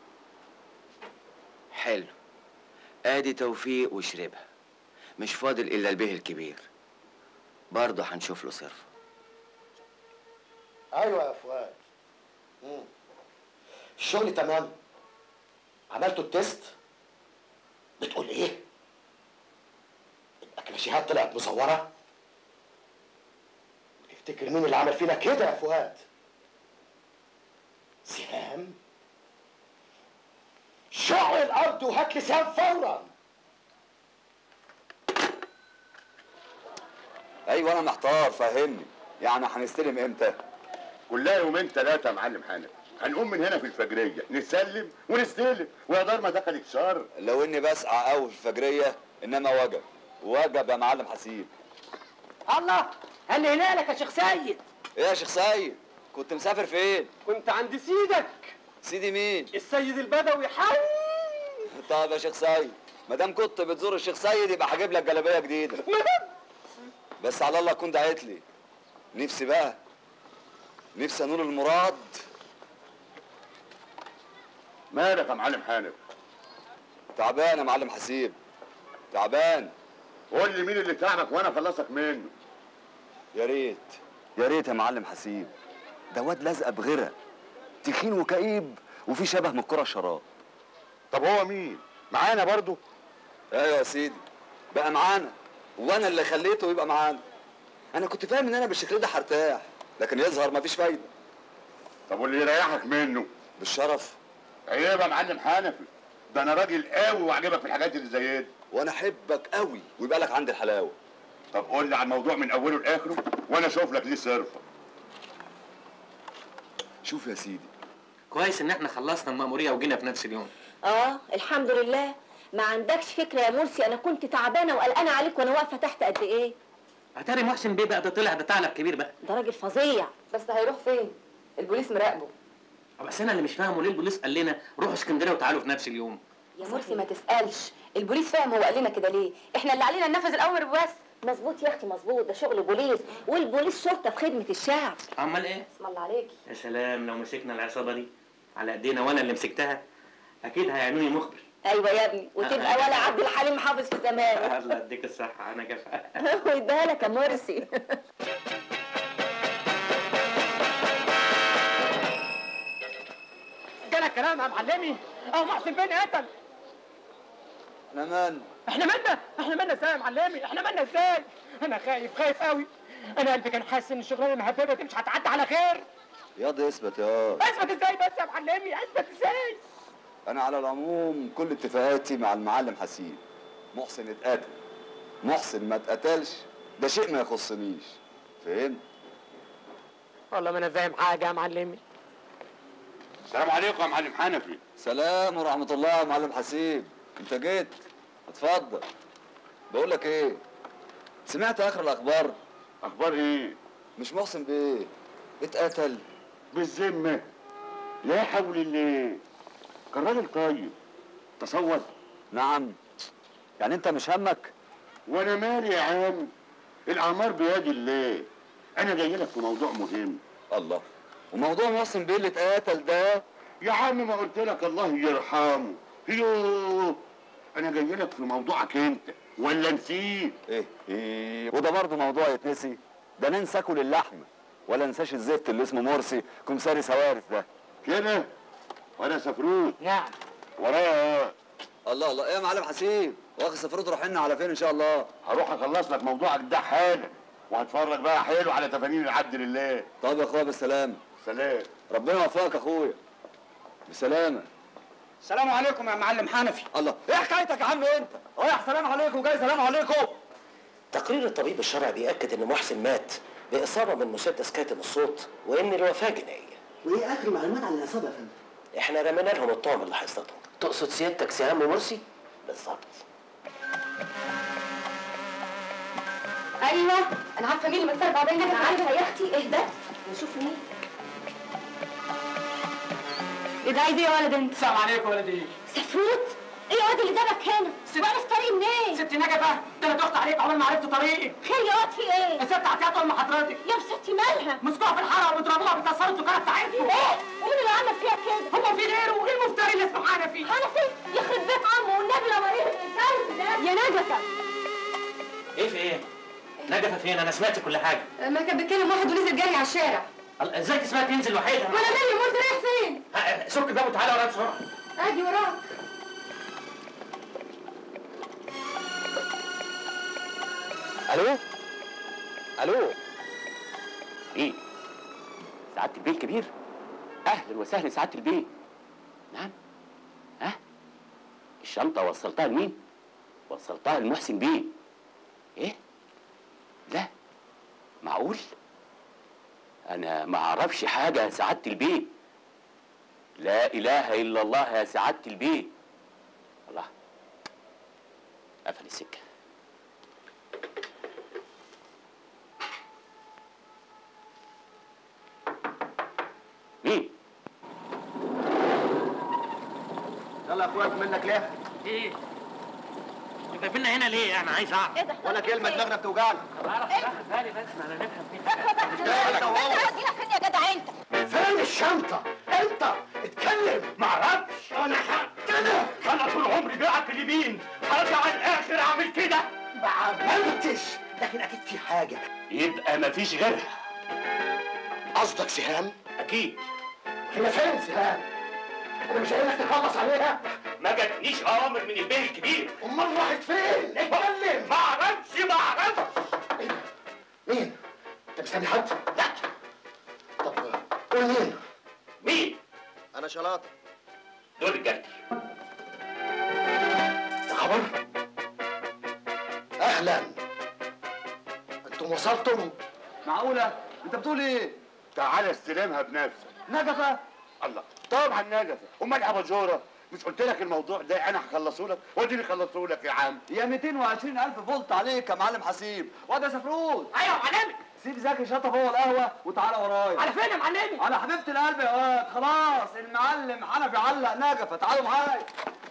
Speaker 16: حلو ادي توفيق وشربها مش فاضل الا البيه الكبير برضه هنشوف له صرف
Speaker 7: ايوه يا فؤاد مم. الشغل تمام عملتوا التيست بتقول ايه الاكلاشيهات طلعت مزوره تفتكر مين اللي عمل فينا كده يا فؤاد سهام شق الارض وهات لي سهام فورا
Speaker 4: ايوه انا محتار فهمني يعني هنستلم امتى
Speaker 10: كلها يومين ثلاثة يا معلم حنف هنقوم من هنا في الفجرية نسلم ونستلم ويا دار ما دخلك شر
Speaker 4: لو اني بسعى قوي في الفجريه انما وجب وجب يا معلم حسيب
Speaker 15: الله انا هنا لك يا شيخ سيد
Speaker 4: ايه يا شيخ سيد كنت مسافر فين
Speaker 15: كنت عند سيدك
Speaker 4: سيدي مين
Speaker 15: السيد البدوي حي
Speaker 4: طب يا شيخ سيد ما دام كنت بتزور الشيخ سيد يبقى هجيب لك جلابيه جديده بس على الله تكون دعيت لي نفسي بقى نفسي انول المراد
Speaker 10: مالك يا معلم حانف
Speaker 4: تعبان يا معلم حسيب تعبان
Speaker 10: قول لي مين اللي تعبك وانا اخلصك منه
Speaker 4: يا ريت يا ريت يا معلم حسيب ده واد لازقه بغيرة تخين وكئيب وفي شبه من الكرة الشراب
Speaker 10: طب هو مين معانا برضو
Speaker 4: ايوه يا سيدي بقى معانا وانا اللي خليته يبقى معانا انا كنت فاهم ان انا بالشكل ده هرتاح لكن يظهر مفيش فايده
Speaker 10: طب واللي يريحك منه
Speaker 4: بالشرف
Speaker 10: عيب يا معلم حنفي ده انا راجل قوي وعجبك في الحاجات اللي زي دي
Speaker 4: وانا احبك قوي ويبقى لك عندي الحلاوه
Speaker 10: طب قول لي على الموضوع من اوله لاخره وانا اشوف لك ليه صرفه
Speaker 4: شوف يا سيدي
Speaker 2: كويس ان احنا خلصنا المأمورية وجينا في نفس اليوم
Speaker 6: اه الحمد لله ما عندكش فكره يا مرسي انا كنت تعبانه وقلقانه عليك وانا واقفه تحت قد ايه
Speaker 2: اتاري محسن بيه بقى ده طلع ده ثعلب كبير بقى
Speaker 6: ده راجل فظيع
Speaker 11: بس هيروح فين البوليس مراقبه
Speaker 2: بس انا اللي مش فاهمه ليه البوليس قال لنا روحوا اسكندريه وتعالوا في نفس اليوم
Speaker 11: يا مرسي ما تسالش البوليس فاهم هو قال لنا كده ليه احنا اللي علينا ننفذ الاوامر بس
Speaker 6: مظبوط يا اختي مظبوط ده شغل بوليس والبوليس شرطه في خدمه الشعب
Speaker 2: امال ايه
Speaker 11: اسم الله عليكي
Speaker 2: يا سلام لو مسكنا العصابه دي على ايدينا وانا اللي مسكتها اكيد هيعملوني مخبر
Speaker 6: ايوه يا ابني وتبقى ولا عبد الحليم حافظ في زمانه
Speaker 2: الله يديك الصحه انا جفا
Speaker 6: ويديها لك يا مرسي
Speaker 3: جالك كلام يا معلمي اه محسن بين قتل
Speaker 4: احنا مان
Speaker 3: احنا مالنا احنا مالنا ازاي يا معلمي احنا مالنا ازاي انا خايف خايف قوي انا قلبي كان حاسس ان الشغلانه المهببه دي مش هتعدي على خير
Speaker 4: ياض اثبت يا
Speaker 3: اثبت ازاي بس يا معلمي اثبت ازاي
Speaker 4: انا على العموم كل اتفاقاتي مع المعلم حسين محسن اتقتل محسن ما اتقتلش ده شيء ما يخصنيش فهمت
Speaker 3: والله ما انا فاهم حاجه يا معلمي
Speaker 10: السلام عليكم يا معلم حنفي
Speaker 4: سلام ورحمه الله يا معلم حسين انت جيت اتفضل بقول لك ايه سمعت اخر الاخبار
Speaker 10: اخبار ايه
Speaker 4: مش محسن بايه اتقتل
Speaker 10: بالذمه لا حول الله كان راجل طيب تصور
Speaker 4: نعم يعني انت مش همك
Speaker 10: وانا مالي يا عم الاعمار بيد الله انا جاي لك في موضوع مهم
Speaker 4: الله وموضوع محسن بيه اللي اتقتل ده
Speaker 10: يا عم ما قلت لك الله يرحمه يوه انا جاي لك في موضوعك انت ولا نسيت
Speaker 4: ايه ايه وده برضه موضوع يتنسي ده ننسى اكل اللحمه ولا ننساش الزفت اللي اسمه مرسي كمساري سوارس ده
Speaker 10: كده وانا سفروت
Speaker 3: نعم
Speaker 10: ورايا
Speaker 4: الله الله ايه يا معلم حسين واخد سفروت روح لنا على فين ان شاء الله
Speaker 10: هروح اخلص لك موضوعك ده حالا وهتفرج بقى حلو على تفانين العبد لله
Speaker 4: طب يا اخويا بالسلامه
Speaker 10: سلام
Speaker 4: ربنا يوفقك يا اخويا بسلامه
Speaker 3: السلام عليكم يا معلم حنفي
Speaker 4: الله ايه حكايتك يا عم انت رايح سلام عليكم جاي سلام عليكم
Speaker 8: تقرير الطبيب الشرعي بيأكد ان محسن مات بإصابة من مسدس كاتم الصوت وإن الوفاة جنائية
Speaker 13: وايه اخر معلومات عن العصابه يا فندم؟
Speaker 8: احنا رمينا لهم الطعم اللي هيصطادهم
Speaker 9: تقصد سيادتك سهام مرسي؟
Speaker 8: بالظبط
Speaker 11: ايوه انا عارفه مين اللي متسرب عبالي
Speaker 6: انا عارفه يا اختي اهدى نشوف مين
Speaker 11: ايه ده عايز ايه يا ولد انت؟
Speaker 3: السلام عليكم يا ولدي
Speaker 6: سفروت ايه يا واد اللي جابك هنا سيبها في طريق منين
Speaker 3: ست نجفه ده انا دخت عليك عمر ما عرفت طريقي
Speaker 6: خير يا واد في ايه
Speaker 3: الست عطيها ام حضرتك
Speaker 6: يا ستي مالها
Speaker 3: مسكوها في الحاره وبيضربوها بيكسروا الدكانه بتاعتهم
Speaker 6: ايه ومين اللي عمل فيها كده
Speaker 3: هو في غيره ايه المفتري اللي اسمه حنفي
Speaker 6: حنفي يخرب بيت عمه والنبي لو وريه الكلب ده
Speaker 11: يا نجفه
Speaker 2: ايه في ايه نجفه فين انا سمعت كل حاجه
Speaker 11: ما كان بيتكلم واحد ونزل جري على الشارع
Speaker 2: الله، ازاي سمعت ينزل وحيد
Speaker 11: وانا مالي مرسي رايح فين؟
Speaker 2: ها، سك الباب وتعالى ورايا بسرعه
Speaker 11: اجي وراك
Speaker 9: الو الو ايه سعاده البيه الكبير اهلا وسهلا سعاده البيه نعم ها الشنطه وصلتها لمين وصلتها لمحسن بيه ايه لا معقول انا ما اعرفش حاجه يا سعاده البيه لا اله الا الله يا سعاده البيه الله قفل السكه مين
Speaker 3: يلا يا اخويا منك ليه؟ ايه؟
Speaker 2: جايبيننا هنا ليه انا عايز اعرف
Speaker 6: ايه ده
Speaker 7: ولا كلمه دماغنا بتوجعنا
Speaker 2: طب اعرف اخد بالي بس ما انا نفهم فيه
Speaker 6: هديلك فين يا جدع انت
Speaker 7: فين الشنطه انت اتكلم
Speaker 12: معرفش انا كده انا طول عمري بيعك اليمين هرجع على الاخر اعمل كده
Speaker 7: ما عملتش لكن اكيد في حاجه
Speaker 12: يبقى مفيش غيرها
Speaker 7: قصدك سهام
Speaker 12: اكيد
Speaker 7: هي فين سهام انا مش قايل لك تخلص عليها
Speaker 12: ما جاتنيش اوامر من البيه الكبير
Speaker 7: امال راحت فين اتكلم
Speaker 12: ما اعرفش ما اعرفش
Speaker 7: مين انت مستني حد لا طب قول مين
Speaker 12: مين
Speaker 7: انا شلاطه
Speaker 12: دول رجالتي
Speaker 7: يا خبر اهلا انتم وصلتم
Speaker 4: معقولة؟ أنت بتقول إيه؟
Speaker 10: تعال استلمها بنفسك
Speaker 4: نجفة؟
Speaker 10: الله طبعا نجفة امال يا اباجوره مش قلت لك الموضوع ده انا هخلصه لك وديني خلصه لك يا عم
Speaker 4: يا 220 ألف فولت عليك يا معلم حسيب واد يا سفروت
Speaker 2: ايوه يا معلمي
Speaker 4: سيب زكي شطف هو القهوة وتعالى ورايا
Speaker 2: على فين يا معلمي
Speaker 4: على حبيبة القلب يا واد خلاص المعلم حنفي علق نجفة تعالوا معايا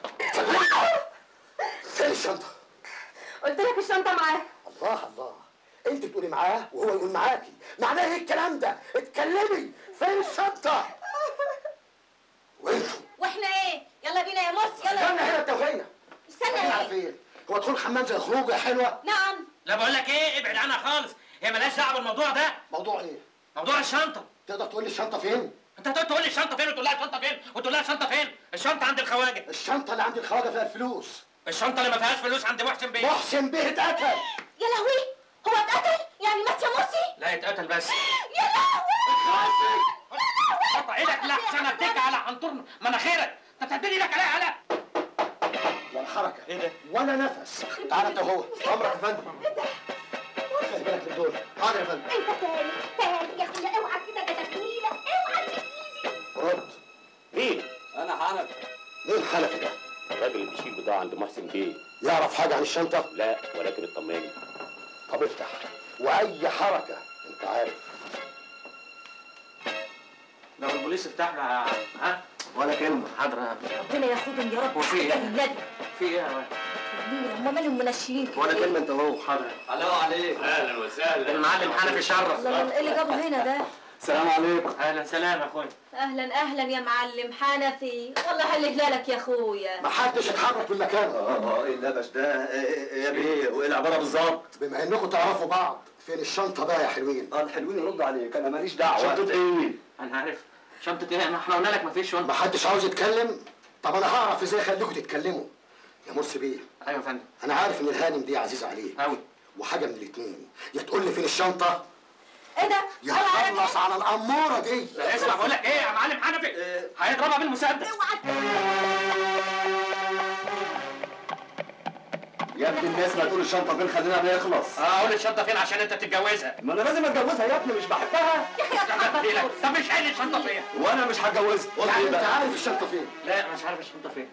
Speaker 7: فين الشنطه
Speaker 11: قلت لك الشنطه معاك
Speaker 7: الله الله انت تقولي معاه وهو يقول معاكي معناه ايه الكلام ده اتكلمي فين الشنطه وانتوا
Speaker 6: واحنا ايه يلا بينا يا مرسي يلا
Speaker 7: استنى هنا التوهيه
Speaker 6: استنى
Speaker 7: احنا
Speaker 6: ايه
Speaker 7: عارفين هو دخول الحمام زي خروجه حلوه
Speaker 6: نعم
Speaker 2: لا بقول لك ايه ابعد عنها خالص هي مالهاش دعوه بالموضوع ده
Speaker 7: موضوع ايه
Speaker 2: موضوع الشنطه
Speaker 7: تقدر تقول لي الشنطه فين
Speaker 2: انت هتقعد تقول لي الشنطه فين وتقول لها الشنطه فين وتقول لها الشنطه فين الشنطه عند الخواجه
Speaker 7: الشنطه اللي عند الخواجه فيها الفلوس
Speaker 2: الشنطه اللي ما فيهاش فلوس عند محسن بيه
Speaker 7: محسن بيه اتقتل
Speaker 6: يا لهوي هو اتقتل يعني مات يا مرسي
Speaker 2: لا اتقتل بس
Speaker 6: يا لهوي
Speaker 2: قطع ايدك لا عشان اديك على حنطور مناخيرك انت بتديني ايدك عليا على
Speaker 7: لا حركه
Speaker 2: ايه ده
Speaker 7: ولا نفس تعالى انت هو امرك يا فندم خلي بالك من دول حاضر يا فندم
Speaker 6: انت تاني تاني يا اخويا اوعى كده ده تكميله اوعى تكميله
Speaker 7: رد
Speaker 12: مين
Speaker 4: أنا حنفي
Speaker 7: مين حنفي ده
Speaker 12: الراجل اللي بيشيل بضاعه عند محسن بيه
Speaker 7: يعرف حاجه عن الشنطه
Speaker 12: لا ولكن اطمني
Speaker 7: طب افتح واي حركه انت عارف
Speaker 2: لو البوليس افتح لها ها
Speaker 7: ولا كلمه
Speaker 2: حاضر يا عم.
Speaker 6: ربنا ياخدهم يا رب
Speaker 2: هو في ايه؟
Speaker 6: يا ولاد
Speaker 2: في ايه يا ولد؟
Speaker 6: هم مالهم منشيين كده
Speaker 7: ولا كلمه انت هو
Speaker 2: حاضر
Speaker 4: حلاوة عليك
Speaker 12: اهلا وسهلا
Speaker 2: المعلم حنفي شرف
Speaker 6: الله ايه اللي جابه هنا ده
Speaker 4: السلام عليكم
Speaker 2: اهلا سلام يا اخويا
Speaker 6: اهلا اهلا يا معلم حنفي والله هلك لك يا اخويا
Speaker 7: ما حدش اتحرك من مكانه
Speaker 4: اه ايه اللبش ده إيه يا بيه وايه العباره بالظبط
Speaker 7: بما انكم تعرفوا بعض فين الشنطه بقى يا حلوين
Speaker 4: اه الحلوين يرد عليك انا ماليش دعوه
Speaker 7: شنطه ايه
Speaker 2: انا عارف شنطه ايه ما احنا قلنا لك ما فيش شنطه
Speaker 7: ما حدش عاوز يتكلم طب انا هعرف ازاي اخليكم تتكلموا يا مرسي بيه
Speaker 2: ايوه يا فندم
Speaker 7: انا عارف ان الهانم دي عزيزه عليك
Speaker 2: قوي
Speaker 7: وحاجه من الاتنين يا تقول لي فين الشنطه
Speaker 6: ايه ده
Speaker 7: يا تخلص على الاموره دي
Speaker 2: لا اسمع بقول لك ايه يا معلم حنفي هيضربها بالمسدس
Speaker 4: يا ابن الناس ما تقول الشنطه فين خلينا نخلص
Speaker 2: اه اقول الشنطه فين عشان انت تتجوزها
Speaker 4: ما انا لازم اتجوزها يا ابني مش بحبها
Speaker 2: طب مش قايل الشنطه فين
Speaker 4: وانا مش هتجوزها قلت
Speaker 7: يعني
Speaker 4: ايه
Speaker 7: انت
Speaker 4: بقى
Speaker 7: عارف الشنطه فين
Speaker 2: لا مش عارف الشنطه فين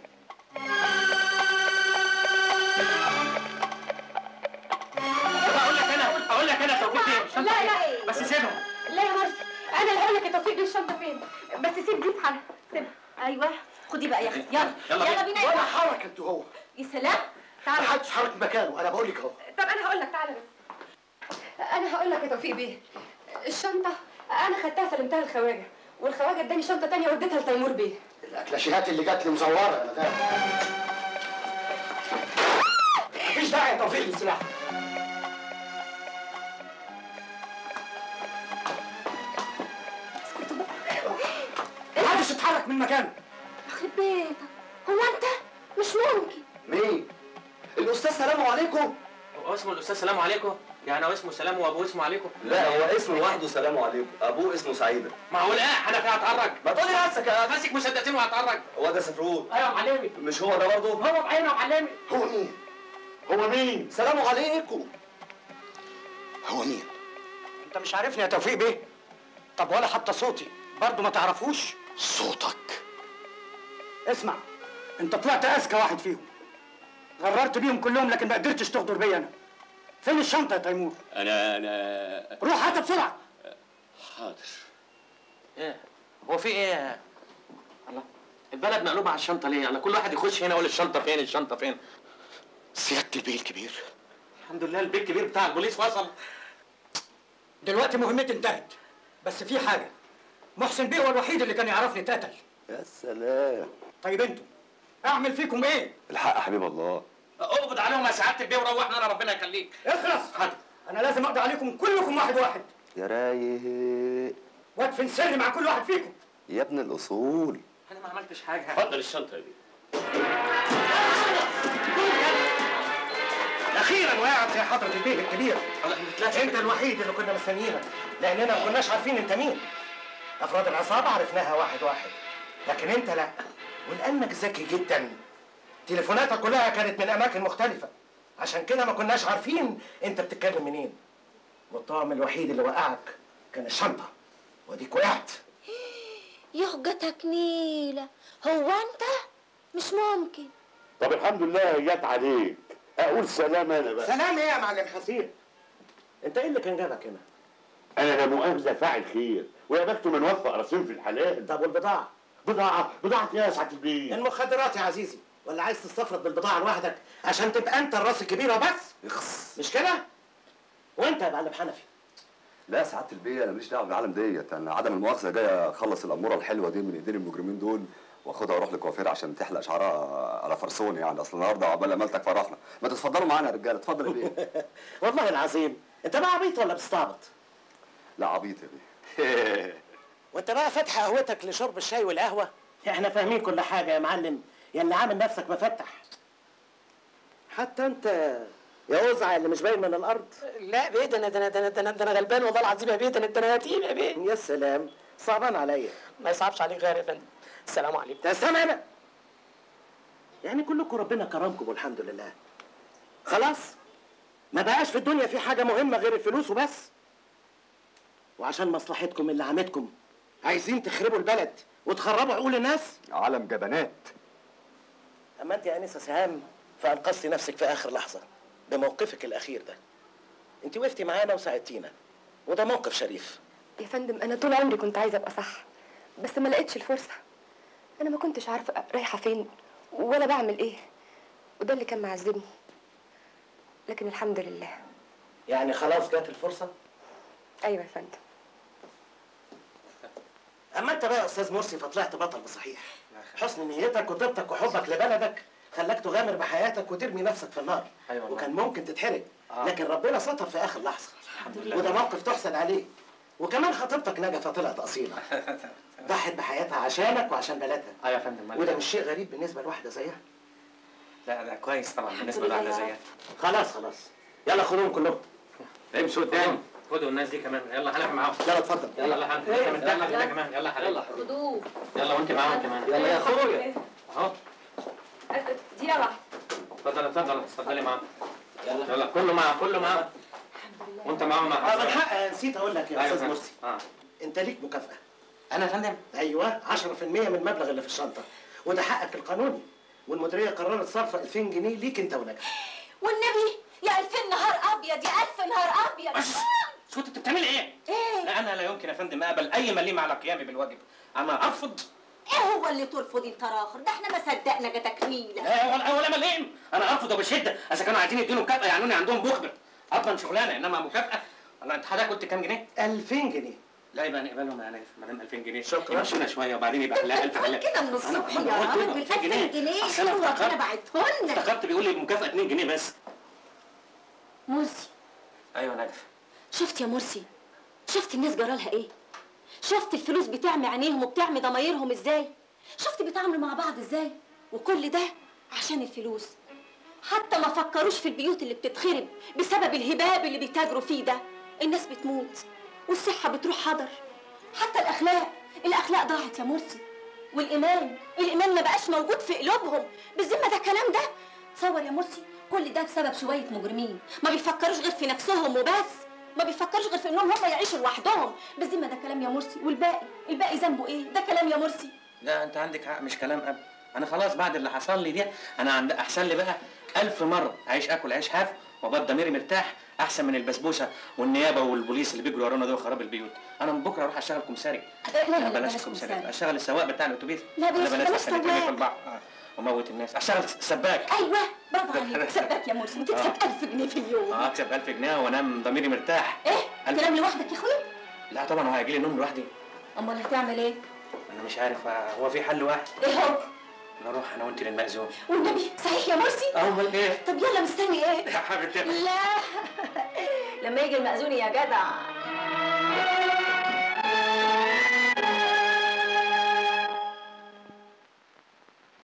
Speaker 2: طب اقول لك انا اقول لك انا توفيق فين الشنطه
Speaker 11: لا
Speaker 2: فين؟
Speaker 11: لا ايه
Speaker 2: بس سيبها
Speaker 11: لا يا مرسي انا اللي هقول لك يا توفيق دي الشنطه فين بس سيب دي في حالها سيبها
Speaker 6: ايوه خدي بقى يا اختي يلا
Speaker 2: يلا
Speaker 6: يلا
Speaker 2: بينا.
Speaker 6: بينا
Speaker 7: ولا
Speaker 6: يا
Speaker 7: حركه انت هو
Speaker 6: يا سلام
Speaker 7: ما
Speaker 6: تعالى
Speaker 7: حدش حرك من مكانه انا بقول لك اهو
Speaker 11: طب انا هقول لك تعالى بس انا هقول لك يا توفيق بيه الشنطه انا خدتها سلمتها للخواجه والخواجه اداني شنطه تانية وديتها لتيمور بيه
Speaker 7: الاكلاشيهات اللي جات لي مزوره انا فاهم مفيش داعي يا توفيق للسلاح محدش يتحرك من مكانه
Speaker 11: يخرب بيتك هو انت مش ممكن
Speaker 4: مين الاستاذ سلام عليكم
Speaker 2: هو اسمه الاستاذ سلام عليكم يعني هو اسمه سلام وابوه اسمه عليكم
Speaker 4: لا هو اسمه لوحده سلام عليكم ابوه اسمه سعيده
Speaker 2: معقول ايه حنفي هتعرج
Speaker 4: ما تقولي نفسك يا
Speaker 2: ماسك مسدسين وهتعرج
Speaker 4: هو ده سفرود
Speaker 2: ايوه يا معلمي
Speaker 4: مش هو ده برضه
Speaker 2: هو بعينه يا معلمي
Speaker 7: هو مين
Speaker 4: هو مين سلام عليكم
Speaker 7: هو مين
Speaker 3: انت مش عارفني يا توفيق بيه طب ولا حتى صوتي برضه ما تعرفوش
Speaker 7: صوتك
Speaker 3: اسمع انت طلعت اذكى واحد فيهم غررت بيهم كلهم لكن ما قدرتش تغدر بيا انا فين الشنطه يا تيمور
Speaker 12: انا انا
Speaker 3: روح هاتها بسرعه
Speaker 12: حاضر
Speaker 2: ايه هو في ايه الله البلد مقلوبه على الشنطه ليه؟ الله كل واحد يخش هنا يقول الشنطه فين الشنطه فين
Speaker 7: سياده البيه الكبير
Speaker 2: الحمد لله البيت الكبير بتاع البوليس وصل
Speaker 3: دلوقتي مهمتي انتهت بس في حاجه محسن بيه هو الوحيد اللي كان يعرفني اتقتل
Speaker 10: يا سلام
Speaker 3: طيب انتوا اعمل فيكم ايه
Speaker 10: الحق حبيب الله
Speaker 2: اقبض عليهم يا سعاده البيه وروحنا انا ربنا يخليك
Speaker 3: اخلص انا لازم اقضي عليكم كلكم واحد واحد
Speaker 10: يا رايق
Speaker 3: وادفن سري مع كل واحد فيكم
Speaker 10: يا ابن الاصول
Speaker 2: انا ما عملتش حاجه
Speaker 5: اتفضل الشنطه دي
Speaker 3: اخيرا وقعت يا حضره البيه الكبير انت الوحيد اللي كنا مستنيينك لاننا ما كناش عارفين انت مين افراد العصابه عرفناها واحد واحد لكن انت لا ولانك ذكي جدا تليفوناتك كلها كانت من اماكن مختلفه عشان كده ما كناش عارفين انت بتتكلم منين والطعم الوحيد اللي وقعك كان الشنطه وديك وقعت
Speaker 6: يهجتك نيلة هو انت مش ممكن
Speaker 10: طب الحمد لله جت عليك اقول سلام انا بقى
Speaker 3: سلام ايه يا معلم حسين انت ايه اللي كان جابك هنا
Speaker 10: انا لا مؤاخذه فاعل خير ويا بخته من وفق راسين في الحلال
Speaker 3: طب والبضاعه
Speaker 10: بضاعه بضاعه ايه يا سعاده البيه
Speaker 3: المخدرات يا عزيزي ولا عايز تستفرد بالبضاعه لوحدك عشان تبقى انت الراس الكبيره بس
Speaker 10: اخس
Speaker 3: مش كده وانت يا معلم حنفي
Speaker 4: لا يا سعاده البيه انا ماليش دعوه بالعالم ديت انا عدم المؤاخذه جاي اخلص الاموره الحلوه دي من ايدين المجرمين دول واخدها واروح للكوافير عشان تحلق شعرها على فرسون يعني اصل النهارده عقبال امالتك فرحنا ما تتفضلوا معانا يا رجاله اتفضل يا بيه
Speaker 3: والله العظيم انت بقى عبيط ولا بتستعبط
Speaker 4: لا عبيط يا بيه
Speaker 3: وانت بقى فاتح قهوتك لشرب الشاي والقهوه احنا فاهمين كل حاجه يا معلم يا اللي عامل نفسك مفتح حتى انت يا وزع اللي مش باين من الارض
Speaker 2: لا بيه ده انا ده انا ده انا ده انا, ده أنا غلبان والله العظيم يا بيه ده انا ده انا يتيم يا بيه
Speaker 3: يا سلام صعبان عليا
Speaker 2: ما يصعبش عليك غير يا فندم السلام عليكم
Speaker 3: تستمع انا يعني كلكم ربنا كرمكم والحمد لله خلاص ما بقاش في الدنيا في حاجه مهمه غير الفلوس وبس وعشان مصلحتكم اللي عمتكم عايزين تخربوا البلد وتخربوا عقول الناس
Speaker 4: عالم جبنات
Speaker 3: اما انت يا انسه سهام فانقذتي نفسك في اخر لحظه بموقفك الاخير ده انت وقفتي معانا وساعدتينا وده موقف شريف
Speaker 11: يا فندم انا طول عمري كنت عايزه ابقى صح بس ما لقيتش الفرصه انا ما كنتش عارفه رايحه فين ولا بعمل ايه وده اللي كان معذبني لكن الحمد لله
Speaker 3: يعني خلاص جت الفرصه
Speaker 11: ايوه يا فندم
Speaker 3: اما انت بقى يا استاذ مرسي فطلعت بطل بصحيح حسن نيتك وطيبتك وحبك لبلدك خلاك تغامر بحياتك وترمي نفسك في النار
Speaker 2: أيوة
Speaker 3: وكان ممكن تتحرق
Speaker 2: آه.
Speaker 3: لكن ربنا ستر في اخر لحظه
Speaker 2: الحمد لله.
Speaker 3: وده موقف تحسد عليه وكمان خطيبتك نجفه طلعت اصيله ضحت بحياتها عشانك وعشان بلدها
Speaker 2: اه يا فندم
Speaker 3: وده مش شيء غريب بالنسبه لواحده زيها
Speaker 2: لا ده كويس طبعا بالنسبه لواحده زيها
Speaker 3: خلاص خلاص يلا خدوهم كلهم
Speaker 2: امشوا قدام خدوا الناس دي كمان يلا هنلعب معاهم
Speaker 3: يلا اتفضل
Speaker 2: يلا يلا حبيبي
Speaker 3: إيه؟
Speaker 2: انت من ده كمان يلا حبيبي يلا
Speaker 6: خدوه
Speaker 2: يلا وانت معاهم كمان
Speaker 11: يلا يا أخويا.
Speaker 2: اهو
Speaker 11: دي واحده
Speaker 2: اتفضل اتفضل اتفضلي معاهم يلا يلا كله معاه كله معاه وانت معاهم مع
Speaker 3: اه من حق نسيت اقول لك يا
Speaker 2: أيوة
Speaker 3: استاذ
Speaker 2: فندم.
Speaker 3: مرسي
Speaker 2: اه
Speaker 3: انت ليك مكافاه
Speaker 2: انا يا فندم
Speaker 3: ايوه 10% من المبلغ اللي في الشنطه وده حقك القانوني والمديريه قررت صرف 2000 جنيه ليك انت ونجم
Speaker 6: والنبي يا ألف نهار أبيض يا ألف نهار أبيض
Speaker 2: اسكت انت بتعملي ايه؟
Speaker 6: إيه؟
Speaker 2: لا انا لا يمكن يا فندم اقبل اي مليم على قيامي بالواجب انا ارفض
Speaker 6: إيه هو اللي ترفض أنت راخر ده إحنا ما صدقنا جاتك نيلة
Speaker 2: لا ولا ولا مليم انا ارفض وبشده اذا كانوا عايزين يديني مكافاه يعنوني عندهم بخبر اضمن شغلانه انما مكافاه والله انت حضرتك قلت كام جنيه؟
Speaker 3: 2000 جنيه
Speaker 2: لا يبقى نقبلهم يا ما دام 2000 جنيه
Speaker 3: شكرا.
Speaker 2: يمشونا شويه وبعدين يبقى حلاقه 1000 حلاقه
Speaker 6: كده من الصبح
Speaker 2: أنا-
Speaker 6: يا
Speaker 2: أنا قلت
Speaker 6: راجل
Speaker 2: له
Speaker 6: 2000 جنيه
Speaker 2: أصل أنا
Speaker 6: هو ربنا
Speaker 2: افتكرت
Speaker 6: بعتهولنا
Speaker 2: افتكرت بيقول لي المكافاه 2 جنيه بس
Speaker 6: مرسي
Speaker 2: ايوه نجف
Speaker 6: شفت يا مرسي شفت الناس جرالها ايه شفت الفلوس بتعمي عينيهم وبتعمي ضمايرهم ازاي شفت بيتعاملوا مع بعض ازاي وكل ده عشان الفلوس حتى ما فكروش في البيوت اللي بتتخرب بسبب الهباب اللي بيتاجروا فيه ده الناس بتموت والصحة بتروح حضر حتى الأخلاق الأخلاق ضاعت يا مرسي والإيمان الإيمان ما بقاش موجود في قلوبهم بالذمة ده كلام ده تصور يا مرسي كل ده بسبب شوية مجرمين ما بيفكروش غير في نفسهم وبس ما بيفكروش غير في انهم هم يعيشوا لوحدهم بالذمة ده كلام يا مرسي والباقي الباقي ذنبه ايه ده كلام يا مرسي
Speaker 2: لا انت عندك حق مش كلام اب انا خلاص بعد اللي حصل لي ده انا عند احسن لي بقى ألف مرة عيش اكل عيش حاف وابقى ضميري مرتاح احسن من البسبوسه والنيابه والبوليس اللي بيجروا ورانا دول خراب البيوت انا من بكره اروح اشتغل كمساري
Speaker 6: لا، لا،
Speaker 2: لا
Speaker 6: لا،
Speaker 2: بلاش
Speaker 6: بلاش
Speaker 2: الكمساري
Speaker 6: كمساري.
Speaker 2: اشتغل السواق بتاع الاتوبيس
Speaker 6: لا، بلاش-
Speaker 2: ولا
Speaker 6: بلاش
Speaker 2: أحسن الاتنين
Speaker 6: سواق.
Speaker 2: ياكل بعض آه. واموت الناس اشتغل سباك
Speaker 18: ايوه برافو عليك سباك يا مرسي وتكسب 1000 جنيه في اليوم
Speaker 2: اه اكسب 1000 جنيه وانام ضميري مرتاح
Speaker 18: ايه تنام لوحدك يا اخويا
Speaker 2: لا طبعا هو هيجي لي نوم لوحدي
Speaker 18: امال هتعمل ايه
Speaker 2: انا مش عارف آه، هو في حل واحد
Speaker 18: ايه هو
Speaker 2: نروح انا وانت للمأذون
Speaker 18: والنبي صحيح يا مرسي
Speaker 2: امال ايه
Speaker 18: طب يلا مستني ايه
Speaker 2: يا حبيبتي
Speaker 18: لا لما يجي المأذون يا جدع